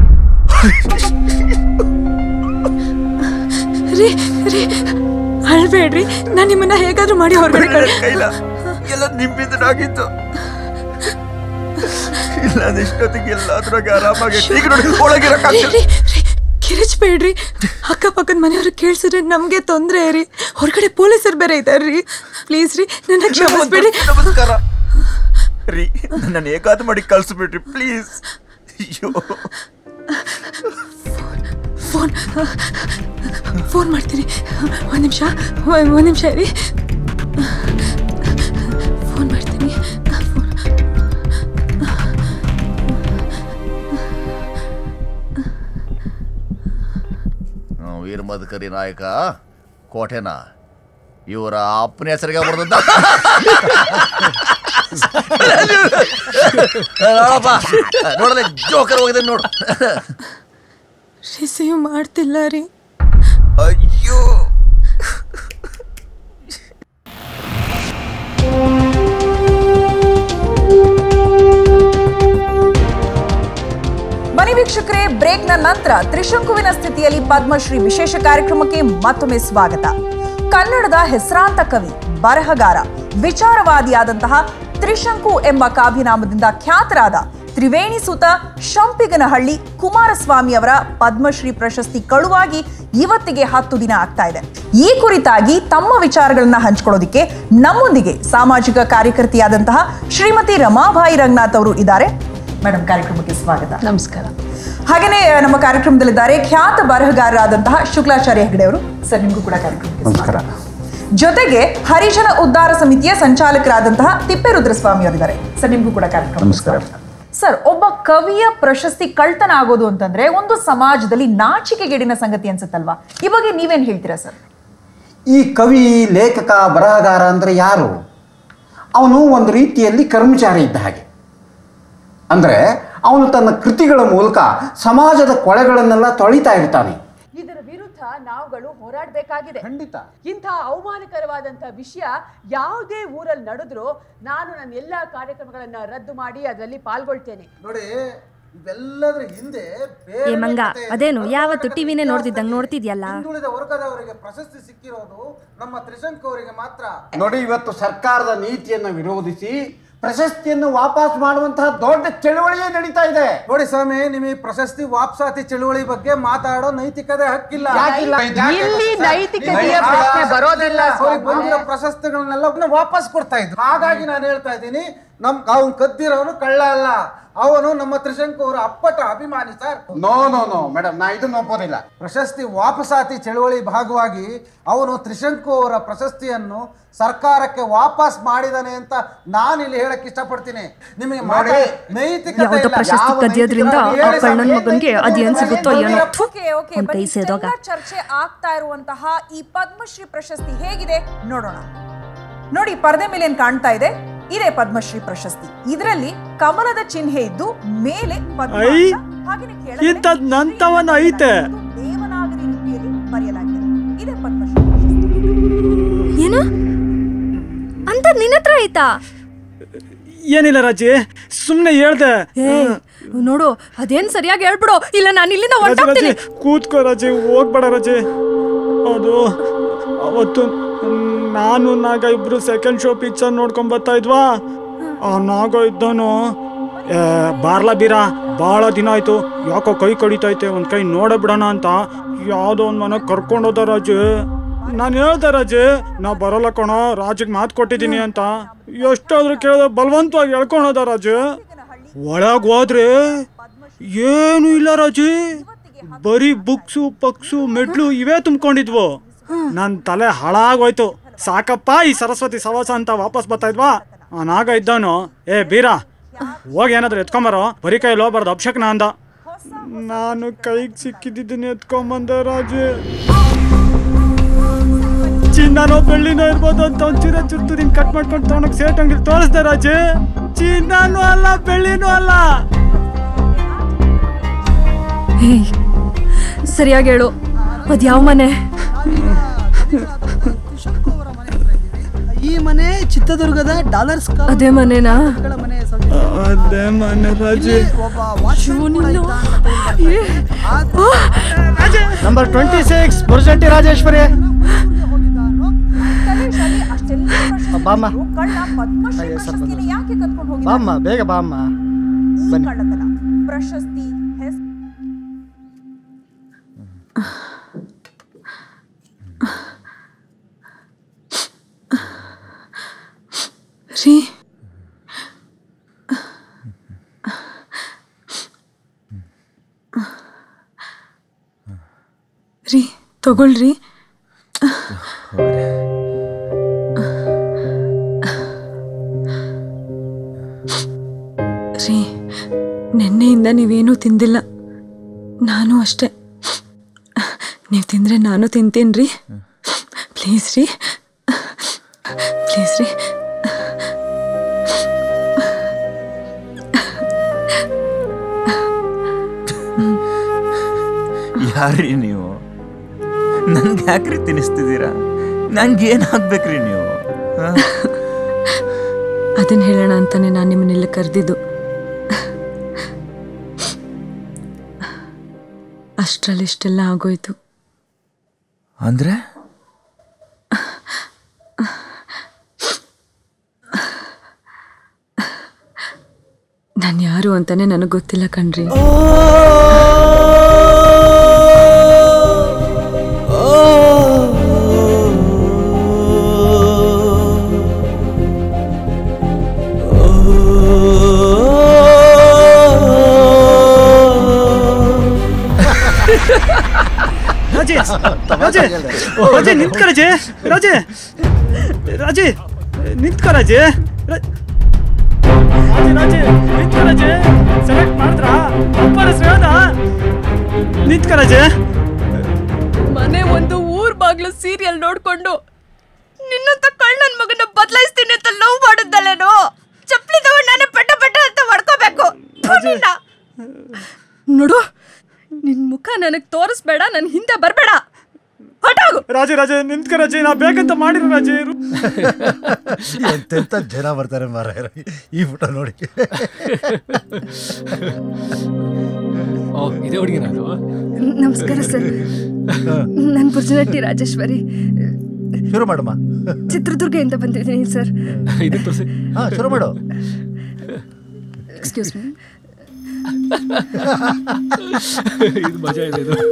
[SPEAKER 11] ರೀ ರೀ ಅಳ್ಬೇಡ್ರಿ ನಾನು ನಿಮ್ಮನ್ನ ಹೇಗಾದ್ರೂ ಮಾಡಿ ಹೊರಗಡೆ ಕಳ್-
[SPEAKER 9] ಎಲ್ಲ ನಿಮ್ಮಿಂದನಾಗಿತ್ತು ಇಲ್ಲ ಅದಿಷ್ಟೊತ್ತಿಗೆ ಎಲ್ಲಾದ್ರಾಗ ಆರಾಮಾಗಿ ಈಗ ನೋಡಿ ಒಳಗಿರಕ್ಕಾಗ್ತಿಲ್ಲ
[SPEAKER 11] ರೀ, ರೀ, ಕಿರಿಚ್ಬೇಡ್ರಿ ಅಕ್ಕಪಕ್ಕದ ಮನೆಯವ್ರು ಕೇಳಿಸಿದ್ರೆ ನಮ್ಗೆ ತೊಂದ್ರೆ ರೀ ಹೊರಗಡೆ ಪೊಲೀಸರು ಬೇರೆ ಇದಾರ್ರಿ ಪ್ಲೀಸ್ ರೀ ನನ್ನ ಕ್ಷಮಿಸ್ಬೇಡಿ
[SPEAKER 9] ನಮಸ್ಕಾರ ರೀ ನನ್ನ ಏಕಾದ ಮಾಡಿ ಕಳ್ಸ್ಬಿಡ್ರಿ ಪ್ಲೀಸ್ ಅಯ್ಯೋ
[SPEAKER 11] ಫೋನ್ ಫೋನ್ ಮಾಡ್ತೀನಿ ಒಂದು ನಿಮಿಷ ಒಂದು ನಿಮಿಷ ರೀ ಫೋನ್ ಮಾಡ್ತೀನಿ
[SPEAKER 10] ಹ್ಮ್, ವೀರ ಮದಕರಿ ನಾಯಕ ಕೋಟೆನ ಇವರ ಅಪ್ಪನ ಹೆಸರಿಗೆ ಬರ್ದದ್ದ ನೋಡಪ್ಪ ನೋಡಲೆ ಜೋಕರ್ ಹೋಗಿದೆ ನೋಡು
[SPEAKER 11] ರಿಸೀವ್ ಮಾಡ್ತಿಲ್ಲ ರೀ
[SPEAKER 9] ಅಯ್ಯೋ
[SPEAKER 5] ಮನೆ ವೀಕ್ಷಕರೇ ಬ್ರೇಕ್ನ ನಂತರ ತ್ರಿಶಂಕುವಿನ ಸ್ಥಿತಿಯಲ್ಲಿ ಪದ್ಮಶ್ರೀ ವಿಶೇಷ ಕಾರ್ಯಕ್ರಮಕ್ಕೆ ಮತ್ತೊಮ್ಮೆ ಸ್ವಾಗತ ಕನ್ನಡದ ಹೆಸರಾಂತ ಕವಿ ಬರಹಗಾರ ವಿಚಾರವಾದಿಯಾದಂತಹ ತ್ರಿಶಂಕು ಎಂಬ ಕಾವ್ಯನಾಮದಿಂದ ಖ್ಯಾತರಾದ ತ್ರಿವೇಣಿ ಸುತ ಶಂಪಿಗನಹಳ್ಳಿ ಕುಮಾರಸ್ವಾಮಿ ಅವರ ಪದ್ಮಶ್ರೀ ಪ್ರಶಸ್ತಿ ಕಳುವಾಗಿ ಇವತ್ತಿಗೆ ಹತ್ತು ದಿನ ಆಗ್ತಾ ಇದೆ ಈ ಕುರಿತಾಗಿ ತಮ್ಮ ವಿಚಾರಗಳನ್ನ ಹಂಚ್ಕೊಳ್ಳೋದಿಕ್ಕೆ ನಮ್ಮೊಂದಿಗೆ ಸಾಮಾಜಿಕ ಕಾರ್ಯಕರ್ತೆಯಾದಂತಹ ಶ್ರೀಮತಿ ರಮಾಬಾಯಿ ರಂಗನಾಥ್ ಅವರು ಇದ್ದಾರೆ ಮೇಡಮ್ ಕಾರ್ಯಕ್ರಮಕ್ಕೆ ಸ್ವಾಗತ
[SPEAKER 11] ನಮಸ್ಕಾರ
[SPEAKER 5] ಹಾಗೇನೆ ನಮ್ಮ ಕಾರ್ಯಕ್ರಮದಲ್ಲಿದ್ದಾರೆ ಖ್ಯಾತ ಬರಹಗಾರರಾದಂತಹ ಶುಕ್ಲಾಚಾರ್ಯ ಹೆಗಡೆ ಅವರು ಸರ್ ನಿಮಗೂ ಕೂಡ ಕಾರ್ಯಕ್ರಮಕ್ಕೆ
[SPEAKER 4] ನಮಸ್ಕಾರ
[SPEAKER 5] ಜೊತೆಗೆ ಹರಿಜನ ಉದ್ಧಾರ ಸಮಿತಿಯ ಸಂಚಾಲಕರಾದಂತಹ ತಿಪ್ಪೇರುದ್ರಸ್ವಾಮಿ ಅವರಿದ್ದಾರೆ ಸರ್ ನಿಮಗೂ ಕೂಡ ಕಾರ್ಯಕ್ರಮ
[SPEAKER 4] ನಮಸ್ಕಾರ
[SPEAKER 5] ಸರ್ ಒಬ್ಬ ಕವಿಯ ಪ್ರಶಸ್ತಿ ಕಳ್ತನ ಆಗೋದು ಅಂತಂದ್ರೆ ಒಂದು ಸಮಾಜದಲ್ಲಿ ನಾಚಿಕೆಗೇಡಿನ ಸಂಗತಿ ಅನ್ಸುತ್ತಲ್ವಾ ಈ ಬಗ್ಗೆ ನೀವೇನ್ ಹೇಳ್ತೀರಾ ಸರ್
[SPEAKER 12] ಈ ಕವಿ ಲೇಖಕ ಬರಹಗಾರ ಅಂದರೆ ಯಾರು ಅವನು ಒಂದು ರೀತಿಯಲ್ಲಿ ಕರ್ಮಚಾರಿ ಇದ್ದ ಹಾಗೆ ಅಂದರೆ ಅವನು ತನ್ನ ಕೃತಿಗಳ ಮೂಲಕ ಸಮಾಜದ ಕೊಳೆಗಳನ್ನೆಲ್ಲ ತೊಳಿತಾ ಇರ್ತಾನೆ
[SPEAKER 20] ಇದರ ವಿರುದ್ಧ ನಾವುಗಳು ಹೋರಾಡಬೇಕಾಗಿದೆ
[SPEAKER 12] ಖಂಡಿತ
[SPEAKER 20] ಇಂಥ ಅವಮಾನಕರವಾದಂಥ ವಿಷಯ ಯಾವುದೇ ಊರಲ್ಲಿ ನಡೆದ್ರೂ ನಾನು ನನ್ನ ಎಲ್ಲ ಕಾರ್ಯಕ್ರಮಗಳನ್ನ ರದ್ದು ಮಾಡಿ ಅದರಲ್ಲಿ ಪಾಲ್ಗೊಳ್ತೇನೆ
[SPEAKER 4] ನೋಡಿ ಇವೆಲ್ಲದ್ರ ಹಿಂದೆ
[SPEAKER 14] ಏ ಮಂಗ ಅದೇನು ಯಾವತ್ತು ಟಿವಿನೇ ನೋಡ್ತಿದ್ದಂಗೆ ನೋಡ್ತಿದ್ಯಲ್ಲ
[SPEAKER 4] ಹಿಂದುಳಿದ ವರ್ಗದವರಿಗೆ ಪ್ರಶಸ್ತಿ ಸಿಕ್ಕಿರೋದು ನಮ್ಮ ತ್ರಿಶಂಕ್ ಅವರಿಗೆ ಮಾತ್ರ
[SPEAKER 12] ನೋಡಿ ಇವತ್ತು ಸರ್ಕಾರದ ನೀತಿಯನ್ನು ವಿರೋಧಿಸಿ ಪ್ರಶಸ್ತಿಯನ್ನು ವಾಪಸ್ ಮಾಡುವಂತಹ ದೊಡ್ಡ ಚಳವಳಿಯೇ ನಡೀತಾ ಇದೆ
[SPEAKER 4] ನೋಡಿ ಸ್ವಾಮಿ ನಿಮಗೆ ಪ್ರಶಸ್ತಿ ವಾಪಸಾತಿ ಚಳುವಳಿ ಬಗ್ಗೆ ಮಾತಾಡೋ ನೈತಿಕತೆ ಹಕ್ಕಿಲ್ಲ
[SPEAKER 12] ಯಾಕಿಲ್ಲ?
[SPEAKER 20] ಇಲ್ಲಿ ನೈತಿಕತೆಯ ಪ್ರಶ್ನೆ ಬರೋದಿಲ್ಲ
[SPEAKER 4] ಅವ್ರಿಗೆ ಬಂದಿರೋ ಪ್ರಶಸ್ತಿಗಳನ್ನೆಲ್ಲ ವಾಪಸ್ ಕೊಡ್ತಾ ಇದ್ರು ಹಾಗಾಗಿ ನಾನು ಹೇಳ್ತಾ ಇದ್ದೀನಿ ನಮ್ ಅವ್ನು ಕದ್ದಿರೋನು ಕಳ್ಳ ಅಲ್ಲ ಅವನು ನಮ್ಮ ತ್ರಿಶಂಕು ಅವರ ಅಪ್ಪಟ ಅಭಿಮಾನಿ sir
[SPEAKER 12] no no no madam ನಾ ಇದನ್ನ ಒಪ್ಪೋದಿಲ್ಲ
[SPEAKER 4] ಪ್ರಶಸ್ತಿ ವಾಪಸಾತಿ ಚಳವಳಿ ಭಾಗವಾಗಿ ಅವನು ತ್ರಿಶಂಕು ಅವರ ಪ್ರಶಸ್ತಿಯನ್ನು ಸರ್ಕಾರಕ್ಕೆ ವಾಪಸ್ ಮಾಡಿದಾನೆ ಅಂತ ನಾನು ಇಲ್ಲಿ ಹೇಳಕ್ ಇಷ್ಟಪಡ್ತೀನಿ ನಿಮಗೆ
[SPEAKER 12] ನೋಡಿ,
[SPEAKER 4] ನೈತಿಕತೆ
[SPEAKER 14] ಯಾವ್ದೋ
[SPEAKER 4] ಇಲ್ಲ.
[SPEAKER 14] ಪ್ರಶಸ್ತಿ
[SPEAKER 4] ಯಾವ
[SPEAKER 14] ಕದಿಯೋದ್ರಿಂದ
[SPEAKER 4] ನೈತಿಕತೆ
[SPEAKER 14] ಆ
[SPEAKER 4] ಹೇಳಿ
[SPEAKER 14] ಕಳ್ಳನ್
[SPEAKER 4] ಸ್ವಾಮಿ.
[SPEAKER 14] ಮಗನ್ಗೆ ಅದೇನ್ ಸಿಗುತ್ತೋ ಏನೋ ಥು,
[SPEAKER 5] ಓಕೆ ಓಕೆ
[SPEAKER 14] ಒಂದ್ ಕೈ ಸೇದೋಗ
[SPEAKER 5] ಚರ್ಚೆ ಆಗ್ತಾ ಇರುವಂತಹ ಈ ಪದ್ಮಶ್ರೀ ಪ್ರಶಸ್ತಿ ಹೇಗಿದೆ ನೋಡೋಣ ನೋಡಿ ಪರದೆ ಮೇಲೆ ಏನ್ ಕಾಣ್ತಾ ಇದೆ ಇದೇ ಪದ್ಮಶ್ರೀ ಪ್ರಶಸ್ತಿ ಇದರಲ್ಲಿ ಕಮಲದ ಚಿಹ್ನೆ ಇದ್ದು ಮೇಲೆ ಪದ್ಮ
[SPEAKER 19] ಐ
[SPEAKER 5] ಅಂತ, ಹಾಗೇನೆ ಕೆಳಗಡೆ
[SPEAKER 19] ಇಂಥದ್ ನಂತವನ ಐತೆ
[SPEAKER 5] ದೇವನಾಗರಿ ಲಿಪಿಯಲ್ಲಿ ಬರೆಯಲಾಗಿದೆ ಇದೇ ಪದ್ಮಶ್ರೀ
[SPEAKER 14] ಏನು ಅಂತ ನಿನ್ನ ಹತ್ರ ಆಯ್ತಾ
[SPEAKER 19] ಏನಿಲ್ಲ ರಾಜಿ ಸುಮ್ಮನೆ ಹೇಳ್ದೆ
[SPEAKER 14] ಏ ನೋಡು ಅದೇನ್ ಸರಿಯಾಗಿ ಹೇಳ್ಬಿಡು ಇಲ್ಲ ನಾನು ಇಲ್ಲಿಂದ
[SPEAKER 19] ರಾಜಿ ರಾಜಿ
[SPEAKER 14] ಹೊಂಟೋಗ್ತೀನಿ
[SPEAKER 19] ಕೂತ್ಕೋ ರಾಜಿ ಹೋಗ್ಬೇಡ ರಾಜಿ ಅದು ಅವತ್ತು ನಾನು ನಾಗ ಇಬ್ರು ಸೆಕೆಂಡ್ ಶೋ ಪಿಕ್ಚರ್ ನೋಡ್ಕೊಂಡ್ ಬರ್ತಾ ಇದ್ವಾ ಆ ನಾಗ ಇದ್ದವನು ಬಾರ್ಲ ಬೀರ ಭಾಳ ದಿನ ಆಯ್ತು ಯಾಕೋ ಕೈ ಕಡಿತೈತೆ ಒಂದ್ ಕೈ ನೋಡ ಬಿಡೋಣ ಅಂತ ಯಾವ್ದೋ ಒಂದ್ ಮನೆ ಕರ್ಕೊಂಡೋದ ರಾಜು ನಾನು ಹೇಳ್ದೆ ರಾಜು ನಾ ಬರಲ್ಲ ಕಣೋ ರಾಜಿಗೆ ಮಾತು ಕೊಟ್ಟಿದ್ದೀನಿ ಅಂತ ಎಷ್ಟಾದ್ರೂ ಕೇಳಿದ್ರೆ ಬಲವಂತವಾಗಿ ಹೇಳ್ಕೊಂಡೋದ ರಾಜು ಒಳಗ್ ಹೋದ್ರೆ ಏನು ಇಲ್ಲ ರಾಜು ಬರೀ ಬುಕ್ಸು ಪಕ್ಸು ಮೆಡ್ಲು ಇವೇ ತುಂಬ್ಕೊಂಡಿದ್ವು ನನ್ ತಲೆ ಹಾಳಾಗೋಯ್ತು ಸಾಕಪ್ಪ ಈ ಸರಸ್ವತಿ ಸವಾಸ ಅಂತ ವಾಪಸ್ ಬರ್ತಾ ಇದ್ವಾ ಆ ನಾಗ ಇದ್ದವನು ಏ ಬೀರ ಹೋಗಿ ಏನಾದ್ರು ಎತ್ಕೊಂಬರೋ ಬರೀ ಕೈಲಿ ಹೋಗ್ಬಾರ್ದು ಅಭಿಷೇಕ್ನ ಅಂದ ನಾನು ಕೈಗೆ ಸಿಕ್ಕಿದ್ದೀನಿ ಎತ್ಕೊಂಬಂದೆ ರಾಜು ಚಿನ್ನನೋ ಬೆಳ್ಳಿನೋ ಇರ್ಬೋದು ಅಂತ ಒಂಚೂರ ಚುರ್ತು ನಿನ್ ಕಟ್ ಮಾಡ್ಕೊಂಡು ತಗೊಂಡೋಗಿ ಸೇಟ್ ಅಂಗಡಿ ತೋರಿಸ್ದೆ ರಾಜು ಚಿನ್ನನೂ ಅಲ್ಲ ಬೆಳ್ಳಿನೂ ಅಲ್ಲ
[SPEAKER 14] ಹೇಯ್ ಸರಿಯಾಗಿ ಹೇಳು ಅದ್ ಯಾವ ಮನೆ
[SPEAKER 2] ಈ ಮನೆ ಚಿತ್ರದುರ್ಗದ ಡಾಲರ್ಸ್
[SPEAKER 14] ಅದೇ ಮನೆನಾ
[SPEAKER 19] ಅದೇ ಮನೆ ರಾಜು ನಂಬರ್ ಟ್ವೆಂಟಿ ಸಿಕ್ಸ್ ಮುರುಜಂಟಿ ರಾಜೇಶ್ವರಿ ಬಾಮ್ಮ
[SPEAKER 5] ಕಳ್ಳ ಪದ್ಮಶ್ರೀ ಪ್ರಶಸ್ತಿನ ಯಾಕೆ ಕತ್ಕೊಂಡು ಹೋಗಿದ್ದಾನೆ?
[SPEAKER 19] ಬಾಮ್ಮ ಬೇಗ ಬಾಮ್ಮ
[SPEAKER 5] ಈ
[SPEAKER 19] ಬನ್ನಿ
[SPEAKER 5] ಕಳ್ಳತನ ಪ್ರಶಸ್ತಿ ಹೆಸರು
[SPEAKER 11] ರೀ ರೀ ತಗೊಳ್ರಿ ರೀ ನಿನ್ನೆಯಿಂದ ನೀವೇನೂ ತಿಂದಿಲ್ಲ ನಾನು ಅಷ್ಟೆ ನೀವು ತಿಂದರೆ ನಾನು ತಿಂತೀನಿ ರೀ ಪ್ಲೀಸ್ ರೀ ಪ್ಲೀಸ್ ರೀ
[SPEAKER 9] ಯಾರ್ರಿ ನೀವು ನನ್ಗೆ ಯಾಕ್ರಿ ತಿನ್ನಿಸ್ತಿದ್ದೀರಾ ನಂಗೆ ಏನಾಗ್ಬೇಕ್ರಿ ನೀವು ಆ?
[SPEAKER 11] ಅದನ್ನ ಹೇಳೋಣ ಅಂತಾನೆ ನಾನು ನಿಮ್ಮನ್ನೆಲ್ಲ ಕರೆದಿದ್ದು ಅಷ್ಟರಲ್ಲಿ ಇಷ್ಟೆಲ್ಲ ಆಗೋಯ್ತು
[SPEAKER 9] ಅಂದ್ರೆ
[SPEAKER 11] ನಾನು ಯಾರು ಅಂತಾನೆ ನನಗೆ ಗೊತ್ತಿಲ್ಲ ಕಣ್ರಿ
[SPEAKER 19] ರಾಜೇ ರಾಜೇ ರಾಜೇ ನಿಂತ್ಕ ರಾಜೇ ರಾಜೇ ರಾಜೇ ನಿಂತ್ಕ ರಾಜೇ ರಾ- ರಾಜೇ ರಾಜೇ ನಿಂತ್ಕ ರಾಜೇ ಸೆಲೆಕ್ಟ್ ಮಾಡಿದ್ರ ಅಪ್ಪನ ಹೆಸ್ರು ಹೇಳ್ದ ನಿಂತ್ಕ ರಾಜೇ
[SPEAKER 14] ಮನೆ ಒಂದು ಊರ್ ಬಾಗ್ಲು ಸೀರಿಯಲ್ ನೋಡ್ಕೊಂಡು ನಿನ್ನಂತ ಕಳ್ಳನ್ ಮಗನ ಬದಲಾಯಿಸ್ತೀನಿ ಅಂತ ಲವ್ ಮಾಡಿದ್ದಲ್ಲೇನೋ ಚಪ್ಪಲಿ ತಗೊಂಡು ನಾನೇ ಪಟ್ಟ ಪಟ್ಟ ಅಂತ ಹೊಡ್ಕೋಬೇಕು ಥು ನಿನ್ನ. ನೋಡು ನಿನ್ ಮುಖ ನನಗ್ ತೋರಿಸ್ಬೇಡ ನನ್ ಹಿಂದೆ ಬರ್ಬೇಡ ಹೊರ್ಟೋಗು.
[SPEAKER 19] ರಾಜೇ ರಾಜೇ ನಿಂತ್ಕ ರಾಜೇ ನಾ ಬೇಕಂತ ಮಾಡಿರೋ ರಾಜೇ
[SPEAKER 18] ಎಂತೆಂತ ಜನ ಬರ್ತಾರೆ ಮಾರ ಈ ಫೋಟೋ ನೋಡಿ
[SPEAKER 21] ಓ ಇದೇ ಹುಡುಗಿನ ಅದು
[SPEAKER 14] ನಮಸ್ಕಾರ ಸರ್ ನಾನು ಬುರ್ಜನಟ್ಟಿ ರಾಜೇಶ್ವರಿ
[SPEAKER 18] ಶುರು ಮಾಡಮ್ಮ
[SPEAKER 14] ಚಿತ್ರದುರ್ಗದಿಂದ ಬಂದಿದ್ದೀನಿ ಸರ್
[SPEAKER 21] ಇದು ತೋರಿಸಿ
[SPEAKER 18] ಹಾ ಶುರು ಮಾಡು
[SPEAKER 14] ಎಕ್ಸ್ಕ್ಯೂಸ್ ಮೀ
[SPEAKER 21] ಇದು ಮಜಾ ಇದೆ ಇದು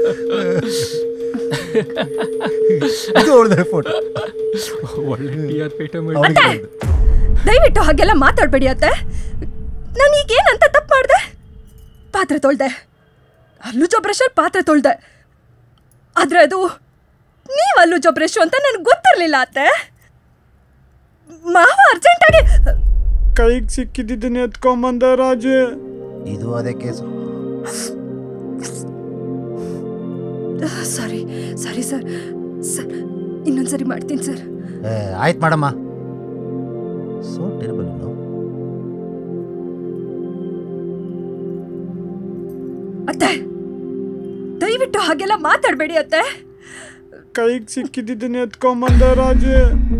[SPEAKER 18] ಇದು ಒಳ್ಳೆ ಫೋಟೋ
[SPEAKER 21] ಒಳ್ಳೆ ಟಿ ಆರ್ ಪೇಟ
[SPEAKER 14] ಅತ್ತೆ ದಯವಿಟ್ಟು ಹಾಗೆಲ್ಲ ಮಾತಾಡ್ಬೇಡಿ ಅತ್ತೆ ನಾನು ಈಗೇನಂತ ತಪ್ಪು ಮಾಡಿದೆ ಪಾತ್ರೆ ತೊಳ್ದೆ ಅಲ್ಲೂ ಜೊಬ್ರೇಶರ್ ಪಾತ್ರೆ ತೊಳ್ದೆ ಆದ್ರೆ ಅದು ನೀವು ಅಲ್ಲೂ ಜೊಬ್ರೇಶು ಅಂತ ನನಗೆ ಗೊತ್ತಿರಲಿಲ್ಲ ಅತ್ತೆ ಮಾವ ಅರ್ಜೆಂಟಾಗಿ
[SPEAKER 19] ಕೈಗೆ ಸಿಕ್ಕಿದ್ದನ್ನ ಎತ್ಕೊಂಬಂದ ರಾಜೇ
[SPEAKER 18] ಇದು ಅದೇ case
[SPEAKER 14] sorry sorry sir sir ಇನ್ನೊಂದ್ಸರಿ ಮಾಡ್ತೀನಿ ಸರ್
[SPEAKER 18] ಏ, ಆಯ್ತು ಮಾಡಮ್ಮ ಸೋ ಟೆರಬಲ್
[SPEAKER 14] ಅತ್ತೆ ದಯವಿಟ್ಟು ಹಾಗೆಲ್ಲ ಮಾತಾಡಬೇಡಿ ಅತ್ತೆ
[SPEAKER 19] ಕೈಗೆ ಸಿಕ್ಕಿದ್ದನ್ನ ಎತ್ಕೊಂಬಂದ ರಾಜೇ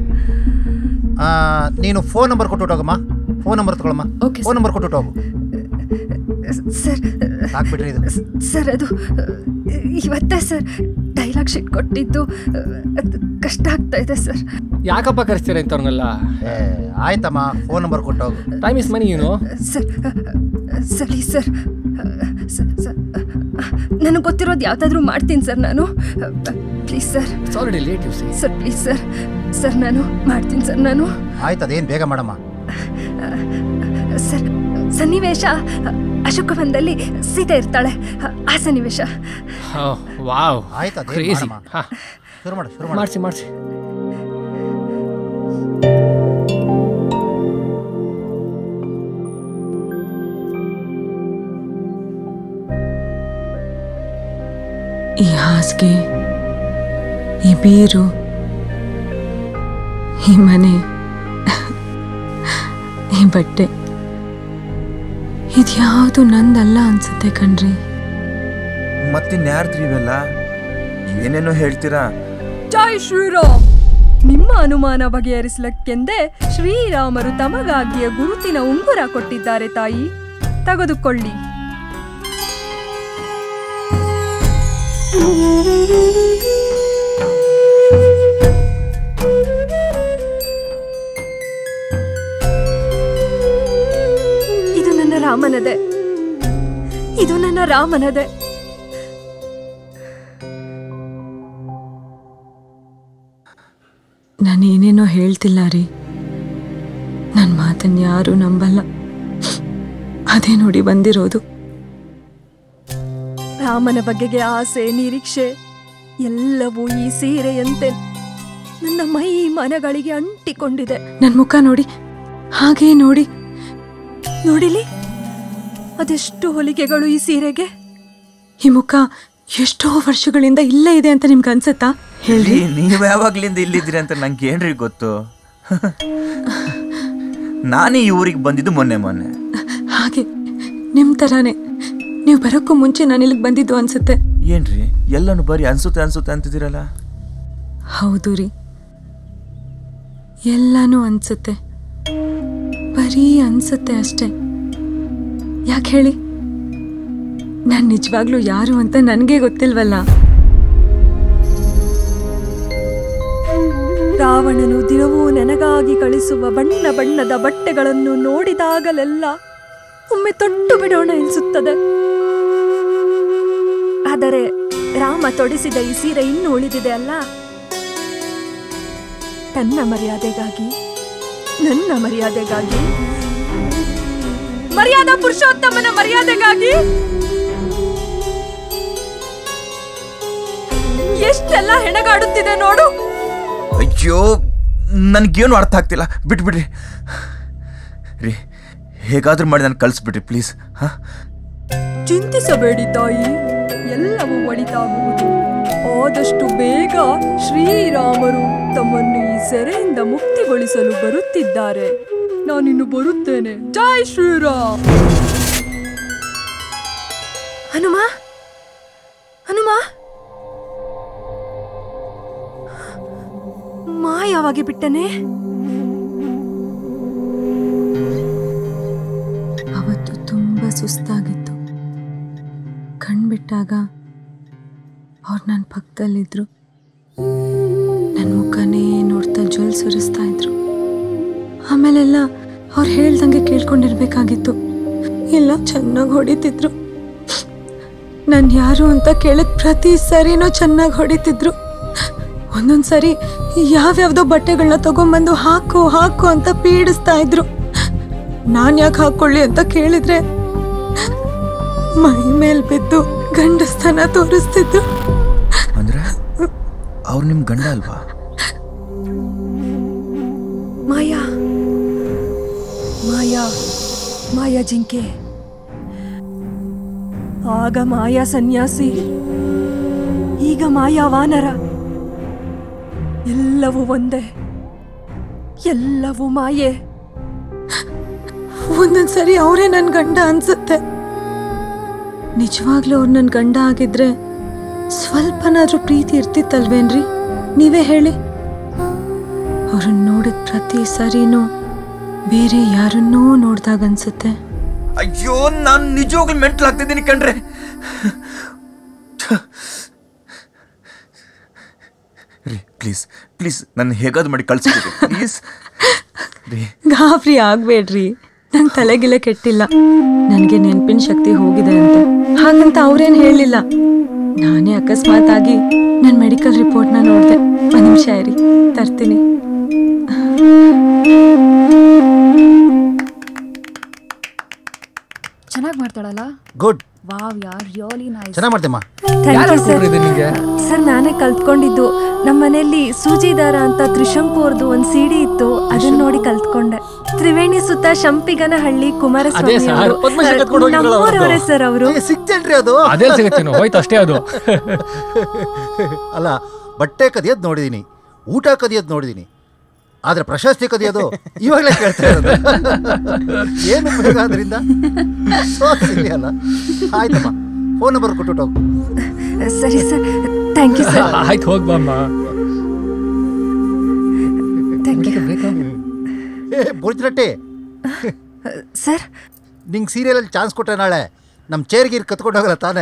[SPEAKER 18] ನೀನು ಫೋನ್ ನಂಬರ್ ಕೊಟ್ಟು ಹೋಗಮ್ಮ ಫೋನ್ ನಂಬರ್ ತಗೊಳಮ್ಮ ಫೋನ್ ನಂಬರ್ ಕೊಟ್ಟು ಹೋಗು
[SPEAKER 14] ಸರ್
[SPEAKER 18] ಹಾಕ್ಬಿಟ್ರಿ ಇದು
[SPEAKER 14] ಸರ್ ಅದು ಇವತ್ತೇ ಸರ್ ಡೈಲಾಗ್ ಶೀಟ್ ಕೊಟ್ಟಿದ್ದು ಅದು ಕಷ್ಟ ಆಗ್ತಾ ಇದೆ ಸರ್
[SPEAKER 21] ಯಾಕಪ್ಪ ಕರೆಸ್ತೀರ ಇಂಥವ್ರನ್ನೆಲ್ಲ
[SPEAKER 18] ಏ ಆಯ್ತಮ್ಮ ಫೋನ್ ನಂಬರ್ ಕೊಟ್ಟು ಹೋಗು
[SPEAKER 21] ಟೈಮ್ ಇಸ್ ಮನಿ ಏನು
[SPEAKER 14] ಸರ್ ಸರಿ ಸರ್ ನನಗೆ ಗೊತ್ತಿರೋದು ಯಾವ್ದಾದ್ರೂ ಮಾಡ್ತೀನಿ ಸರ್ ನಾನು please sir
[SPEAKER 21] already late you see
[SPEAKER 14] sir please sir sir ನಾನು ಮಾಡ್ತೀನಿ ಸರ್ ನಾನು
[SPEAKER 18] ಆಯ್ತು ಅದೇನು ಬೇಗ ಮಾಡಮ್ಮ
[SPEAKER 14] ಸರ್ ಸನ್ನಿವೇಶ ಅಶೋಕವನದಲ್ಲಿ ಸೀತೆ ಇರ್ತಾಳೆ ಆ ಸನ್ನಿವೇಶ
[SPEAKER 21] ವಾವ್
[SPEAKER 18] ಆಯ್ತು ಅದೇನ್
[SPEAKER 21] ಕ್ರೇಜಿ
[SPEAKER 18] ಮಾಡಮ್ಮ. ಶುರು ಮಾಡು ಶುರು ಮಾಡು
[SPEAKER 21] ಮಾಡಿಸಿ ಮಾಡಿಸಿ
[SPEAKER 11] ಈ ಹಾಸಿಗೆ ಈ ಬೀರು ಈ ಮನೆ ಈ ಬಟ್ಟೆ ಇದ್ಯಾವುದು ನಂದಲ್ಲ ಅನ್ಸುತ್ತೆ ಕಣ್ರಿ
[SPEAKER 9] ಮತ್ತಿನ್ಯಾರ್ದ್ರಿ ಇವೆಲ್ಲ ಏನೇನೋ ಹೇಳ್ತೀರಾ
[SPEAKER 7] ಜೈ ಶ್ರೀರಾಮ್ ನಿಮ್ಮ ಅನುಮಾನ ಬಗೆಹರಿಸಲಕ್ಕೆಂದೇ ಶ್ರೀರಾಮರು ತಮಗಾಗಿಯ ಗುರುತಿನ ಉಂಗುರ ಕೊಟ್ಟಿದ್ದಾರೆ ತಾಯಿ ತೆಗೆದುಕೊಳ್ಳಿ ಇದು ನನ್ನ ರಾಮನದೆ ಇದು ನನ್ನ ರಾಮನದೆ
[SPEAKER 11] ನಾನು ಏನೇನೋ ಹೇಳ್ತಿಲ್ಲ ರೀ ನನ್ನ ಮಾತನ್ನ ಯಾರೂ ನಂಬಲ್ಲ ಅದೇ ನೋಡಿ ಬಂದಿರೋದು
[SPEAKER 7] ರಾಮನ ಬಗೆಗೆ ಆಸೆ ನಿರೀಕ್ಷೆ ಎಲ್ಲವೂ ಈ ಸೀರೆಯಂತೆ ನನ್ನ ಮೈ ಮನಗಳಿಗೆ ಅಂಟಿಕೊಂಡಿದೆ
[SPEAKER 11] ನನ್ನ ಮುಖ ನೋಡಿ ಹಾಗೇ ನೋಡಿ
[SPEAKER 7] ನೋಡಿಲಿ ಅದೆಷ್ಟು ಹೊಲಿಗೆಗಳು ಈ ಸೀರೆಗೆ
[SPEAKER 11] ಈ ಮುಖ ಎಷ್ಟೋ ವರ್ಷಗಳಿಂದ ಇಲ್ಲೇ ಇದೆ ಅಂತ ನಿಮ್ಗೆ ಅನ್ಸತ್ತಾ ಹೇಳ್ರಿ
[SPEAKER 9] ನೀವು ಯಾವಾಗ್ಲಿಂದ ಇಲ್ಲಿದ್ದೀರಿ ಅಂತ ನಂಗೆ ಏನ್ರಿ ಗೊತ್ತು ನಾನೇ ಈ ಊರಿಗೆ ಬಂದಿದ್ದು ಮೊನ್ನೆ ಮೊನ್ನೆ
[SPEAKER 11] ಹಾಗೆ ನಿಮ್ ತರಾನೇ ನೀವು ಬರೋಕ್ಕೂ ಮುಂಚೆ ನಾನು ಇಲ್ಲಿಗೆ ಬಂದಿದ್ದು ಅನ್ಸುತ್ತೆ
[SPEAKER 9] ಏನ್ರಿ ಎಲ್ಲಾನು ಬರೀ ಅನ್ಸುತ್ತೆ ಅನ್ಸುತ್ತೆ ಅಂತಿದ್ದೀರಲ್ಲ
[SPEAKER 11] ಹೌದು ರೀ ಎಲ್ಲಾನು ಅನ್ಸುತ್ತೆ ಬರೀ ಅನ್ಸುತ್ತೆ ಅಷ್ಟೆ ಯಾಕೆ ಹೇಳಿ ನಾನು ನಿಜವಾಗ್ಲೂ ಯಾರು ಅಂತ ನನಗೆ ಗೊತ್ತಿಲ್ವಲ್ಲ
[SPEAKER 7] ರಾವಣನು ದಿನವೂ ನನಗಾಗಿ ಕಳಿಸುವ ಬಣ್ಣ ಬಣ್ಣದ ಬಟ್ಟೆಗಳನ್ನು ನೋಡಿದಾಗಲೆಲ್ಲ ಒಮ್ಮೆ ತೊಟ್ಟು ಬಿಡೋಣ ಎನಿಸುತ್ತದೆ ಆದರೆ ರಾಮ ತೊಡಿಸಿದ ಈ ಸೀರೆ ಇನ್ನೂ ಉಳಿದಿದೆ ಅಲ್ಲ ತನ್ನ ಮರ್ಯಾದೆಗಾಗಿ ನನ್ನ ಮರ್ಯಾದೆಗಾಗಿ ಮರ್ಯಾದಾ ಪುರುಷೋತ್ತಮನ ಮರ್ಯಾದೆಗಾಗಿ ಎಷ್ಟೆಲ್ಲ ಹೆಣಗಾಡುತ್ತಿದೆ ನೋಡು
[SPEAKER 9] ಅಯ್ಯೋ ನನಗೇನು ಅರ್ಥ ಆಗ್ತಿಲ್ಲ ಬಿಟ್ಬಿಡ್ರಿ ರೀ ಹೇಗಾದ್ರೂ ಮಾಡಿ ನಾನು ಕಳಿಸ್ಬಿಡ್ರಿ ಪ್ಲೀಸ್ ಹಾಂ
[SPEAKER 7] ಚಿಂತಿಸಬೇಡಿ ತಾಯಿ ಎಲ್ಲವೂ ಒಳಿತಾಗುವುದು ಆದಷ್ಟು ಬೇಗ ಶ್ರೀರಾಮರು ತಮ್ಮನ್ನು ಈ ಸೆರೆಯಿಂದ ಮುಕ್ತಿಗೊಳಿಸಲು ಬರುತ್ತಿದ್ದಾರೆ ನಾನಿನ್ನು ಬರುತ್ತೇನೆ ಜೈ ಶ್ರೀರಾಮ್ ಹನುಮ ಹನುಮ ಮಾಯವಾಗಿ ಬಿಟ್ಟನೆ
[SPEAKER 11] ಅವತ್ತು ತುಂಬ ಸುಸ್ತಾಗಿತ್ತು ಕಣ್ಬಿಟ್ಟಾಗ ಅವ್ರು ನನ್ನ ಪಕ್ಕದಲ್ಲಿದ್ರು ನನ್ನ ಮುಖನೇ ನೋಡ್ತಾ ಜೊಲ್ ಸುರಿಸ್ತಾ ಇದ್ರು ಆಮೇಲೆಲ್ಲ ಅವ್ರು ಹೇಳ್ದಂಗೆ ಕೇಳ್ಕೊಂಡಿರ್ಬೇಕಾಗಿತ್ತು ಎಲ್ಲ ಚೆನ್ನಾಗಿ ಹೊಡಿತಿದ್ರು ನಾನು ಯಾರು ಅಂತ ಕೇಳಿದ ಪ್ರತಿ ಸರಿನೂ ಚೆನ್ನಾಗಿ ಹೊಡಿತಿದ್ರು ಒಂದೊಂದು ಸರಿ ಯಾವ್ಯಾವ್ದೋ ಬಟ್ಟೆಗಳನ್ನ ತಗೊಂಬಂದು ಹಾಕು ಹಾಕು ಅಂತ ಪೀಡಿಸ್ತಾ ಇದ್ರು ನಾನು ಯಾಕೆ ಹಾಕೊಳ್ಳಿ ಅಂತ ಕೇಳಿದ್ರೆ ಮೈ ಮೇಲ್ ಬಿದ್ದು ಗಂಡಸ್ತನ ತೋರಿಸ್ತಿದ್ರು
[SPEAKER 9] ಅಂದ್ರೆ ಅವ್ರು ನಿಮ್ಮ ಗಂಡ ಅಲ್ವಾ
[SPEAKER 7] ಮಾಯಾ ಮಾಯಾ ಮಾಯಾ ಜಿಂಕೆ ಆಗ ಮಾಯಾ ಸನ್ಯಾಸಿ ಈಗ ಮಾಯಾ ವಾನರ ಎಲ್ಲವೂ ಒಂದೇ ಎಲ್ಲವೂ ಮಾಯೆ
[SPEAKER 11] ಒಂದೊಂದ್ಸರಿ ಅವರೇ ನನ್ನ ಗಂಡ ಅನ್ಸುತ್ತೆ ನಿಜವಾಗ್ಲೂ ಅವ್ರು ನನ್ನ ಗಂಡ ಆಗಿದ್ರೆ ಸ್ವಲ್ಪನಾದ್ರೂ ಪ್ರೀತಿ ಇರ್ತಿತ್ತಲ್ವೇನ್ರಿ ನೀವೇ ಹೇಳಿ ಅವ್ರನ್ನ ನೋಡಿದ ಪ್ರತಿ ಸರಿನೂ ಬೇರೆ ಯಾರನ್ನೋ ನೋಡ್ದಾಗ ಅನ್ಸುತ್ತೆ
[SPEAKER 9] ಅಯ್ಯೋ ನಾನು ನಿಜವಾಗ್ಲೂ ಮೆಂಟ್ಲ್ ಆಗ್ತಿದ್ದೀನಿ ಕಣ್ರೆ ರೀ ಪ್ಲೀಸ್ ಪ್ಲೀಸ್ ನನ್ನ ಹೇಗಾದ್ರು ಮಾಡಿ ಕಳಿಸ್ಬಿಡಿ ಪ್ಲೀಸ್ ರೀ
[SPEAKER 11] ಗಾಬರಿ ಆಗ್ಬೇಡ್ರಿ ನಂಗೆ ತಲೆಗಿಲೆ ಕೆಟ್ಟಿಲ್ಲ ನನಗೆ ನೆನಪಿನ ಶಕ್ತಿ ಹೋಗಿದೆ ಅಂತ ಹಾಗಂತ ಅವ್ರೇನ್ ಹೇಳಿಲ್ಲ ನಾನೇ ಅಕಸ್ಮಾತ್ ಆಗಿ ನನ್ನ ಮೆಡಿಕಲ್ ರಿಪೋರ್ಟ್ನ ನೋಡಿದೆ ಒಂದು ನಿಮಿಷ ಇರಿ ತರ್ತೀನಿ
[SPEAKER 16] ಚೆನ್ನಾಗಿ ಮಾಡ್ತಾಳಲ್ಲ
[SPEAKER 18] ಗುಡ್
[SPEAKER 16] ವಾವ್ ಯಾರ್ ರಿಯಲಿ ನೈಸ್
[SPEAKER 18] ಚೆನ್ನಾಗಿ ಮಾಡ್ತೇಮ್ಮ
[SPEAKER 21] ಯಾರು ಹೇಳ್ಕೊಟ್ರು ನಿಂಗೆ
[SPEAKER 7] ಸರ್ ನಾನೇ ಕಲ್ತ್ಕೊಂಡಿದ್ದು ನಮ್ಮ ಮನೆಯಲ್ಲಿ ಸೂಜಿ ದಾರ ಅಂತ ತ್ರಿಶಂಕು ಅವ್ರದ್ದು ಒಂದು ಸಿಡಿ ಇತ್ತು ಅದನ್ನ ನೋಡಿ ಕಲ್ತ್ಕೊಂಡೆ ತ್ರಿವೇಣಿ ಸುತ್ತ ಶಂಪಿಗನ ಹಳ್ಳಿ
[SPEAKER 21] ಅದೇ
[SPEAKER 7] ಕುಮಾರಸ್ವಾಮಿ
[SPEAKER 21] ಸರ್,
[SPEAKER 7] ಅವರು
[SPEAKER 21] ಪದ್ಮಶ್ರೀ ಕತ್ಕೊಂಡು ಹೋಗಿದ್ರಲ್ಲ ಅವ್ರದ್ದು.
[SPEAKER 7] ನಮ್ಮೂರವರೇ ಸರ್ ಅವರು
[SPEAKER 18] ಸಿಕ್ತೇನ್ರಿ ಅದು
[SPEAKER 21] ಅದೇ ಸಿಗುತ್ತೇನೋ ಹೋಯ್ತು ಅಷ್ಟೇ ಅದು
[SPEAKER 18] ಅಲ್ಲ ಬಟ್ಟೆ ಕದಿಯೋದು ನೋಡಿದೀನಿ ಊಟ ಕದಿಯೋದು ನೋಡಿದೀನಿ ಆದ್ರೆ ಪ್ರಶಸ್ತಿ ಕದಿಯೋದು ಇವಾಗಲೇ ಕೇಳ್ತಾ ಇರೋದು ಏನು ಉಪಯೋಗ ಅದರಿಂದ ಅಲ್ಲ ಆಯ್ತಮ್ಮ ಫೋನ್ ನಂಬರ್ ಕೊಟ್ಟು ಹೋಗು
[SPEAKER 7] ಸರಿ ಸರ್ ಥ್ಯಾಂಕ್ ಯು ಸರ್
[SPEAKER 21] ಆಯ್ತು ಹೋಗ್ ಬಾಮ್ಮ
[SPEAKER 18] ಏ ಬೋಜ್ರಟ್ಟಿ
[SPEAKER 7] ಸರ್
[SPEAKER 18] ನಿಂಗೆ ಸೀರಿಯಲಲ್ಲಿ ಚಾನ್ಸ್ ಕೊಟ್ಟೆ ನಾಳೆ ನಮ್ಮ ಚೇರ್ಗೀರ್ ಕತ್ಕೊಂಡು ಹೋಗಲ್ಲ ತಾನೇ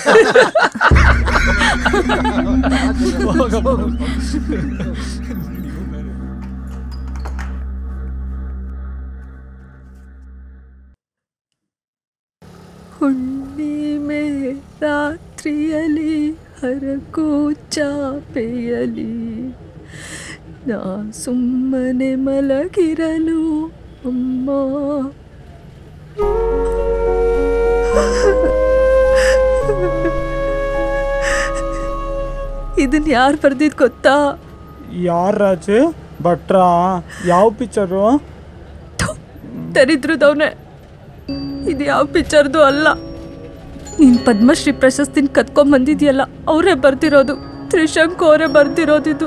[SPEAKER 11] ಹುಣ್ಣಿಮೆ ರಾತ್ರಿಯಲಿ ಹರಕೋ ಚಾಪೆಯಲಿ ನಾ ಸುಮ್ಮನೆ ಮಲಗಿರಲು ಅಮ್ಮ ಇದನ್ನ ಯಾರು ಬರ್ದಿದ್ ಗೊತ್ತಾ
[SPEAKER 19] ಯಾರು ರಾಜು ಭಟ್ರಾ ಯಾವ ಪಿಕ್ಚರು
[SPEAKER 11] ದರಿದ್ರದವನೇ ಇದು ಯಾವ ಪಿಕ್ಚರ್ದು ಅಲ್ಲ ನೀನ್ ಪದ್ಮಶ್ರೀ ಪ್ರಶಸ್ತಿನ ಕತ್ಕೊಂಡ್ ಬಂದಿದ್ಯಲ್ಲ ಅವರೇ ಬರ್ತಿರೋದು ತ್ರಿಶಂಕು ಅವರೇ ಬರ್ತಿರೋದಿದು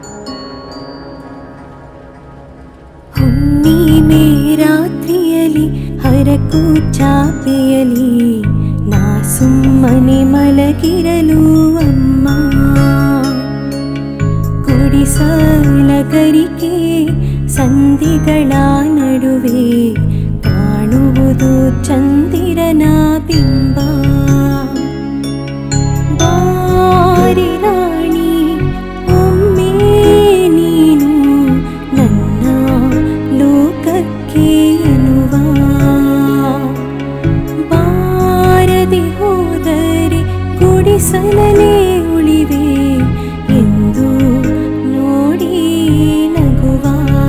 [SPEAKER 13] ಹುಣ್ಣಿಮೆ ರಾತ್ರಿಯಲಿ ಹರಕು ಚಾಪೆಯಲಿ ನಾ ಸುಮ್ಮನೆ ಮಲಗಿರಲು ಅಮ್ಮ ಗುಡಿಸಲ ಗರಿಕೆ ಸಂಧಿಗಳ ನಡುವೆ ಕಾಣುವುದು ಚಂದಿರನ ಬಿಂಬ ಬಾರಿ ರಾಣಿ ಒಮ್ಮೆ ನೀನು ನನ್ನ ಲೋಕಕ್ಕೆ ಎನ್ನುವ ಬಾರದೆ ಹೋದರೆ ಗುಡಿಸಲೇ ಉಳಿವೆ ಎಂದು ನೋಡಿ ನಗುವ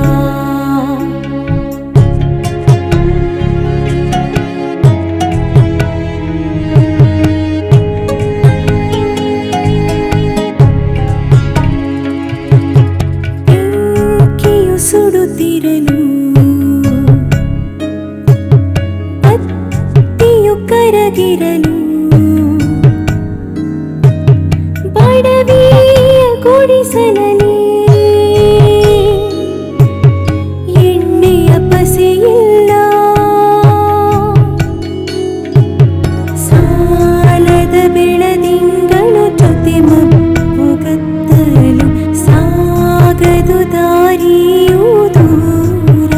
[SPEAKER 13] ಬೆಂಕಿಯು ಸುಡುತ್ತಿರಲು ಹತ್ತಿಯು ಕರಗಿರಲು ಬಡವಿಯ ಗುಡಿಸಲಲಿ ಎಣ್ಣೆಯ ಪಸೆಯಿಲ್ಲ ಸಾಲದ ಬೆಳದಿಂಗಳು ಜೊತೆ ಮಬ್ಬುಗತ್ತಲು ಸಾಗದು ದಾರಿಯೂ ದೂರ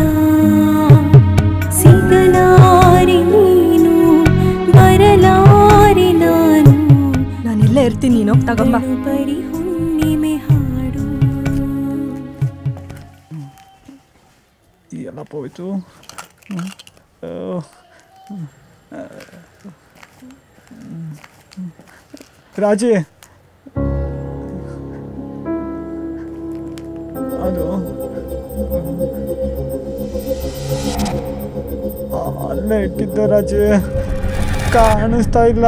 [SPEAKER 13] ಸಿಗಲಾರಿ ನೀನು ಬರಲಾರಿ ನಾನು
[SPEAKER 11] ನಾನಿಲ್ಲೇ ಇರ್ತೀನಿ ನೀನು ಹೋಗ್ ತಗೊಂಬ
[SPEAKER 13] ಬರಿ ಹುಣ್ಣಿಮೆ ಹಾಡು
[SPEAKER 19] ಎಲ್ಲಪ್ಪ ಹೋಯ್ತು ಹ್ಮ್. ಆ, ಹ್ಮ್. ಆ, ಹ್ಮ್. ರಾಜಿ ಅದು ಆ, ಅಲ್ಲೇ ಇಟ್ಟಿದ್ದೆ ರಾಜಿ ಕಾಣಿಸ್ತಾ ಇಲ್ಲ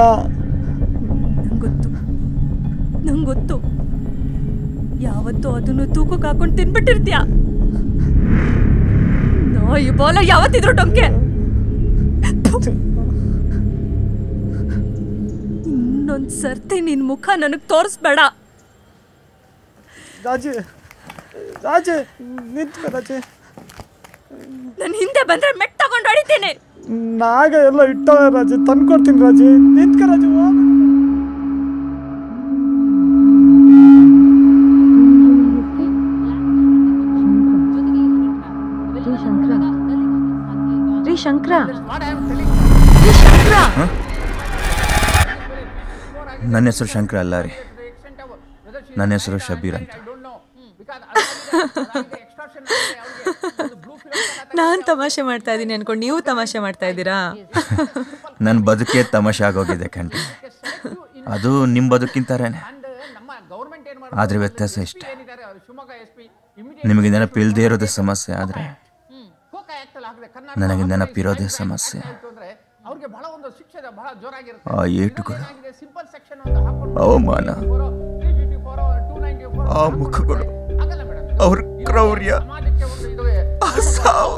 [SPEAKER 11] ನಂಗೆ ಗೊತ್ತು ಯಾವತ್ತೂ ಅದನ್ನು ತೂಕಕ್ಕೆ ಹಾಕೊಂಡು ತಿನ್ಬಿಟ್ಟಿರ್ತೀಯ ನಾಯಿ ಬಾಲ ಯಾವತ್ತಿದ್ರು ಡೊಂಕೆ ಇನ್ನೊಂದ್ ಸರ್ತಿ ನಿನ್ ಮುಖ ನನಗ್ ತೋರಿಸ್ಬೇಡ
[SPEAKER 19] ರಾಜಿ ರಾಜಿ ನಿಂತ್ಕೊ ರಾಜಿ
[SPEAKER 11] ನನ್ ಹಿಂದೆ ಬಂದ್ರೆ ಮೆಟ್ ತಗೊಂಡು ಹೊಡಿತೀನಿ
[SPEAKER 19] ನಾಗ ಎಲ್ಲ ಇಟ್ಟವೆ ರಾಜಿ ತಂದ್ಕೊಡ್ತೀನಿ ರಾಜಿ ನಿಂತ್ಕೊ ರಾಜಿ ಹೋಗು.
[SPEAKER 11] ರೀ ಶಂಕರ
[SPEAKER 9] ನನ್ನ ಹೆಸರು ಶಂಕರ ಅಲ್ಲ ರೀ ನನ್ನ ಹೆಸರು ಶಬೀರ್ ಅಂತ
[SPEAKER 11] ನಾನ್ ತಮಾಷೆ ಮಾಡ್ತಾ ಇದೀನಿ ಅನ್ಕೊಂಡು ನೀವು ತಮಾಷೆ ಮಾಡ್ತಾ ಇದ್ದೀರಾ
[SPEAKER 9] ನನ್ನ ಬದುಕೇ ತಮಾಷೆ ಆಗೋಗಿದೆ ಕಣ್ರಿ ಅದು ನಿಮ್ಮ ಬದುಕಿಂತಾರೇನೆ ಆದರೆ ವ್ಯತ್ಯಾಸ ಇಷ್ಟ ನಿಮಗೆ ನೆನಪಿಲ್ದೇ ಇರೋದೇ ಸಮಸ್ಯೆ ಆದರೆ ನನಗೆ ನೆನಪಿರೋದೇ ಸಮಸ್ಯೆ ಆ ಏಟುಗಳು ಅವಮಾನ ಆ ಮುಖಗಳು ಅವ್ರ ಕ್ರೌರ್ಯ ಆ ಸಾವು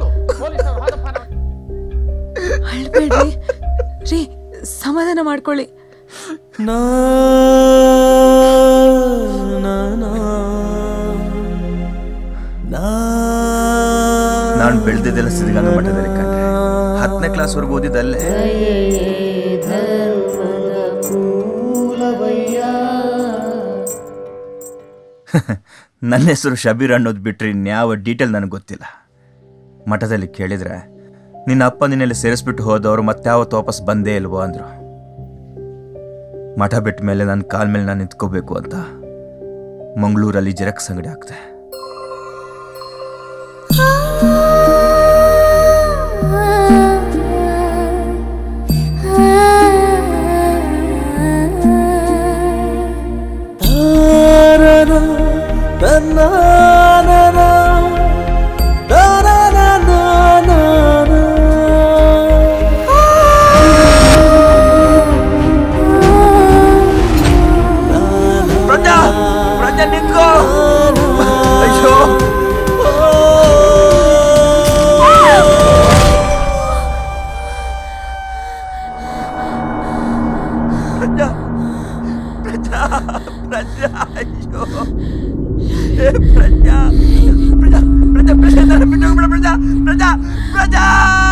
[SPEAKER 11] ಅಳ್ಬೇಡ್ರಿ ರೀ ಸಮಾಧಾನ ಮಾಡ್ಕೊಳ್ಳಿ
[SPEAKER 17] ನಾ
[SPEAKER 9] ನಾನು ಬೆಳೆದಿದ್ದೆಲ್ಲ ಸಿದ್ಧಗಂಗಾ ಮಠದಲ್ಲಿ ಕಂಡ್ರೆ ಹತ್ತನೇ ಕ್ಲಾಸ್ವರೆಗೂ ಓದಿದ್ದಲ್ಲೇ ನನ್ನ ಹೆಸರು ಶಬೀರ್ ಅನ್ನೋದು ಬಿಟ್ಟರೆ ಇನ್ಯಾವ ಡೀಟೇಲ್ ನನಗೆ ಗೊತ್ತಿಲ್ಲ ಮಠದಲ್ಲಿ ಕೇಳಿದ್ರೆ ನಿನ್ನ ಅಪ್ಪ ನಿನ್ನೆಲ್ಲಿ ಸೇರಿಸ್ಬಿಟ್ಟು ಹೋದವರು ಮತ್ತಾವತ್ತು ವಾಪಸ್ ಬಂದೇ ಇಲ್ವೋ ಅಂದರು ಮಠ ಬಿಟ್ಟ ಮೇಲೆ ನನ್ನ ಕಾಲ ಮೇಲೆ ನಾನು ನಿಂತ್ಕೋಬೇಕು ಅಂತ ಮಂಗಳೂರಲ್ಲಿ ಜೆರಾಕ್ಸ್ ಅಂಗಡಿ ಹಾಕ್ದೆ ಪ್ರಜಾ ಪ್ರಜಾ ನಿಂತ್ಕೋ ಅಯ್ಯೋ ಪ್ರಜಾ ಪ್ರಜಾ ಪ್ರಜಾ ಅಯ್ಯೋ ಏ ಪ್ರಜಾ ಪ್ರಜಾ ಪ್ರಜಾ ಪ್ರಜಾ ನನ್ನ ಬಿಟ್ಟು ಹೋಗ್ಬಿಡು ಪ್ರಜಾ ಪ್ರಜಾ ಪ್ರಜಾ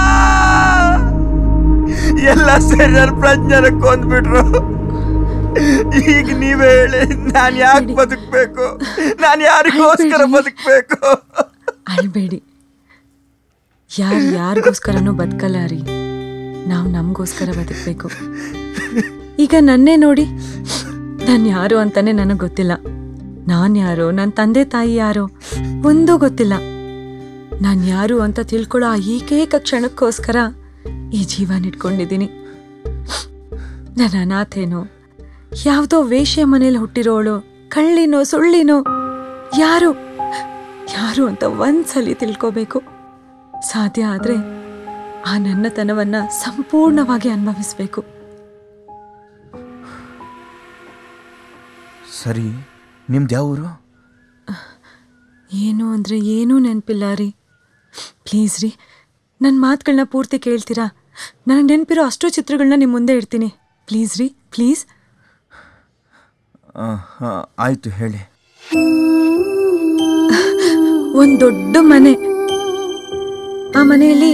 [SPEAKER 9] ಎಲ್ಲ ಸೇರಿ ನನ್ನ ಪ್ರಜ್ಞಾನ ಕೊಂದ್ಬಿಟ್ರು ಈಗ ನೀವೇ ಹೇಳಿ ನಾನು ಯಾಕೆ ಬದುಕಬೇಕು ನಾನು ಯಾರಿಗೋಸ್ಕರ ಬದುಕಬೇಕು
[SPEAKER 11] ಅಳ್ಬೇಡಿ ಯಾರು ಯಾರಿಗೋಸ್ಕರನೂ ಬದುಕಲ್ಲ ರೀ ನಾವು ನಮಗೋಸ್ಕರ ಬದುಕಬೇಕು ಈಗ ನನ್ನೇ ನೋಡಿ ನಾನು ಯಾರು ಅಂತಾನೆ ನನಗೆ ಗೊತ್ತಿಲ್ಲ ನಾನು ಯಾರೋ ನನ್ನ ತಂದೆ ತಾಯಿ ಯಾರೋ ಒಂದೂ ಗೊತ್ತಿಲ್ಲ ನಾನು ಯಾರು ಅಂತ ತಿಳ್ಕೊಳ್ಳೋ ಆ ಏಕೈಕ ಕ್ಷಣಕ್ಕೋಸ್ಕರ ಈ ಜೀವನ ಇಟ್ಕೊಂಡಿದ್ದೀನಿ ನಾನು ಅನಾಥೇನೋ ಯಾವುದೋ ವೇಶ್ಯ ಮನೇಲಿ ಹುಟ್ಟಿರೋಳು ಕಳ್ಳಿನೋ ಸುಳ್ಳಿನೋ ಯಾರು ಯಾರು ಅಂತ ಒಂದ್ಸಲಿ ತಿಳ್ಕೋಬೇಕು ಸಾಧ್ಯ ಆದ್ರೆ ಆ ನನ್ನತನವನ್ನ ಸಂಪೂರ್ಣವಾಗಿ ಅನುಭವಿಸ್ಬೇಕು
[SPEAKER 9] ಸರಿ ನಿಮ್ದು ಯಾವ ಊರು
[SPEAKER 11] ಏನು ಅಂದ್ರೆ ಏನೂ ನೆನಪಿಲ್ಲ ರೀ ಪ್ಲೀಸ್ ರೀ ನನ್ನ ಮಾತುಗಳನ್ನ ಪೂರ್ತಿ ಕೇಳ್ತೀರಾ ನನಗೆ ನೆನಪಿರೋ ಅಷ್ಟೋ ಚಿತ್ರಗಳನ್ನ ನಿಮ್ಮ ಮುಂದೆ ಇಡ್ತೀನಿ ಪ್ಲೀಸ್ ರೀ ಪ್ಲೀಸ್
[SPEAKER 9] ಆ, ಆ, ಆಯ್ತು ಹೇಳಿ
[SPEAKER 11] ಒಂದು ದೊಡ್ಡ ಮನೆ ಆ ಮನೆಯಲ್ಲಿ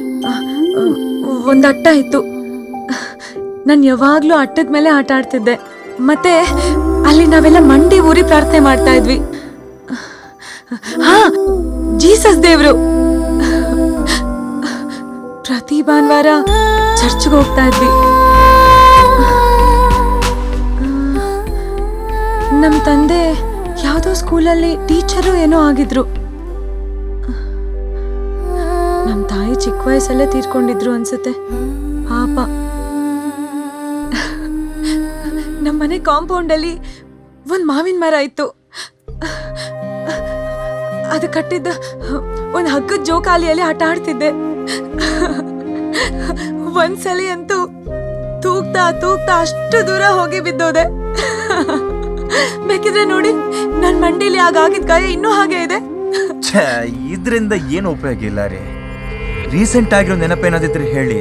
[SPEAKER 11] ಒಂದು ಅಟ್ಟ ಇತ್ತು ನಾನು ಯಾವಾಗಲೂ ಅಟ್ಟದ ಮೇಲೆ ಆಟ ಆಡ್ತಿದ್ದೆ ಮತ್ತೆ ಅಲ್ಲಿ ನಾವೆಲ್ಲ ಮಂಡಿ ಊರಿ ಪ್ರಾರ್ಥನೆ ಮಾಡ್ತಾ ಇದ್ವಿ ಹಾ ಜೀಸಸ್ ದೇವ್ರು ಪ್ರತಿ ಭಾನುವಾರ ಚರ್ಚ್ಗೆ ಹೋಗ್ತಾ ಇದ್ವಿ ನಮ್ಮ ತಂದೆ ಯಾವುದೋ ಸ್ಕೂಲಲ್ಲಿ ಟೀಚರು ಏನೋ ಆಗಿದ್ರು ನಮ್ಮ ತಾಯಿ ಚಿಕ್ಕ ವಯಸ್ಸಲ್ಲೇ ತೀರ್ಕೊಂಡಿದ್ರು ಅನ್ಸುತ್ತೆ ಪಾಪ ನಮ್ಮ ಮನೆ ಕಾಂಪೌಂಡಲ್ಲಿ ಒಂದು ಮಾವಿನ ಮರ ಇತ್ತು ಅದು ಕಟ್ಟಿದ್ದ ಒಂದು ಹಗ್ಗದ ಜೋಕಾಲಿಯಲ್ಲಿ ಆಟ ಆಡ್ತಿದ್ದೆ ಒಂದ್ಸಲಿ ಅಂತೂ ತೂಗ್ತಾ ತೂಗ್ತಾ ಅಷ್ಟು ದೂರ ಹೋಗಿ ಬಿದ್ದೋದೆ ಬೇಕಿದ್ರೆ ನೋಡಿ ನನ್ ಮಂಡಿಲಿ ಆಗಾಗಿದ್ ಗಾಯ ಇನ್ನೂ ಹಾಗೆ ಇದೆ
[SPEAKER 9] ಛೇ ಇದರಿಂದ ಏನು ಉಪಯೋಗ ಇಲ್ಲ ರೀ ರೀಸೆಂಟ್ ಆಗಿರೋ ನೆನಪೇನಾದಿದ್ರೆ ಹೇಳಿ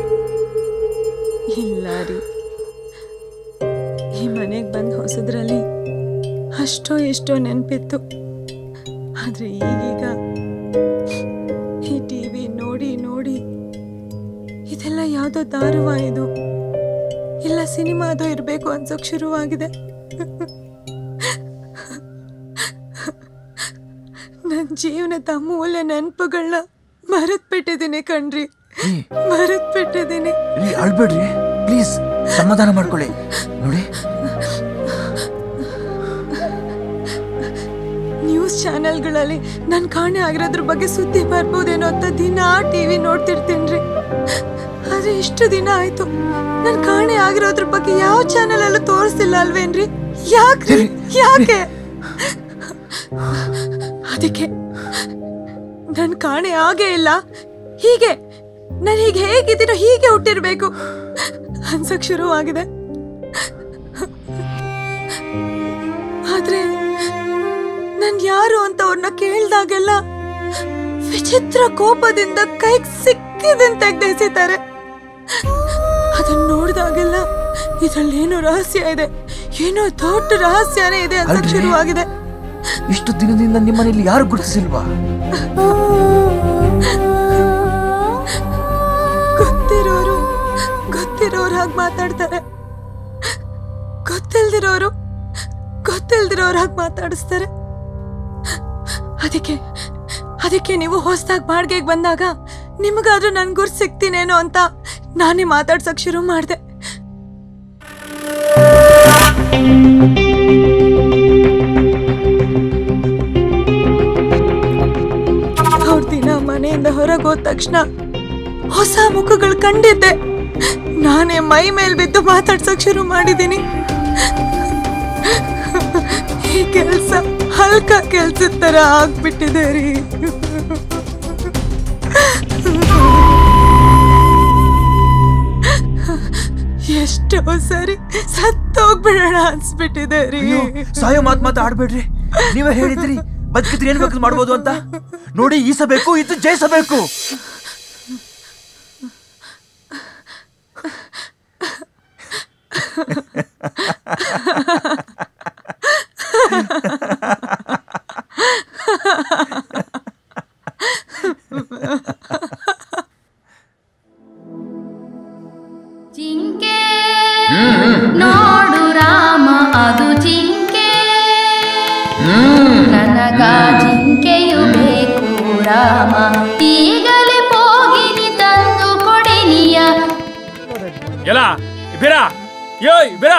[SPEAKER 11] ಇಲ್ಲ ರೀ ಈ ಮನೆಗೆ ಬಂದು ಹೊಸದ್ರಲ್ಲಿ ಅಷ್ಟೋ ಎಷ್ಟೋ ನೆನಪಿತ್ತು ಆದ್ರೆ ಈಗೀಗ ಈ ಟಿವಿ ನೋಡಿ ನೋಡಿ ಇದೆಲ್ಲ ಯಾವುದೋ ದಾರುವ ಇದು ಇಲ್ಲ ಸಿನಿಮಾದೋ ಇರಬೇಕು ಅನ್ಸೋಕ್ ಶುರುವಾಗಿದೆ ನನ್ನ ಜೀವನದ ಅಮೂಲ್ಯ ನೆನಪುಗಳನ್ನ ಮರೆತ್ ಬಿಟ್ಟಿದ್ದೀನಿ ಕಣ್ರಿ ಮರೆತ್ ಬಿಟ್ಟಿದ್ದೀನಿ
[SPEAKER 9] ರೀ ಅಳ್ಬೇಡ್ರಿ ಪ್ಲೀಸ್ ಸಮಾಧಾನ ಮಾಡ್ಕೊಳ್ಳಿ ನೋಡಿ
[SPEAKER 11] ನ್ಯೂಸ್ ಚಾನೆಲ್ಗಳಲ್ಲಿ ನನ್ ಕಾಣೆ ಆಗಿರೋದ್ರ ಬಗ್ಗೆ ಸುದ್ದಿ ಬರ್ಬೋದೇನೋ ಅಂತ ದಿನ ಟಿವಿ ನೋಡ್ತಿರ್ತೀನ್ರಿ ಆದ್ರೆ ಇಷ್ಟು ದಿನ ಆಯ್ತು ನನ್ ಕಾಣೆ ಆಗಿರೋದ್ರ ಬಗ್ಗೆ ಯಾವ ಚಾನೆಲ್ ಅಲ್ಲೂ ತೋರಿಸ್ತಿಲ್ಲ ಅಲ್ವೇನ್ರಿ ಯಾಕ್ರಿ ಯಾಕೆ ಅದಕ್ಕೆ ನನ್ ಕಾಣೆ ಆಗೇ ಇಲ್ಲ ಹೀಗೆ ನಾನು ಹೀಗೆ ಹೇಗಿದ್ದೀನೋ ಹೀಗೆ ಹುಟ್ಟಿರ್ಬೇಕು ಅನ್ಸಕ್ ಶುರುವಾಗಿದೆ ಆದ್ರೆ ನಾನ್ ಯಾರು ಅಂತ ಅವ್ರನ್ನ ಕೇಳ್ದಾಗೆಲ್ಲ ವಿಚಿತ್ರ ಕೋಪದಿಂದ ಕೈಗೆ ಸಿಕ್ಕಿದಂತ ತೆಗ್ದೆಸಿತಾರೆ ಅದನ್ನ ನೋಡಿದಾಗೆಲ್ಲ ಇದ್ರಲ್ಲಿ ಏನೋ ರಹಸ್ಯ ಇದೆ ಏನೋ ದೊಡ್ಡ ರಹಸ್ಯನೇ ಇದೆ ಅಂತ
[SPEAKER 9] ಅಲ್ರಿ?
[SPEAKER 11] ಶುರುವಾಗಿದೆ
[SPEAKER 9] ಇಷ್ಟು ದಿನದಿಂದ ನಿಮ್ಮನೇಲಿ ಯಾರು ಗುರುತಿಸಿಲ್ವಾ
[SPEAKER 7] ಹಾಗೆ ಮಾತಾಡ್ತಾರೆ ಗೊತ್ತಿಲ್ದಿರೋರು ಗೊತ್ತಿಲ್ದಿರೋರು ಹಾಗೆ ಮಾತಾಡಿಸ್ತಾರೆ ಅದಕ್ಕೆ ಅದಕ್ಕೆ ನೀವು ಹೊಸ್ದಾಗಿ ಬಾಡ್ಗೆಗೆ ಬಂದಾಗ ನಿಮಗಾದ್ರೂ ನನ್ ಗುರ್ತು ಸಿಗ್ತೀನೇನೋ ಅಂತ ನಾನೇ ಮಾತಾಡ್ಸಕ್ ಶುರು ಮಾಡಿದೆ ಅವ್ರ ದಿನ ಮನೆಯಿಂದ ಹೊರಗೆ ಹೋದ ತಕ್ಷಣ ಹೊಸ ಮುಖಗಳು ಕಂಡಿದ್ದೆ ನಾನೇ ಮೈ ಮೇಲ್ ಬಿದ್ದು ಮಾತಾಡ್ಸಕ್ ಶುರು ಮಾಡಿದ್ದೀನಿ ಈ ಕೆಲಸ ಹಲ್ಕ ಕೆಲ್ಸದ ತರ ಆಗ್ಬಿಟ್ಟಿದೆ ರೀ ಎಷ್ಟೋ ಸರಿ ಸತ್ತೋಗ್ಬಿಡೋಣ ಅನ್ಸ್ಬಿಟ್ಟಿದೆ ರೀ
[SPEAKER 9] ಅಯ್ಯೋ ಸಾಯೋ ಮಾತ್ ಮಾತು ಆಡ್ಬೇಡ್ರಿ ನೀವೇ ಹೇಳಿದ್ರಿ ಬದುಕಿದ್ರೆ ಏನ್ ಬೇಕಾದ್ರೂ ಮಾಡ್ಬೋದು ಅಂತ ನೋಡಿ ಈಸಬೇಕು ಇದು ಜಯಿಸಬೇಕು
[SPEAKER 15] ಜಿಂಕೆ ನೋಡು ರಾಮ ಅದು ಜಿಂಕೆ ನನಗ ಜಿಂಕೆಯು ಬೇಕು ರಾಮ ಈಗಲೇ ಹೋಗಿನಿ ತಂದು ಕೊಡಿನಿಯ
[SPEAKER 21] ಎಲ್ಲ ಬಿರಾ ಯೋಯ್ ಬಿರಾ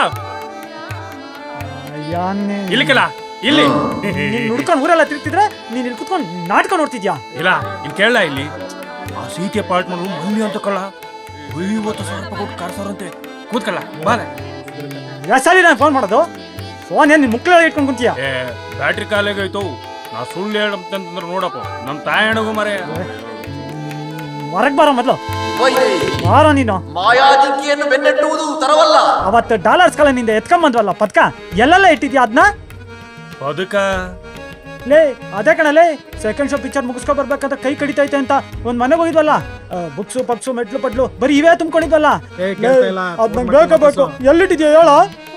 [SPEAKER 21] ಇಲ್ಲಿ ಕಲ ಇಲ್ಲಿ
[SPEAKER 19] ನೀನ್ ಹುಡ್ಕೊಂಡು ಊರೆಲ್ಲ ತಿರ್ತಿದ್ರೆ ನೀನ್ ಇಲ್ಲಿ ಕುತ್ಕೊಂಡು ನಾಟಕ ನೋಡ್ತಿದ್ಯಾ
[SPEAKER 21] ಇಲ್ಲ ಇಲ್ಲಿ ಕೇಳಲ್ಲ ಇಲ್ಲಿ ಆ ಸಿಟಿ ಅಪಾರ್ಟ್ಮೆಂಟ್ ಮಲ್ಲಿ ಅಂತ ಕಳ್ಳ ಐವತ್ತು ಸಾವಿರ ರೂಪಾಯಿ ಕೊಟ್ಟು ಕಾರ್ಸೋರಂತೆ ಕೂತ್ಕಲ್ಲ ಬಾಲೆ
[SPEAKER 19] ಎಷ್ಟು ಸಲ ನಾನು ಫೋನ್ ಮಾಡೋದು ಫೋನ್ ಏನ್ ನಿನ್ ಮುಕ್ಳೆಲ್ಲ ಇಟ್ಕೊಂಡು ಕುಂತೀಯ
[SPEAKER 21] ಏ ಬ್ಯಾಟ್ರಿ ಕಾಲಿಗೆ ಹೋಯ್ತು ನಾ ಸುಳ್ಳು ಹೇಳಂತಂದ್ರೆ ನೋಡಪ್ಪ ನಮ್ಮ ತಾಯಣಗು ಮರೆ
[SPEAKER 19] ಹೊರಗ್ ಬಾರೋ ಮೊದ್ಲು ಬಾರೋ ನೀನು
[SPEAKER 10] ಮಾಯಾಜಿಂಕಿಯನ್ನು ಬೆನ್ನಟ್ಟುವುದು ತರವಲ್ಲ
[SPEAKER 19] ಅವತ್ತು ಡಾಲರ್ಸ್ ಕಲ ನಿಂದ ಎತ್ಕೊಂಬಂದ್ವಲ್ಲ ಪದ್ಕ ಎಲ್ಲೆಲ್ಲ ಇಟ್ಟಿದ್ಯಾ ಅದನ್ನ
[SPEAKER 21] ಅದಕ್ಕ
[SPEAKER 19] ಲೇ ಅದೇ ಕಣಲೇ ಸೆಕೆಂಡ್ ಶೋ ಪಿಕ್ಚರ್ ಮುಗಿಸ್ಕೊ ಬರ್ಬೇಕಂತ ಕೈ ಕಡಿತೈತೆ ಅಂತ ಒಂದ್ ಮನೆಗೆ ಹೋಗಿದ್ವಲ್ಲ ಬುಕ್ಸು ಪಕ್ಸು ಮೆಟ್ಲು ಪಟ್ಲು ಬರೀ ಇವೇ ತುಂಬ್ಕೊಂಡಿದ್ವಲ್ಲ
[SPEAKER 4] ಕೇಳ್ತಾ ಇಲ್ಲ,
[SPEAKER 19] ಅದ್
[SPEAKER 4] phone
[SPEAKER 19] ನಂಗೆ ಬೇಕು ಬೇಕು ಎಲ್ಲಿಟ್ಟಿದ್ಯಾ ಹೇಳ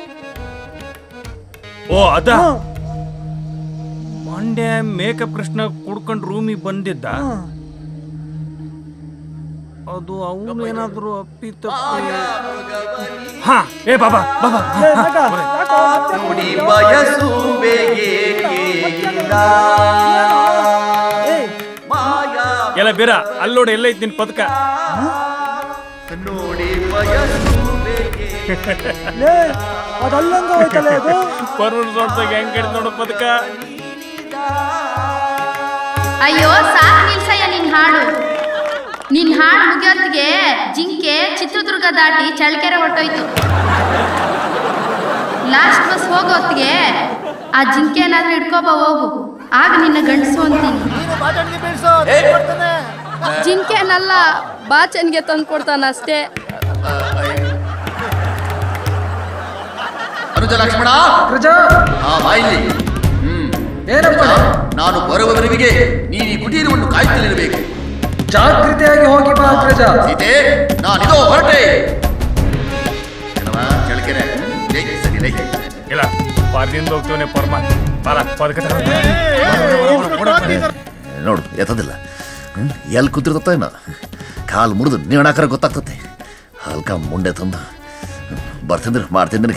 [SPEAKER 21] ಓ ಅದ ಮಂಡ್ಯ ಮೇಕಪ್ ಕೃಷ್ಣ ಕುಡ್ಕೊಂಡು ರೂಮಿಗೆ ಬಂದಿದ್ದ ಅದು ಅವನು ಏನಾದ್ರು ಅಪ್ಪಿ ತಪ್ಪಿ ಹಾ ಏ ಬಾಬಾ ಬಾಬಾ
[SPEAKER 10] ನುಡಿ ಬಯಸು ಬೇಗೇಕಿಲ್ಲ.
[SPEAKER 21] ಎಲ್ಲ ಬೇರ ಅಲ್ಲೋಡಿ ಎಲ್ಲ ಐತಿ ನಿನ್ ಪದಕ
[SPEAKER 10] ನೋಡಿ ಬಯಸು
[SPEAKER 19] ಲೇ ಅದಲ್ಲಂಗ ಹೋಯ್ತಲ್ಲ ಅದು
[SPEAKER 21] ಪರ್ವರ್ ಸೊಡ್ದಾಗ ಹೆಂಗ್ ಹಿಡ್ದ್ ನೋಡು ಪದಕ
[SPEAKER 15] ಅಯ್ಯೋ ಸಾಕು ನಿಲ್ಸಯ್ಯ ನಿನ್ ಹಾಡು ನಿನ್ ಹಾಡು ಮುಗಿಯೋತ್ತಿಗೆ ಜಿಂಕೆ ಚಿತ್ರದುರ್ಗ ದಾಟಿ ಚಳ್ಳಕೆರೆ ಹೊಟ್ಟೋಯ್ತು ಲಾಸ್ಟ್ ಬಸ್ ಹೋಗೋತ್ತಿಗೆ ಆ ಜಿಂಕೆ ಏನಾದ್ರೂ ಹಿಡ್ಕೊಬ ಹೋಗು ಆಗ ನಿನ್ನ ಗಂಡಸು ಅಂತೀನಿ ಜಿಂಕೆನಲ್ಲ ಬಾಚನ್ಗೆ ತಂದು ಕೊಡ್ತಾನ ಅಷ್ಟೇ
[SPEAKER 10] ಅನುಜ ಲಕ್ಷ್ಮಣ ಆ ಬಾಯಿಲಿ ಹ್ಮ್ ನಾನು ಬರುವವರೆವಿಗೆ ನೀನು ಈ ಕುಟೀರವನ್ನು ಕಾಯ್ತಲಿರಬೇಕು
[SPEAKER 17] ಜಾಗೃತಿಯಾಗಿ ಹೋಗಿ ಬಾ ಅಗ್ರಜ
[SPEAKER 10] ಸೀತೆ ನಾನಿದೋ ಹೊರಟೆ ಚಳಕೆರೆ ಜೈ ಸರಿ ರೈ
[SPEAKER 21] ಇಲ್ಲ ಪಾರ್ದಿಂದ ಹೋಗ್ತೇವನೆ ಪರ್ಮ ಬಾರ ಪದಕ
[SPEAKER 10] ನೋಡು ಎತ್ತದಿಲ್ಲ ಹ್ಮ್? ಎಲ್ಲಿ ಕೂತಿರ್ತತ್ತ ಇನ್ನ ಕಾಲು ಮುರಿದು ನೇಣಾಕರ ಗೊತ್ತಾಗ್ತತೆ ಹಲ್ಕ ಮುಂಡೆ ತಂದು ಬರ್ತಿದ್ರೆ ಮಾಡ್ತಿದ್ದೆ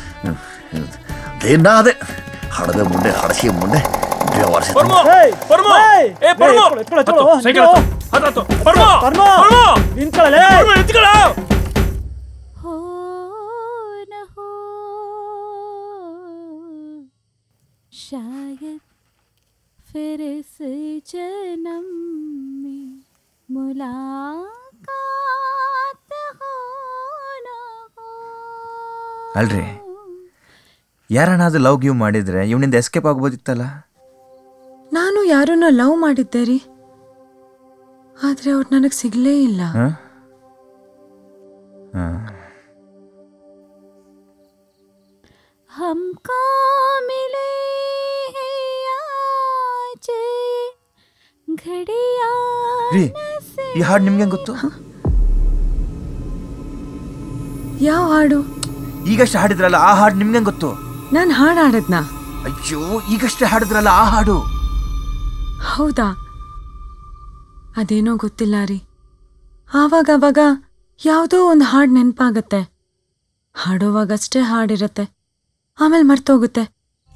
[SPEAKER 10] ದೇನ ಅದೇ ಹಡದೆ ಮುಂಡೆ ಹಡಸಿ ಮುಂಡೆ ಬೇವಾರ್ಸಿ
[SPEAKER 21] ಪರ್ಮೋ ಪರ್ಮೋ ಏ ಪರ್ಮೋ ಹತ್ತು, ಸೈಕಲ್ ಹತ್ತು, ಹತ್ತು, ಹತ್ತು. ಪರ್ಮೋ
[SPEAKER 19] ಪರ್ಮೋ
[SPEAKER 21] ಪರ್ಮೋ
[SPEAKER 19] ನಿಂತ್ಕೊಳ್ಳಲೇ
[SPEAKER 21] ಪರ್ಮೋ, ನಿಂತ್ಕೊಳ್ಳ.
[SPEAKER 13] शायद फिर इस जन्म में मुलाकात हो ना हो
[SPEAKER 9] ಅಲ್ರಿ ಯಾರನ್ನಾದ್ರೂ ಲವ್ ಗಿವ್ ಮಾಡಿದ್ರೆ ಇವನಿಂದ ಎಸ್ಕೇಪ್ ಆಗ್ಬೋದಿತ್ತಲ್ಲ
[SPEAKER 7] ನಾನು ಯಾರನ್ನ ಲವ್ ಮಾಡಿದ್ದೆ ರೀ ಆದ್ರೆ ಅವ್ರು ನನಗೆ ಸಿಗ್ಲೇ ಇಲ್ಲ
[SPEAKER 9] ಹ? ಹ.
[SPEAKER 13] हमको मिले हैं आज घड़िया
[SPEAKER 9] ರೀ ಈ ಹಾಡು ನಿಮ್ಗೆ ಗೊತ್ತು
[SPEAKER 7] ಯಾವ ಹಾಡು
[SPEAKER 9] ಈಗಷ್ಟೇ ಹಾಡಿದ್ರಲ್ಲ ಆ ಹಾಡು ನಿಮ್ಗೆ ಗೊತ್ತು
[SPEAKER 7] ನಾನು ಹಾಡು ಹಾಡದ್ನಾ
[SPEAKER 9] ಅಯ್ಯೋ ಈಗಷ್ಟೇ ಹಾಡಿದ್ರಲ್ಲ ಆ ಹಾಡು
[SPEAKER 7] ಹೌದಾ ಅದೇನೋ ಗೊತ್ತಿಲ್ಲ ರೀ ಆವಾಗ ಅವಾಗ ಯಾವುದೋ ಒಂದು ಹಾಡು ನೆನಪಾಗತ್ತೆ
[SPEAKER 11] ಹಾಡೋವಾಗಷ್ಟೇ ಹಾಡಿರತ್ತೆ ಆಮೇಲೆ ಮರ್ತೋಗುತ್ತೆ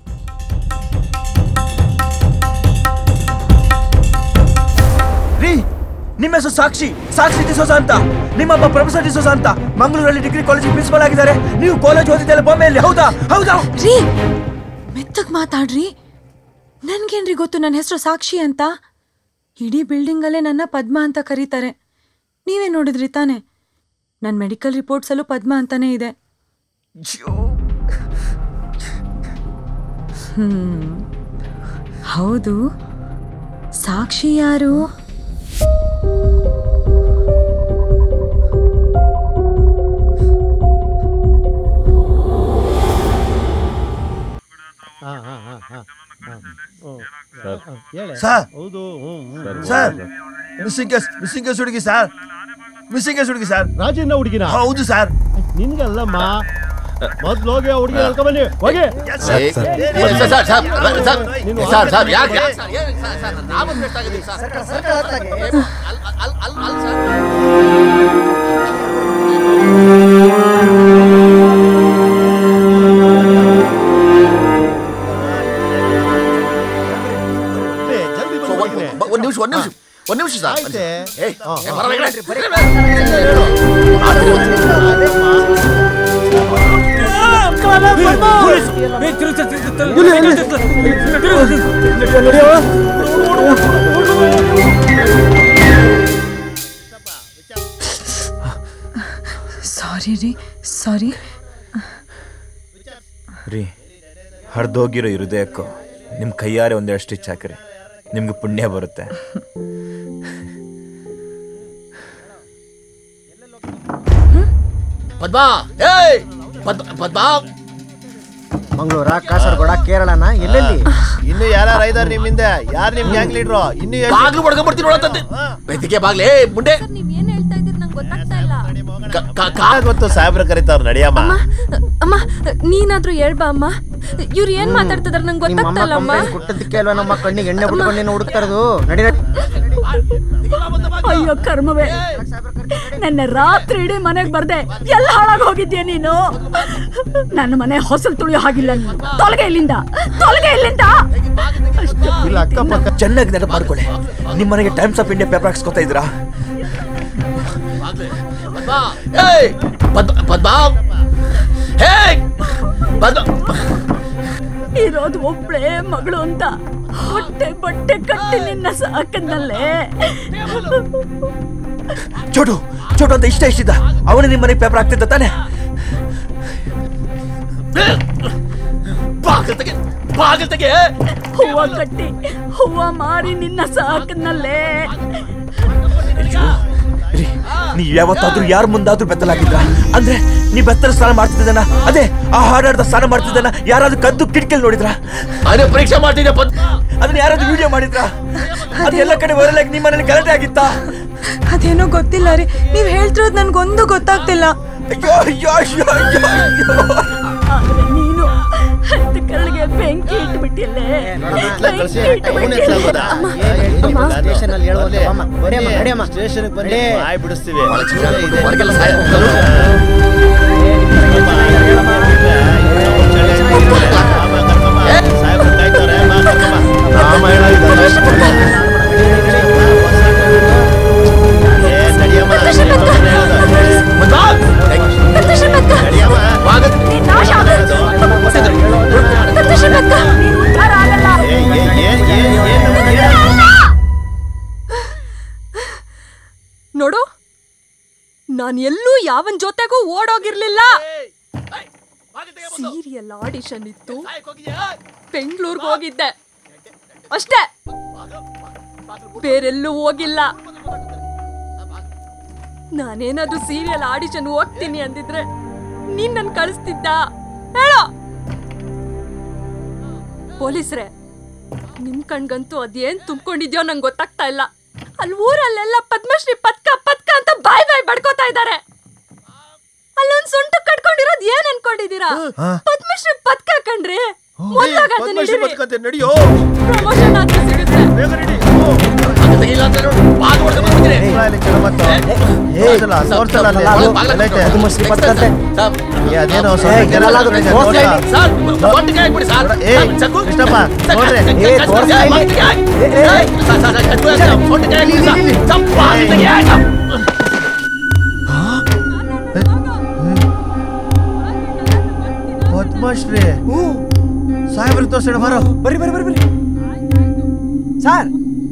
[SPEAKER 9] ರೀ ನಿಮ್ಮ ಹೆಸರು ಸಾಕ್ಷಿ ಸಾಕ್ಷಿ ಡಿಸೋಸ ಅಂತ ನಿಮ್ಮಪ್ಪ ಪ್ರೊಫೆಸರ್ ಡಿಸೋಸ ಅಂತ ಮಂಗಳೂರಲ್ಲಿ ಡಿಗ್ರಿ ಕಾಲೇಜಿಗೆ ಪ್ರಿನ್ಸಿಪಲ್ ಆಗಿದ್ದಾರೆ ನೀವು ಕಾಲೇಜ್ ಓದಿದ್ದೆಲ್ಲ ಬೊಂಬೆಯಲ್ಲಿ ಹೌದಾ ಹೌದಾ
[SPEAKER 11] ರೀ ಮೆತ್ತಗ್ ಮಾತಾಡ್ರಿ ನನ್ಗೇನ್ರಿ ಗೊತ್ತು ನನ್ನ ಹೆಸರು ಸಾಕ್ಷಿ ಅಂತ ಇಡೀ ಬಿಲ್ಡಿಂಗಲ್ಲೇ ನನ್ನ ಪದ್ಮ ಅಂತ ಕರೀತಾರೆ ನೀವೇ ನೋಡಿದ್ರಿ ತಾನೆ ನನ್ನ ಮೆಡಿಕಲ್ ರಿಪೋರ್ಟ್ಸಲ್ಲೂ ಪದ್ಮ ಅಂತಾನೆ ಇದೆ ಹ್ಮ್ ಹೌದು ಸಾಕ್ಷಿ ಯಾರು
[SPEAKER 24] ಹಾ ಹಾ ಹಾ ಹಾ
[SPEAKER 6] ಸರ್.
[SPEAKER 24] ಹೌದು ಹ್ಮ್, ಹ್ಮ್.
[SPEAKER 6] Sir missing case missing case ಹುಡುಗಿ ಸರ್ ಮಿಸ್ಸಿಂಗ್ ಕೇಸ್ ಹುಡುಗಿ ಸರ್
[SPEAKER 24] ರಾಜಣ್ಣ ಹುಡುಗಿನ
[SPEAKER 6] ಹೌದು ಸರ್
[SPEAKER 24] ನಿನ್ಗಲ್ಲಮ್ಮ ಮೊದ್ಲು ಹೋಗಿ ಆ ಹುಡುಗಿ ಹೇಳ್ಕೊಂಬನ್ನಿ ಹೋಗಿ
[SPEAKER 10] sir, sir, sir, sir, sir, sir,
[SPEAKER 24] ನೀನು
[SPEAKER 10] ಸರ್, ಸರ್, ಯಾಕೆ- ಯಾಕೆ ಸರ್, ಏನ್ ಸರ್, ಸರ್, ನಾವು ವೇಸ್ಟ್ ಆಗಿದ್ದೀವಿ ಸರ್. ಅಲ್- ಅಲ್- ಅಲ್- ಅಲ್ ಸರ್. ಸೊ, ಒಂದ್- ಒಂದ್- ಒಂದ್ ನಿಮಿಷ ಒಂದ್ ನಿಮಿಷ ಒಂದ್ ನಿಮಿಷ ಸರ್
[SPEAKER 24] ಆಯ್ತೆ.
[SPEAKER 10] ಏಯ್,
[SPEAKER 24] ಹಾ,
[SPEAKER 10] ಏ,
[SPEAKER 24] ಹಾ.
[SPEAKER 10] ಬರಲ್ಲ ಈ ಕಡೆ.
[SPEAKER 11] ಸಾರಿ ರೀ ಸಾರಿ
[SPEAKER 9] ರೀ ಹರಿದೋಗಿರೋ ಹೃದಯಕ್ಕೂ ನಿಮ್ಮ ಕೈಯಾರೆ ಒಂದೆರಡು ಸ್ಟಿಚ್ ಹಾಕ್ರಿ ನಿಮ್ಗೆ ಪುಣ್ಯ ಬರುತ್ತೆ
[SPEAKER 10] ಪದ್ಮಾ ಏಯ್ ಪದ್ಮ ಪದ್ಮಾ
[SPEAKER 18] ಮಂಗಳೂರ ಕಾಸರಗೋಡ ಕೇರಳನ ಎಲ್ಲೆಲ್ಲಿ
[SPEAKER 6] ಇನ್ನು ಯಾರು ಇದಾರೆ ನಿಮ್ಮಿಂದ ಯಾರು ನಿಮ್ ಗ್ಯಾಂಗ್ ಲೀಡ್ರು ಇನ್ನು
[SPEAKER 10] ಬಾಗ್ಲು ಹೊಡ್ಕೊಂಡ್ಬಿಡ್ತೀನಿ ನೋಡತ್ತಂತೆ ವೇದಿಕೆ ಬಾಗ್ಲೇ ಮುಂಡೆ
[SPEAKER 14] ನೀವ್ ಏನ್ ಹೇಳ್ತಾ ಇದೀರಿ ನಂಗೆ ಗೊತ್ತಾಗ್ತಾ ಇಲ್ಲ
[SPEAKER 6] ಗೊತ್ತು ಸಾಹೇಬ್ರ ಕರೀತಾವ್ರ ನಡಿಯಮ್ಮ
[SPEAKER 14] ಅಮ್ಮ ನೀನಾದ್ರೂ ಹೇಳ್ಬಾ ಅಮ್ಮ ಇವ್ರು ಏನ್ ಮಾತಾಡ್ತಿದಾರೆ ನಂಗೆ
[SPEAKER 18] ನಿಮ್ಮ
[SPEAKER 14] ಗೊತ್ತಾಗ್ತಾ
[SPEAKER 18] ಅಮ್ಮ
[SPEAKER 14] ಇಲ್ಲ ಅಮ್ಮ
[SPEAKER 18] ಕಂಪ್ಲೇಂಟ್ ಕೊಟ್ಟದಕ್ಕೆ ಅಲ್ವಾ ನಮ್ಮ ಕಣ್ಣಿಗೆ ಎಣ್ಣೆ ಬಿಟ್ಕೊಂಡು ನೀನು ಹುಡುಕ್ತಾ ಇರೋದು ನಡಿ ನಡಿ.
[SPEAKER 8] ಅಯ್ಯೋ ಕರ್ಮವೇ ನನ್ನ ರಾತ್ರಿ ಇಡೀ ಮನೆಗೆ ಬರ್ದೆ ಎಲ್ಲ ಹಾಳಾಗಿ ಹೋಗಿದ್ಯಾ ನೀನು ನನ್ನ ಮನೆ ಹೊಸಲು ತುಳಿಯೋ ಹಾಗಿಲ್ಲ ನೀನು ತೊಲಗೆ ಇಲ್ಲಿಂದ ತೊಲಗೆ ಇಲ್ಲಿಂದ
[SPEAKER 6] ಇಲ್ಲ ಅಕ್ಕಪಕ್ಕ
[SPEAKER 9] ಚೆನ್ನಾಗಿ ನೆನಪು ಮಾಡ್ಕೊಳ್ಳಿ ನಿಮ್ಮ ಮನೆಗೆ ಟೈಮ್ಸ್ ಆಫ್ ಇಂಡಿಯಾ ಪೇಪರ್ ಹಾಕ್ಸ್ಕೊತಾ ಇದ್ರಾ
[SPEAKER 10] ಪದ್ಮಾ ಏಯ್ ಪದ್ಮ ಪದ್ಮಾ ಹೇಯ್ ಪದ್ಮ
[SPEAKER 8] ಇರೋದು ಒಬ್ಳೆ ಮಗಳು ಅಂತ ಹೊಟ್ಟೆ ಬಟ್ಟೆ ಕಟ್ಟಿ ನಿನ್ನ ಸಾಕನ್ನಲ್ಲೇ
[SPEAKER 9] ಚೋಟು ಚೋಟು ಅಂತ ಇಷ್ಟ ಇಷ್ಟಿದ್ದ ಅವನೇ ನಿಮ್ಮ ಮನೆಗೆ ಪೇಪರ್ ಹಾಕ್ತಿದ್ದ ತಾನೆ
[SPEAKER 10] ಬಾಗಿಲು ತೆಗೆ ಬಾಗಿಲು ತೆಗೆ
[SPEAKER 8] ಹೂವ ಕಟ್ಟಿ ಹೂವ ಮಾರಿ ನಿನ್ನ ಸಾಕನ್ನಲ್ಲೇ
[SPEAKER 9] ನೀವ್ ಯಾವತ್ತಾದ್ರೂ ಯಾರ ಮುಂದಾದ್ರೂ ಬೆತ್ತಲಾಗಿದ್ರ ಅಂದ್ರೆ ನೀವ್ ಬೆತ್ತಲ ಸ್ನಾನ ಮಾಡ್ತಿದ್ದನ ಅದೇ ಆ ಹಾಡಾಡ್ದ ಸ್ನಾನ ಮಾಡ್ತಿದ್ದನ ಯಾರಾದ್ರೂ ಕದ್ದು ಕಿಟಕಿಲ್ ನೋಡಿದ್ರ
[SPEAKER 10] ಅದೇ ಪರೀಕ್ಷೆ ಮಾಡ್ತಿದ್ದೆ ಪದ್ಮ
[SPEAKER 9] ಅದನ್ನ ಯಾರಾದ್ರೂ ವಿಡಿಯೋ ಮಾಡಿದ್ರ ಅದೆಲ್ಲ ಕಡೆ ವೈರಲ್ ಆಗಿ ನಿಮ್ಮ ಮನೇಲಿ ಗಲಾಟೆ ಆಗಿತ್ತಾ
[SPEAKER 11] ಅದೇನೋ ಗೊತ್ತಿಲ್ಲ ರೀ ನೀವ್ ಹೇಳ್ತಿರೋದು ನನ್ಗೊಂದು ಗೊತ್ತಾಗ್ತಿಲ್ಲ
[SPEAKER 9] ಅಯ್ಯೋ ಅಯ್ಯೋ ಅಯ್ಯೋ ಅಯ್ಯೋ ಅಯ್ಯೋ
[SPEAKER 8] ಆದ್ರೆ ನೀನು ಹತ್ತು ಕಲ್ಲಿಗೆ ಬೆಂಕಿ ಇಟ್ಬಿಟ್ಟಿಲ್ಲೇ ಬೆಂಕಿ ಇಟ್ಬಿಟ್ಟಿಲ್ಲೇ. ಅಮ್ಮ, ಅಮ್ಮ.
[SPEAKER 18] ಸ್ಟೇಷನ್ ಅಲ್ಲಿ ಹೇಳುವಲ್ಲಿ ಅಮ್ಮ ನಡಿಯಮ್ಮ ನಡಿಯಮ್ಮ
[SPEAKER 6] ಸ್ಟೇಷನ್ಗೆ ಬನ್ನಿ ಬಾಯ್ ಬಿಡಿಸ್ತೀವಿ
[SPEAKER 10] ಹೊರಗೆಲ್ಲ ಸಾಯ
[SPEAKER 6] ರಾಮಾಯಣ
[SPEAKER 14] ನೋಡು ನಾನು ಎಲ್ಲೂ ಯಾವನ್ ಜೊತೆಗೂ ಓಡೋಗಿರ್ಲಿಲ್ಲ ಸೀರಿಯಲ್ ಆಡಿಷನ್ ಇತ್ತು ಬೆಂಗಳೂರಿಗೆ ಹೋಗಿದ್ದೆ ಅಷ್ಟೇ ಬೇರೆಲ್ಲೂ ಹೋಗಿಲ್ಲ ನಾನೇನಾದ್ರೂ ಸೀರಿಯಲ್ ಆಡಿಷನ್ ಹೋಗ್ತೀನಿ ಅಂದಿದ್ರೆ ನೀನ್ ನನ್ ಕಳಿಸ್ತಿದ್ದ ಹೇಳೋ ಪೊಲೀಸ್ರೆ ನಿಮ್ ಕಣ್ಗಂತೂ ಅದೇನ್ ತುಂಬ್ಕೊಂಡಿದ್ಯೋ ನಂಗೆ ಗೊತ್ತಾಗ್ತಾ ಇಲ್ಲ ಅಲ್ಲಿ ಊರಲ್ಲೆಲ್ಲ ಪದ್ಮಶ್ರೀ ಪದ್ಕ ಪದ್ಕ ಅಂತ ಬಾಯ್ ಬಾಯ್ ಬಡ್ಕೋತಾ ಇದ್ದಾರೆ ಅಲ್ಲೊಂದ್ ಸೊಂಟು ಕಟ್ಕೊಂಡಿರೋದ್ ಏನ್ ಅನ್ಕೊಂಡಿದೀರಾ ಪದ್ಮಶ್ರೀ ಪದ್ಕ ಕಣ್ರಿ
[SPEAKER 6] ಪದ್ಮಶ್ರೀ ಪದ್ಕತೆ ನಡಿಯೋ
[SPEAKER 14] ಪ್ರಮೋಷನ್ ಆದ್ರೂ ಸಿಗುತ್ತೆ
[SPEAKER 6] ಪದ್ಮಶ್ರೀ ಪದ್ಕತೆ
[SPEAKER 18] ಅದೇನೋ
[SPEAKER 1] ಏ, ಎಲ್ಲಾದ್ರೂ ತೋರ್ಸ್ಲಾ ಇಲ್ಲಿ?
[SPEAKER 10] ಸರ್ ಒಟ್ಟಿಗೆ ಹಾಕ್ಬಿಡಿ ಸರ್
[SPEAKER 18] ಏ,
[SPEAKER 10] ಸರ್, ಚಕ್ಕು.
[SPEAKER 18] ಕೃಷ್ಣಪ್ಪ,
[SPEAKER 10] ಸರ್,
[SPEAKER 18] ನೋಡ್ರಿ.
[SPEAKER 10] ಕಟ್-
[SPEAKER 18] ಏ,
[SPEAKER 10] ಕಟ್-
[SPEAKER 18] ತೋರ್ಸ್ಲಾ ಇಲ್ಲಿ?
[SPEAKER 10] ಒಟ್ಟಿಗೆ ಹಾಕಿ. ಸರ್, ಸರ್, ಸರ್, ಕಟ್ಟು ಹಾಕಿ. ಒಟ್ಟಿಗೆ ಹಾಕಿ ಸರ್. ಚಪ್ಪ ಹಾಕಿ ಹಾಕಿ.
[SPEAKER 18] ಪದ್ಮಶ್ರೀ ಸಾಹೇಬ್ರ ತೋರ್ಸೋಣ ಬರೋ
[SPEAKER 1] ಬರ್ರಿ ಬರ್ರಿ ಬರ್ರಿ ಬರ್ರಿ ಸರ್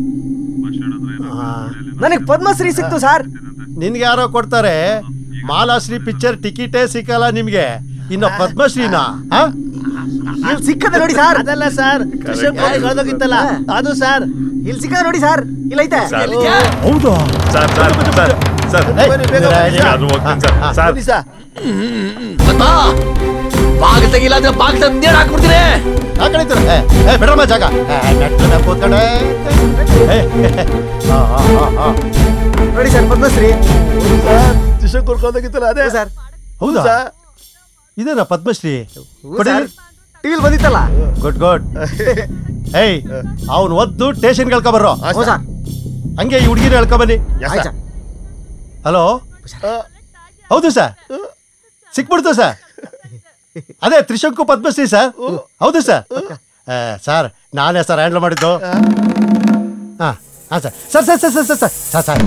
[SPEAKER 1] ನನಗೆ ಪದ್ಮಶ್ರೀ ಸಿಕ್ತು ಸರ್
[SPEAKER 24] ನಿನ್ಗೆ ಯಾರೋ ಕೊಡ್ತಾರೆ ಮಾಲಾಶ್ರೀ ಪಿಕ್ಚರ್ ಟಿಕೆಟೇ ಸಿಕ್ಕಲ್ಲ ನಿಮ್ಗೆ ಇನ್ನು ಪದ್ಮಶ್ರೀನಾ ಆ?
[SPEAKER 1] ಇಲ್ಲಿ ಸಿಕ್ಕದೆ ನೋಡಿ ಸರ್
[SPEAKER 18] ಅದಲ್ಲ ಸರ್ ಕೃಷ್ಣ ಕಳೆದೋಗಿತ್ತಲ್ಲ ಅದು ಸರ್
[SPEAKER 1] ಇಲ್ಲಿ ಸಿಕ್ಕ ನೋಡಿ ಸರ್ ಇಲ್ಲೈತೆ
[SPEAKER 24] ಹೌದಾ
[SPEAKER 3] ಸರ್ ಸರ್ ಸರ್ ಸರ್
[SPEAKER 24] ಬನ್ನಿ, ಬೇಗ ಬನ್ನಿ, ಸರ್.
[SPEAKER 3] ಅದು ಹೋಗ್ತೀನಿ ಸರ್
[SPEAKER 24] ಹಾ,
[SPEAKER 3] ಸರ್
[SPEAKER 24] ಬನ್ನಿ, ಸರ್.
[SPEAKER 10] ಪದ್ಮ ಬಾಗ ತೆಗಿಲ್ಲ ಅಂದ್ರೆ ಬಾಗ ತಂದು ನೇಣು ಹಾಕ್ಬಿಡ್ತೀನಿ
[SPEAKER 24] ಆ ಕಡೆ ಇತ್ತು. ಏ, ಏ, ಬಿಡಮ್ಮ ಜಾಗ ಏ, ಮೆಟ್ಲನ್ನ ಕೂತ್ಕಡೆ. ಏ, ಹಾ, ಹಾ, ಹಾ, ಹಾ.
[SPEAKER 1] ನೋಡಿ ಸರ್ ಪದ್ಮಶ್ರೀ
[SPEAKER 24] ಶಿಷ್ಯ ಕರ್ಕೊಂಡೋಗಿತ್ತಲ್ಲ ಅದೇ
[SPEAKER 1] ಸರ್
[SPEAKER 24] ಹೌದಾ ಇದೇನಾ ಪದ್ಮಶ್ರೀ ಕೊಡಿ
[SPEAKER 1] ಟಿವಿಲ್ ಬಂದಿತ್ತಲ್ಲ
[SPEAKER 24] ಗುಡ್ ಗುಡ್ ಏಯ್ ಅವ್ನು ಒದ್ದು ಸ್ಟೇಷನ್ ಬರ್ರೋ
[SPEAKER 1] ಹ್ಞೂ ಸರ್
[SPEAKER 24] ಹಂಗೆ ಈ ಹುಡುಗಿನ ಹೇಳ್ಕೊಬನ್ನಿ
[SPEAKER 1] ಆಯ್ತು ಸರ್.
[SPEAKER 24] ಹಲೋ ಹೌದು ಸರ್ ಸಿಕ್ಬಿಡ್ತು ಸರ್ ಅದೇ ತ್ರಿಶಂಕು ಪದ್ಮಶ್ರೀ ಸರ್ ಹೌದು ಸರ್ ಆ, ಸರ್ ನಾನೇ ಸರ್ ಹ್ಯಾಂಡಲ್ ಮಾಡಿದ್ದು ಹಾಂ ಹಾಂ sir sir sir sir sir sir sir sir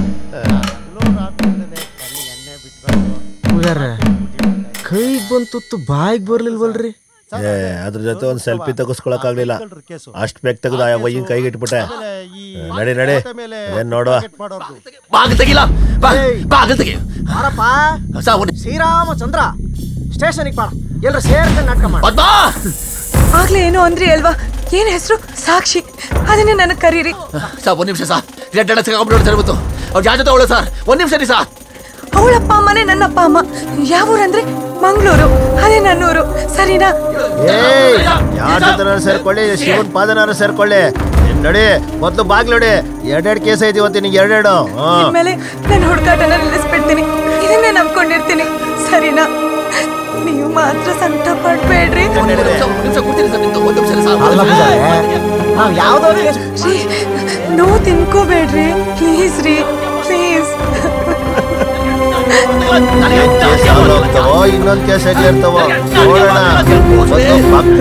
[SPEAKER 1] ಪೂಜಾರ ಕೈಗೆ ಬಂತು ಬಾಯಿಗೆ ಬರ್ಲಿಲ್ವಲ್ರಿ
[SPEAKER 18] ಏ ಅದ್ರ ಜೊತೆ ಒಂದು ಸೆಲ್ಫಿ ತೆಗಿಸ್ಕೊಳಕ್ ಆಗ್ಲಿಲ್ಲ ಅಷ್ಟ್ ಬೇಗ ತೆಗೆದು ಆ ವಯ್ಯನ್ ಕೈಗೆ ಇಟ್ಬಿಟ್ಟೆ ಏ, ನಡಿ ನಡಿ ಏನ್ ನೋಡುವ
[SPEAKER 10] ಬಾಗ ತೆಗಿಲ್ಲ ಬಾಗ ತೆಗಿ
[SPEAKER 1] ಬಾರಪ್ಪ
[SPEAKER 10] ಸರ್ ಒಂದು
[SPEAKER 1] ಶ್ರೀರಾಮಚಂದ್ರ ಸ್ಟೇಷನ್ಗೆ ಬಾರ ಎಲ್ರು ಸೇರ್ಕೊಂಡು ನಾಟಕ ಮಾಡಿ
[SPEAKER 10] ಪದ್ಮ
[SPEAKER 7] ಆಗ್ಲೇ ಏನೋ ಅಂದ್ರಿ ಅಲ್ವಾ ಏನ್ ಹೆಸರು ಸಾಕ್ಷಿ ಅದನ್ನೇ ನನಗೆ ಕರೀರಿ
[SPEAKER 10] ಸರ್ ಒಂದ್ ನಿಮಿಷ ಸರ್ ರೆಡ್ ಅಣ್ಣ ಸಿಗಾಕೊಂಡ್ಬಿಟ್ಟು ಇವತ್ತು ಅವ್ರು ಯಾರ ಜೊತೆ ಅವಳು ಸರ್ ಒಂದ್ ನಿಮಿಷ ರೀ ಸರ್
[SPEAKER 7] ಅವಳಪ್ಪ ಅಮ್ಮನೇ ನನ್ನ ಅಪ್ಪ ಅಮ್ಮ ಯಾವ ಊರಂದ್ರೆ ಮಂಗಳೂರು ಅದೇ ನನ್ನೂರು ಸರಿನಾ
[SPEAKER 18] ಏಯ್ ಯಾರ ಜೊತೆ ಸೇರ್ಕೊಳ್ಳಿ ಶಿವನ್ ಪಾದನಾರ ಸೇರ್ಕೊಳ್ಳಿ ಏನ್ ನಡಿ ಮೊದ್ಲು ಬಾಗ್ಲು ನೋಡಿ ಎರಡೆರಡು ಕೇಸ್ ಐತಿ ಇವತ್ತು ನಿಂಗೆ ಎರಡೆರಡು ಹಾ
[SPEAKER 7] ಇನ್ಮೇಲೆ ನನ್ನ ಹುಡುಗಾಟನ ನಿಲ್ಲಿಸ್ಬಿಡ್ತೀನಿ ಇದನ್ನೇ ನಂಬ್ಕೊಂಡಿರ್ತೀನಿ ಸರಿನಾ ನೀವು ಮಾತ್ರ ಸಂಕಟ ಪಡ್ಬೇಡ್ರಿ
[SPEAKER 1] ಅಲ್ಲ ಪೂಜಾರೆ ನಾವು ಯಾವ್ದೋ ಕೇಸ್
[SPEAKER 7] ರೀ ನೋವು ತಿನ್ಕೋಬೇಡ್ರಿ ಪ್ಲೀಸ್ ರೀ ಪ್ಲೀಸ್
[SPEAKER 18] ಕೇಸ್ ಯಾವ್ದು ಹೋಗ್ತಾವೋ ಇನ್ನೊಂದ್ ಕೇಸ್ ಹೇಗೆ ಇರ್ತಾವೋ ನೋಡೋಣ ಮೊದ್ಲು ಬಾಗ್-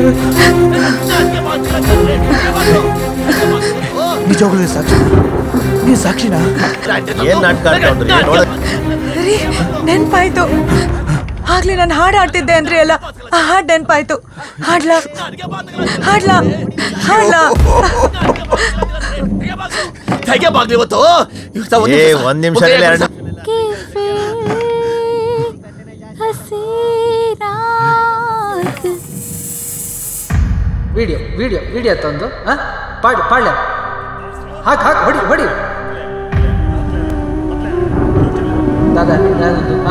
[SPEAKER 9] ನಿಜವಾಗ್ಲೂ ಸಾಕ್ಷಿ ನೀ ಸಾಕ್ಷಿನಾ
[SPEAKER 18] ಏನ್ ನಾಟಕ ಆಡ್ಕೊಂಡ್ರಿ ನೋಡ
[SPEAKER 7] ರೀ ನೆನ್ಪಾಯ್ತು ಆಗ್ಲೇ ನಾನು ಹಾಡು ಆಡ್ತಿದ್ದೆ ಅಂದ್ರೆ ಅಲ್ಲ ಆ ಹಾಡು ನೆನ್ಪಾಯ್ತು ಹಾಡ್ಲಾ ಹಾಡ್ಲಾ ಹಾಡ್ಲಾ
[SPEAKER 10] ಹೇಗೆ ಬಾಗ್ಲಿ ಇವತ್ತು ಸರ್, ಒಂದ್
[SPEAKER 18] ಏ
[SPEAKER 10] ನಿಮಿಷ ಸರ್.
[SPEAKER 18] ಒಂದ್ ನಿಮಿಷ
[SPEAKER 10] ಓಕೆ,
[SPEAKER 18] ಎರಡು
[SPEAKER 13] हसी रात
[SPEAKER 1] ವಿಡಿಯೋ ವಿಡಿಯೋ ವಿಡಿಯೋ ತಂದು ಆ? ಪಾಡಿ ಪಾಡ್ಲ ಹಾಕ್ ಹಾಕ್ ಹೊಡಿ ಹೊಡಿ ದಾದಾ ಯಾವ್ದು ಆ?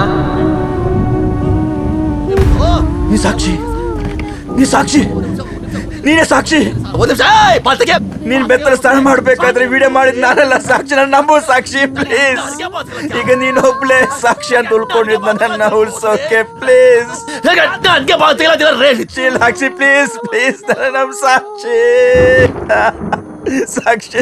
[SPEAKER 9] ನೀ ಸಾಕ್ಷಿ ನೀ ಸಾಕ್ಷಿ ನೀನೇ ಸಾಕ್ಷಿ
[SPEAKER 10] ಒಂದ್ ನಿಮಿಷ ಏಯ್, ಬಾಳ್ ತೆಗಿ.
[SPEAKER 9] ನೀನ್ ಬೆತ್ತಲ ಸ್ನಾನ ಮಾಡ್ಬೇಕಾದ್ರೆ ವಿಡಿಯೋ ಮಾಡಿದ್ ನಾನೆಲ್ಲ ಸಾಕ್ಷಿ ನನ್ನ ನಂಬು ಸಾಕ್ಷಿ ಪ್ಲೀಸ್ ಈಗ ನೀನ್ ಒಬ್ಳೆ ಸಾಕ್ಷಿ ಅಂತ ಉಳ್ಕೊಂಡಿದ್ ನನ್ನ ಉಳ್ಸೋಕೆ ಪ್ಲೀಸ್
[SPEAKER 10] ಹೇಗೆ ನನ್ಗೆ ಬಾಳ್ ತೆಗಿಲ್ಲ ರೇ
[SPEAKER 9] ಚೀಲ್ ಹಾಕ್ಸಿ ಪ್ಲೀಸ್ ಪ್ಲೀಸ್ ನನ್ನ ನಮ್ ಸಾಕ್ಷಿ ಸಾಕ್ಷಿ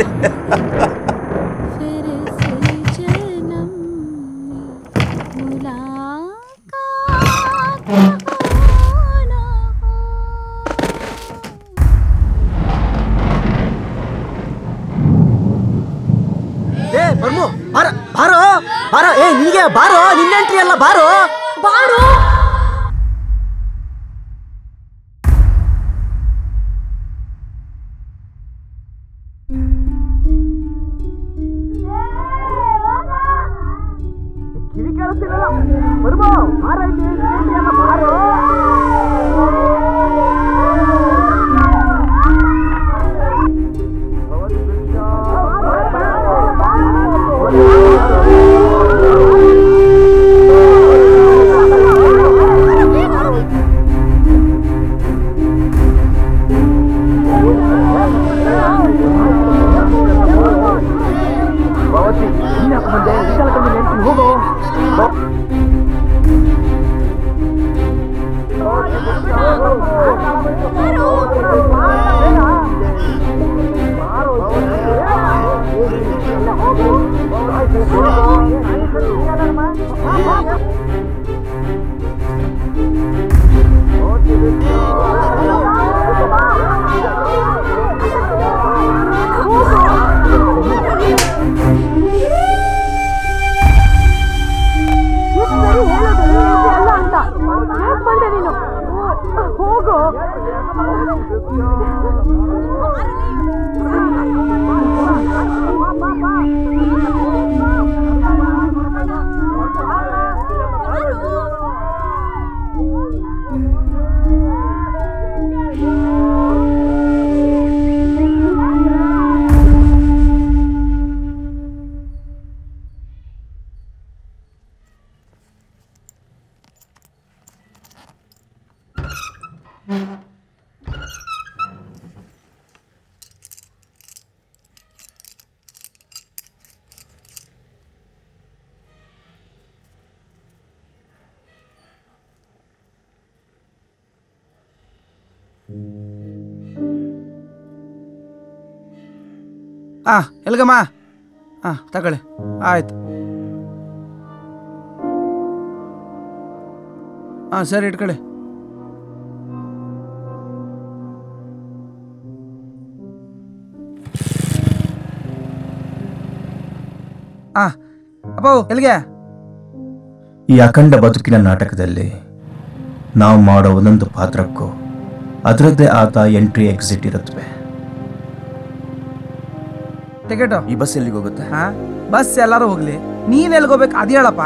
[SPEAKER 1] ಏ ಬರ್ಮು ಬಾರ ಬಾರೋ ಬಾರೋ ಏ ನಿನಗೆ ಬಾರೋ ನಿನ್ನ ಎಂಟ್ರಿ ಅಲ್ಲ ಬಾರೋ ಬಾರೋ ಕಿವಿ ಕೇಳುತ್ತಿಲ್ಲ ಬರ್ಮು ಬಾರ ಇಲ್ಲಿ ಎಂಟ್ರಿ ಅಲ್ಲ ಬಾರೋ
[SPEAKER 13] ಹೋಗು
[SPEAKER 17] ಆ ಎಲ್ಗಮ್ಮ ಹಾಂ ತಗೊಳ್ಳಿ ಆಯ್ತು ಹಾಂ ಸರಿ ಇಟ್ಕೊಳ್ಳಿ ಆ ಅಪ್ಪು ಎಲ್ಲಿಗೆ
[SPEAKER 9] ಈ ಅಖಂಡ ಬದುಕಿನ ನಾಟಕದಲ್ಲಿ ನಾವು ಮಾಡೋ ಒಂದೊಂದು ಪಾತ್ರಕ್ಕೂ ಅದರದ್ದೇ ಆದ ಎಂಟ್ರಿ ಎಕ್ಸಿಟ್ ಇರುತ್ತವೆ
[SPEAKER 17] ಟಿಕೆಟು
[SPEAKER 9] ಈ ಬಸ್ ಎಲ್ಲಿಗೆ ಹೋಗುತ್ತೆ
[SPEAKER 17] ಹಾ ಬಸ್ ಎಲ್ಲಾರು ಹೋಗ್ಲಿ ನೀನ್ ಎಲ್ಗೋಬೇಕು ಅದು ಹೇಳಪ್ಪ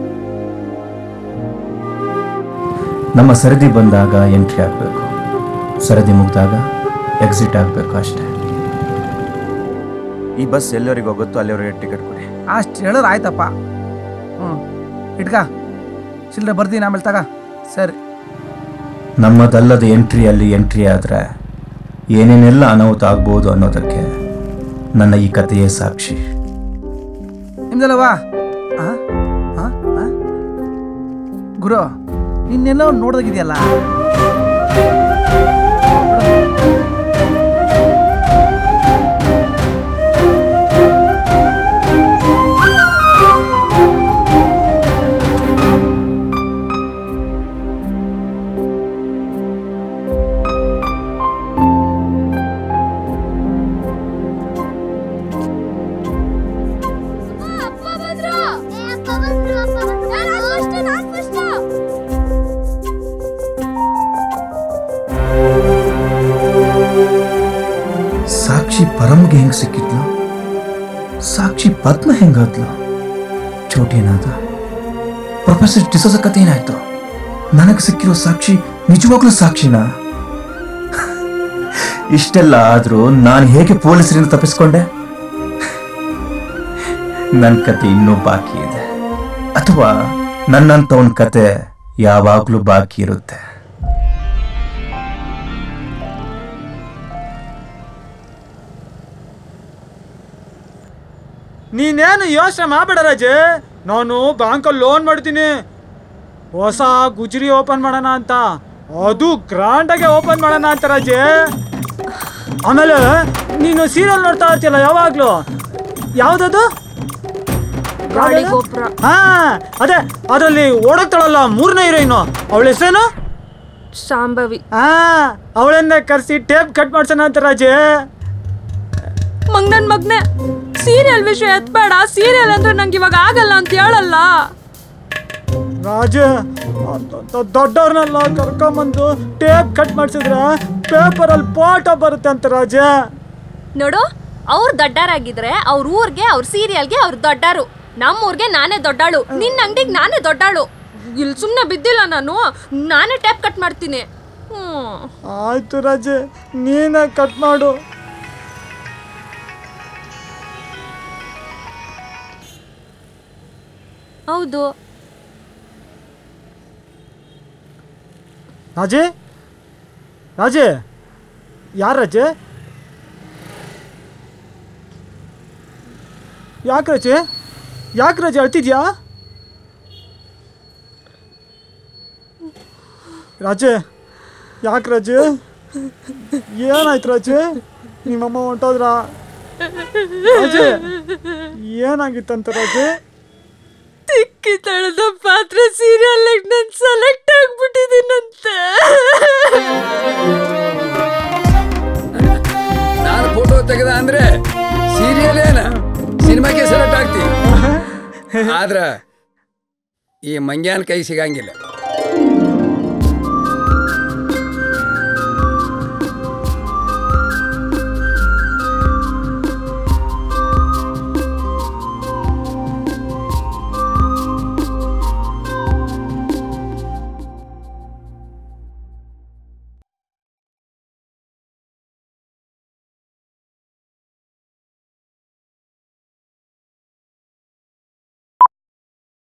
[SPEAKER 9] ನಮ್ಮ ಸರದಿ ಬಂದಾಗ ಎಂಟ್ರಿ ಆಗಬೇಕು ಸರದಿ ಮುಗಿದಾಗ ಎಕ್ಸಿಟ್ ಆಗಬೇಕು ಅಷ್ಟೇ ಈ ಬಸ್ ಎಲ್ಲವರೆಗೆ ಹೋಗುತ್ತೋ ಅಲ್ಲಿವರೆಗೆ ಟಿಕೆಟ್ ಕೊಡಿ
[SPEAKER 17] ಅಷ್ಟು ಹೇಳಿದ್ರೆ ಆಯ್ತಪ್ಪ ಹ್ಞೂ ಇಟ್ಕ ಚಿಲ್ಲರೆ ಬರ್ತೀನಿ ಆಮೇಲೆ ತಗ ಸರಿ
[SPEAKER 9] ನಮ್ಮದಲ್ಲದ ಎಂಟ್ರಿಯಲ್ಲಿ ಎಂಟ್ರಿ ಆದರೆ ಏನೇನೆಲ್ಲ ಅನಾಹುತ ಆಗ್ಬೋದು ಅನ್ನೋದಕ್ಕೆ ನನ್ನ ಈ ಕಥೆಯೇ ಸಾಕ್ಷಿ
[SPEAKER 17] ನಿಮ್ದಲ್ಲವಾ ಆ? ಆ? ಆ? ಗುರು ನಿನ್ನೆಲ್ಲ ನೋಡ್ದಾಗಿದೆಯಲ್ಲ
[SPEAKER 9] ಸಾಕ್ಷಿ ಪರಮ್ಗೆ ಹೆಂಗ್ ಸಿಕ್ಕಿದ್ಲು ಸಾಕ್ಷಿ ಪದ್ಮ ಹೆಂಗಾದ್ಲು ಚೋಟೇನಾದ ಪ್ರೊಫೆಸರ್ ಡಿಸೋಸ ಕತೆ ಏನಾಯ್ತು ನನಗೆ ಸಿಕ್ಕಿರೋ ಸಾಕ್ಷಿ ನಿಜವಾಗ್ಲೂ ಸಾಕ್ಷಿನಾ ಇಷ್ಟೆಲ್ಲ ಆದ್ರೂ ನಾನು ಹೇಗೆ ಪೊಲೀಸರಿಂದ ತಪ್ಪಿಸ್ಕೊಂಡೆ ನನ್ನ ಕತೆ ಇನ್ನೂ ಬಾಕಿ ಇದೆ ಅಥವಾ ನನ್ನಂತವನ್ ಕತೆ ಯಾವಾಗ್ಲೂ ಬಾಕಿ ಇರುತ್ತೆ
[SPEAKER 19] ನೀನೇನು ಯೋಚನೆ ಮಾಡಬೇಡ ರಾಜೆ ನಾನು ಬ್ಯಾಂಕಲ್ಲಿ ಲೋನ್ ಮಾಡ್ತೀನಿ ಹೊಸ ಗುಜರಿ ಓಪನ್ ಮಾಡೋಣ ಅಂತ ಅದು ಗ್ರ್ಯಾಂಡಾಗೆ ಓಪನ್ ಮಾಡೋಣ ಅಂತ ರಾಜೆ ಆಮೇಲೆ ನೀನು ಸೀರಿಯಲ್ ನೋಡ್ತಾ ಇರ್ತೀಯಲ್ಲ ಯಾವಾಗ್ಲೂ ಯಾವ್ದದು
[SPEAKER 14] ಗಾಳಿಗೋಪುರ.
[SPEAKER 19] ಹಾ ಅದೇ ಅದರಲ್ಲಿ ಓಡೋಗ್ತಾಳಲ್ಲ ಮೂರನೇ ಹೀರೋಯಿನು ಅವಳ ಹೆಸರೇನು
[SPEAKER 14] ಶಾಂಭವಿ
[SPEAKER 19] ಹಾ ಅವಳನ್ನೇ ಕರೆಸಿ ಟೇಪ್ ಕಟ್ ಮಾಡ್ಸೋಣ ಅಂತ ರಾಜೆ
[SPEAKER 7] ಮಂಗ್ ನನ್ ಮಗ್ನೆ ಸೀರಿಯಲ್ ವಿಷಯ ಎತ್ಬೇಡ ಸೀರಿಯಲ್ ಅಂದ್ರೆ ನಂಗೆ ಇವಾಗ ಆಗಲ್ಲ ಅಂತ ಹೇಳಲ್ಲ
[SPEAKER 19] ರಾಜ ದೊಡ್ಡವ್ರನ್ನೆಲ್ಲ ಕರ್ಕೊಂಬಂದು ಟೇಪ್ ಕಟ್ ಮಾಡಿಸಿದ್ರೆ ಪೇಪರಲ್ಲಿ ಫೋಟೋ ಬರುತ್ತೆ ಅಂತ ರಾಜ
[SPEAKER 14] ನೋಡು ಅವ್ರು ದೊಡ್ಡರಾಗಿದ್ರೆ ಅವ್ರ ಊರ್ಗೆ ಅವ್ರ ಸೀರಿಯಲ್ಗೆ ಅವ್ರು ದೊಡ್ಡರು ನಮ್ಮ ಊರ್ಗೆ ನಾನೇ ದೊಡ್ಡಾಳು ನಿನ್ನ ಅಂಗಡಿಗೆ ನಾನೇ ದೊಡ್ಡಾಳು ಇಲ್ಲಿ ಸುಮ್ಮನೆ ಬಿದ್ದಿಲ್ಲ ನಾನು ನಾನೇ ಟ್ಯಾಪ್ ಕಟ್ ಮಾಡ್ತೀನಿ ಹ್ಮ್
[SPEAKER 19] ಆಯ್ತು ರಾಜೆ ನೀನೇ ಕಟ್ ಮಾಡು
[SPEAKER 14] ಹೌದು
[SPEAKER 19] ರಾಜೆ ರಾಜೆ ಯಾರು ರಾಜೆ ಯಾಕೆ ರಾಜೆ ಯಾಕೆ ರಾಜೆ ಅಳ್ತಿದ್ಯಾ ರಾಜೆ ಯಾಕೆ ರಾಜೆ ಏನಾಯ್ತು ರಾಜೆ ನಿಮ್ಮಮ್ಮ ಹೊಂಟೋದ್ರ ರಾಜೆ ಏನಾಗಿತ್ತಂತ ರಾಜೆ
[SPEAKER 7] ತಿಕ್ಕಿ ತಳೆದ ಪಾತ್ರ ಸೀರಿಯಲ್ ನನ್ ಸೆಲೆಕ್ಟ್ ಆಗ್ಬಿಟ್ಟಿದ್ದೀನಂತೆ
[SPEAKER 12] ನಾನು ಫೋಟೋ ತೆಗೆದ ಅಂದ್ರೆ ಸೀರಿಯಲ್ ಏನ ಸಿನಿಮಾಕ್ಕೆ ಸೆಲೆಕ್ಟ್ ಆಗ್ತಿ ಆದ್ರ ಈ ಮಂಗ್ಯಾನ್ ಕೈ ಸಿಗಂಗಿಲ್ಲ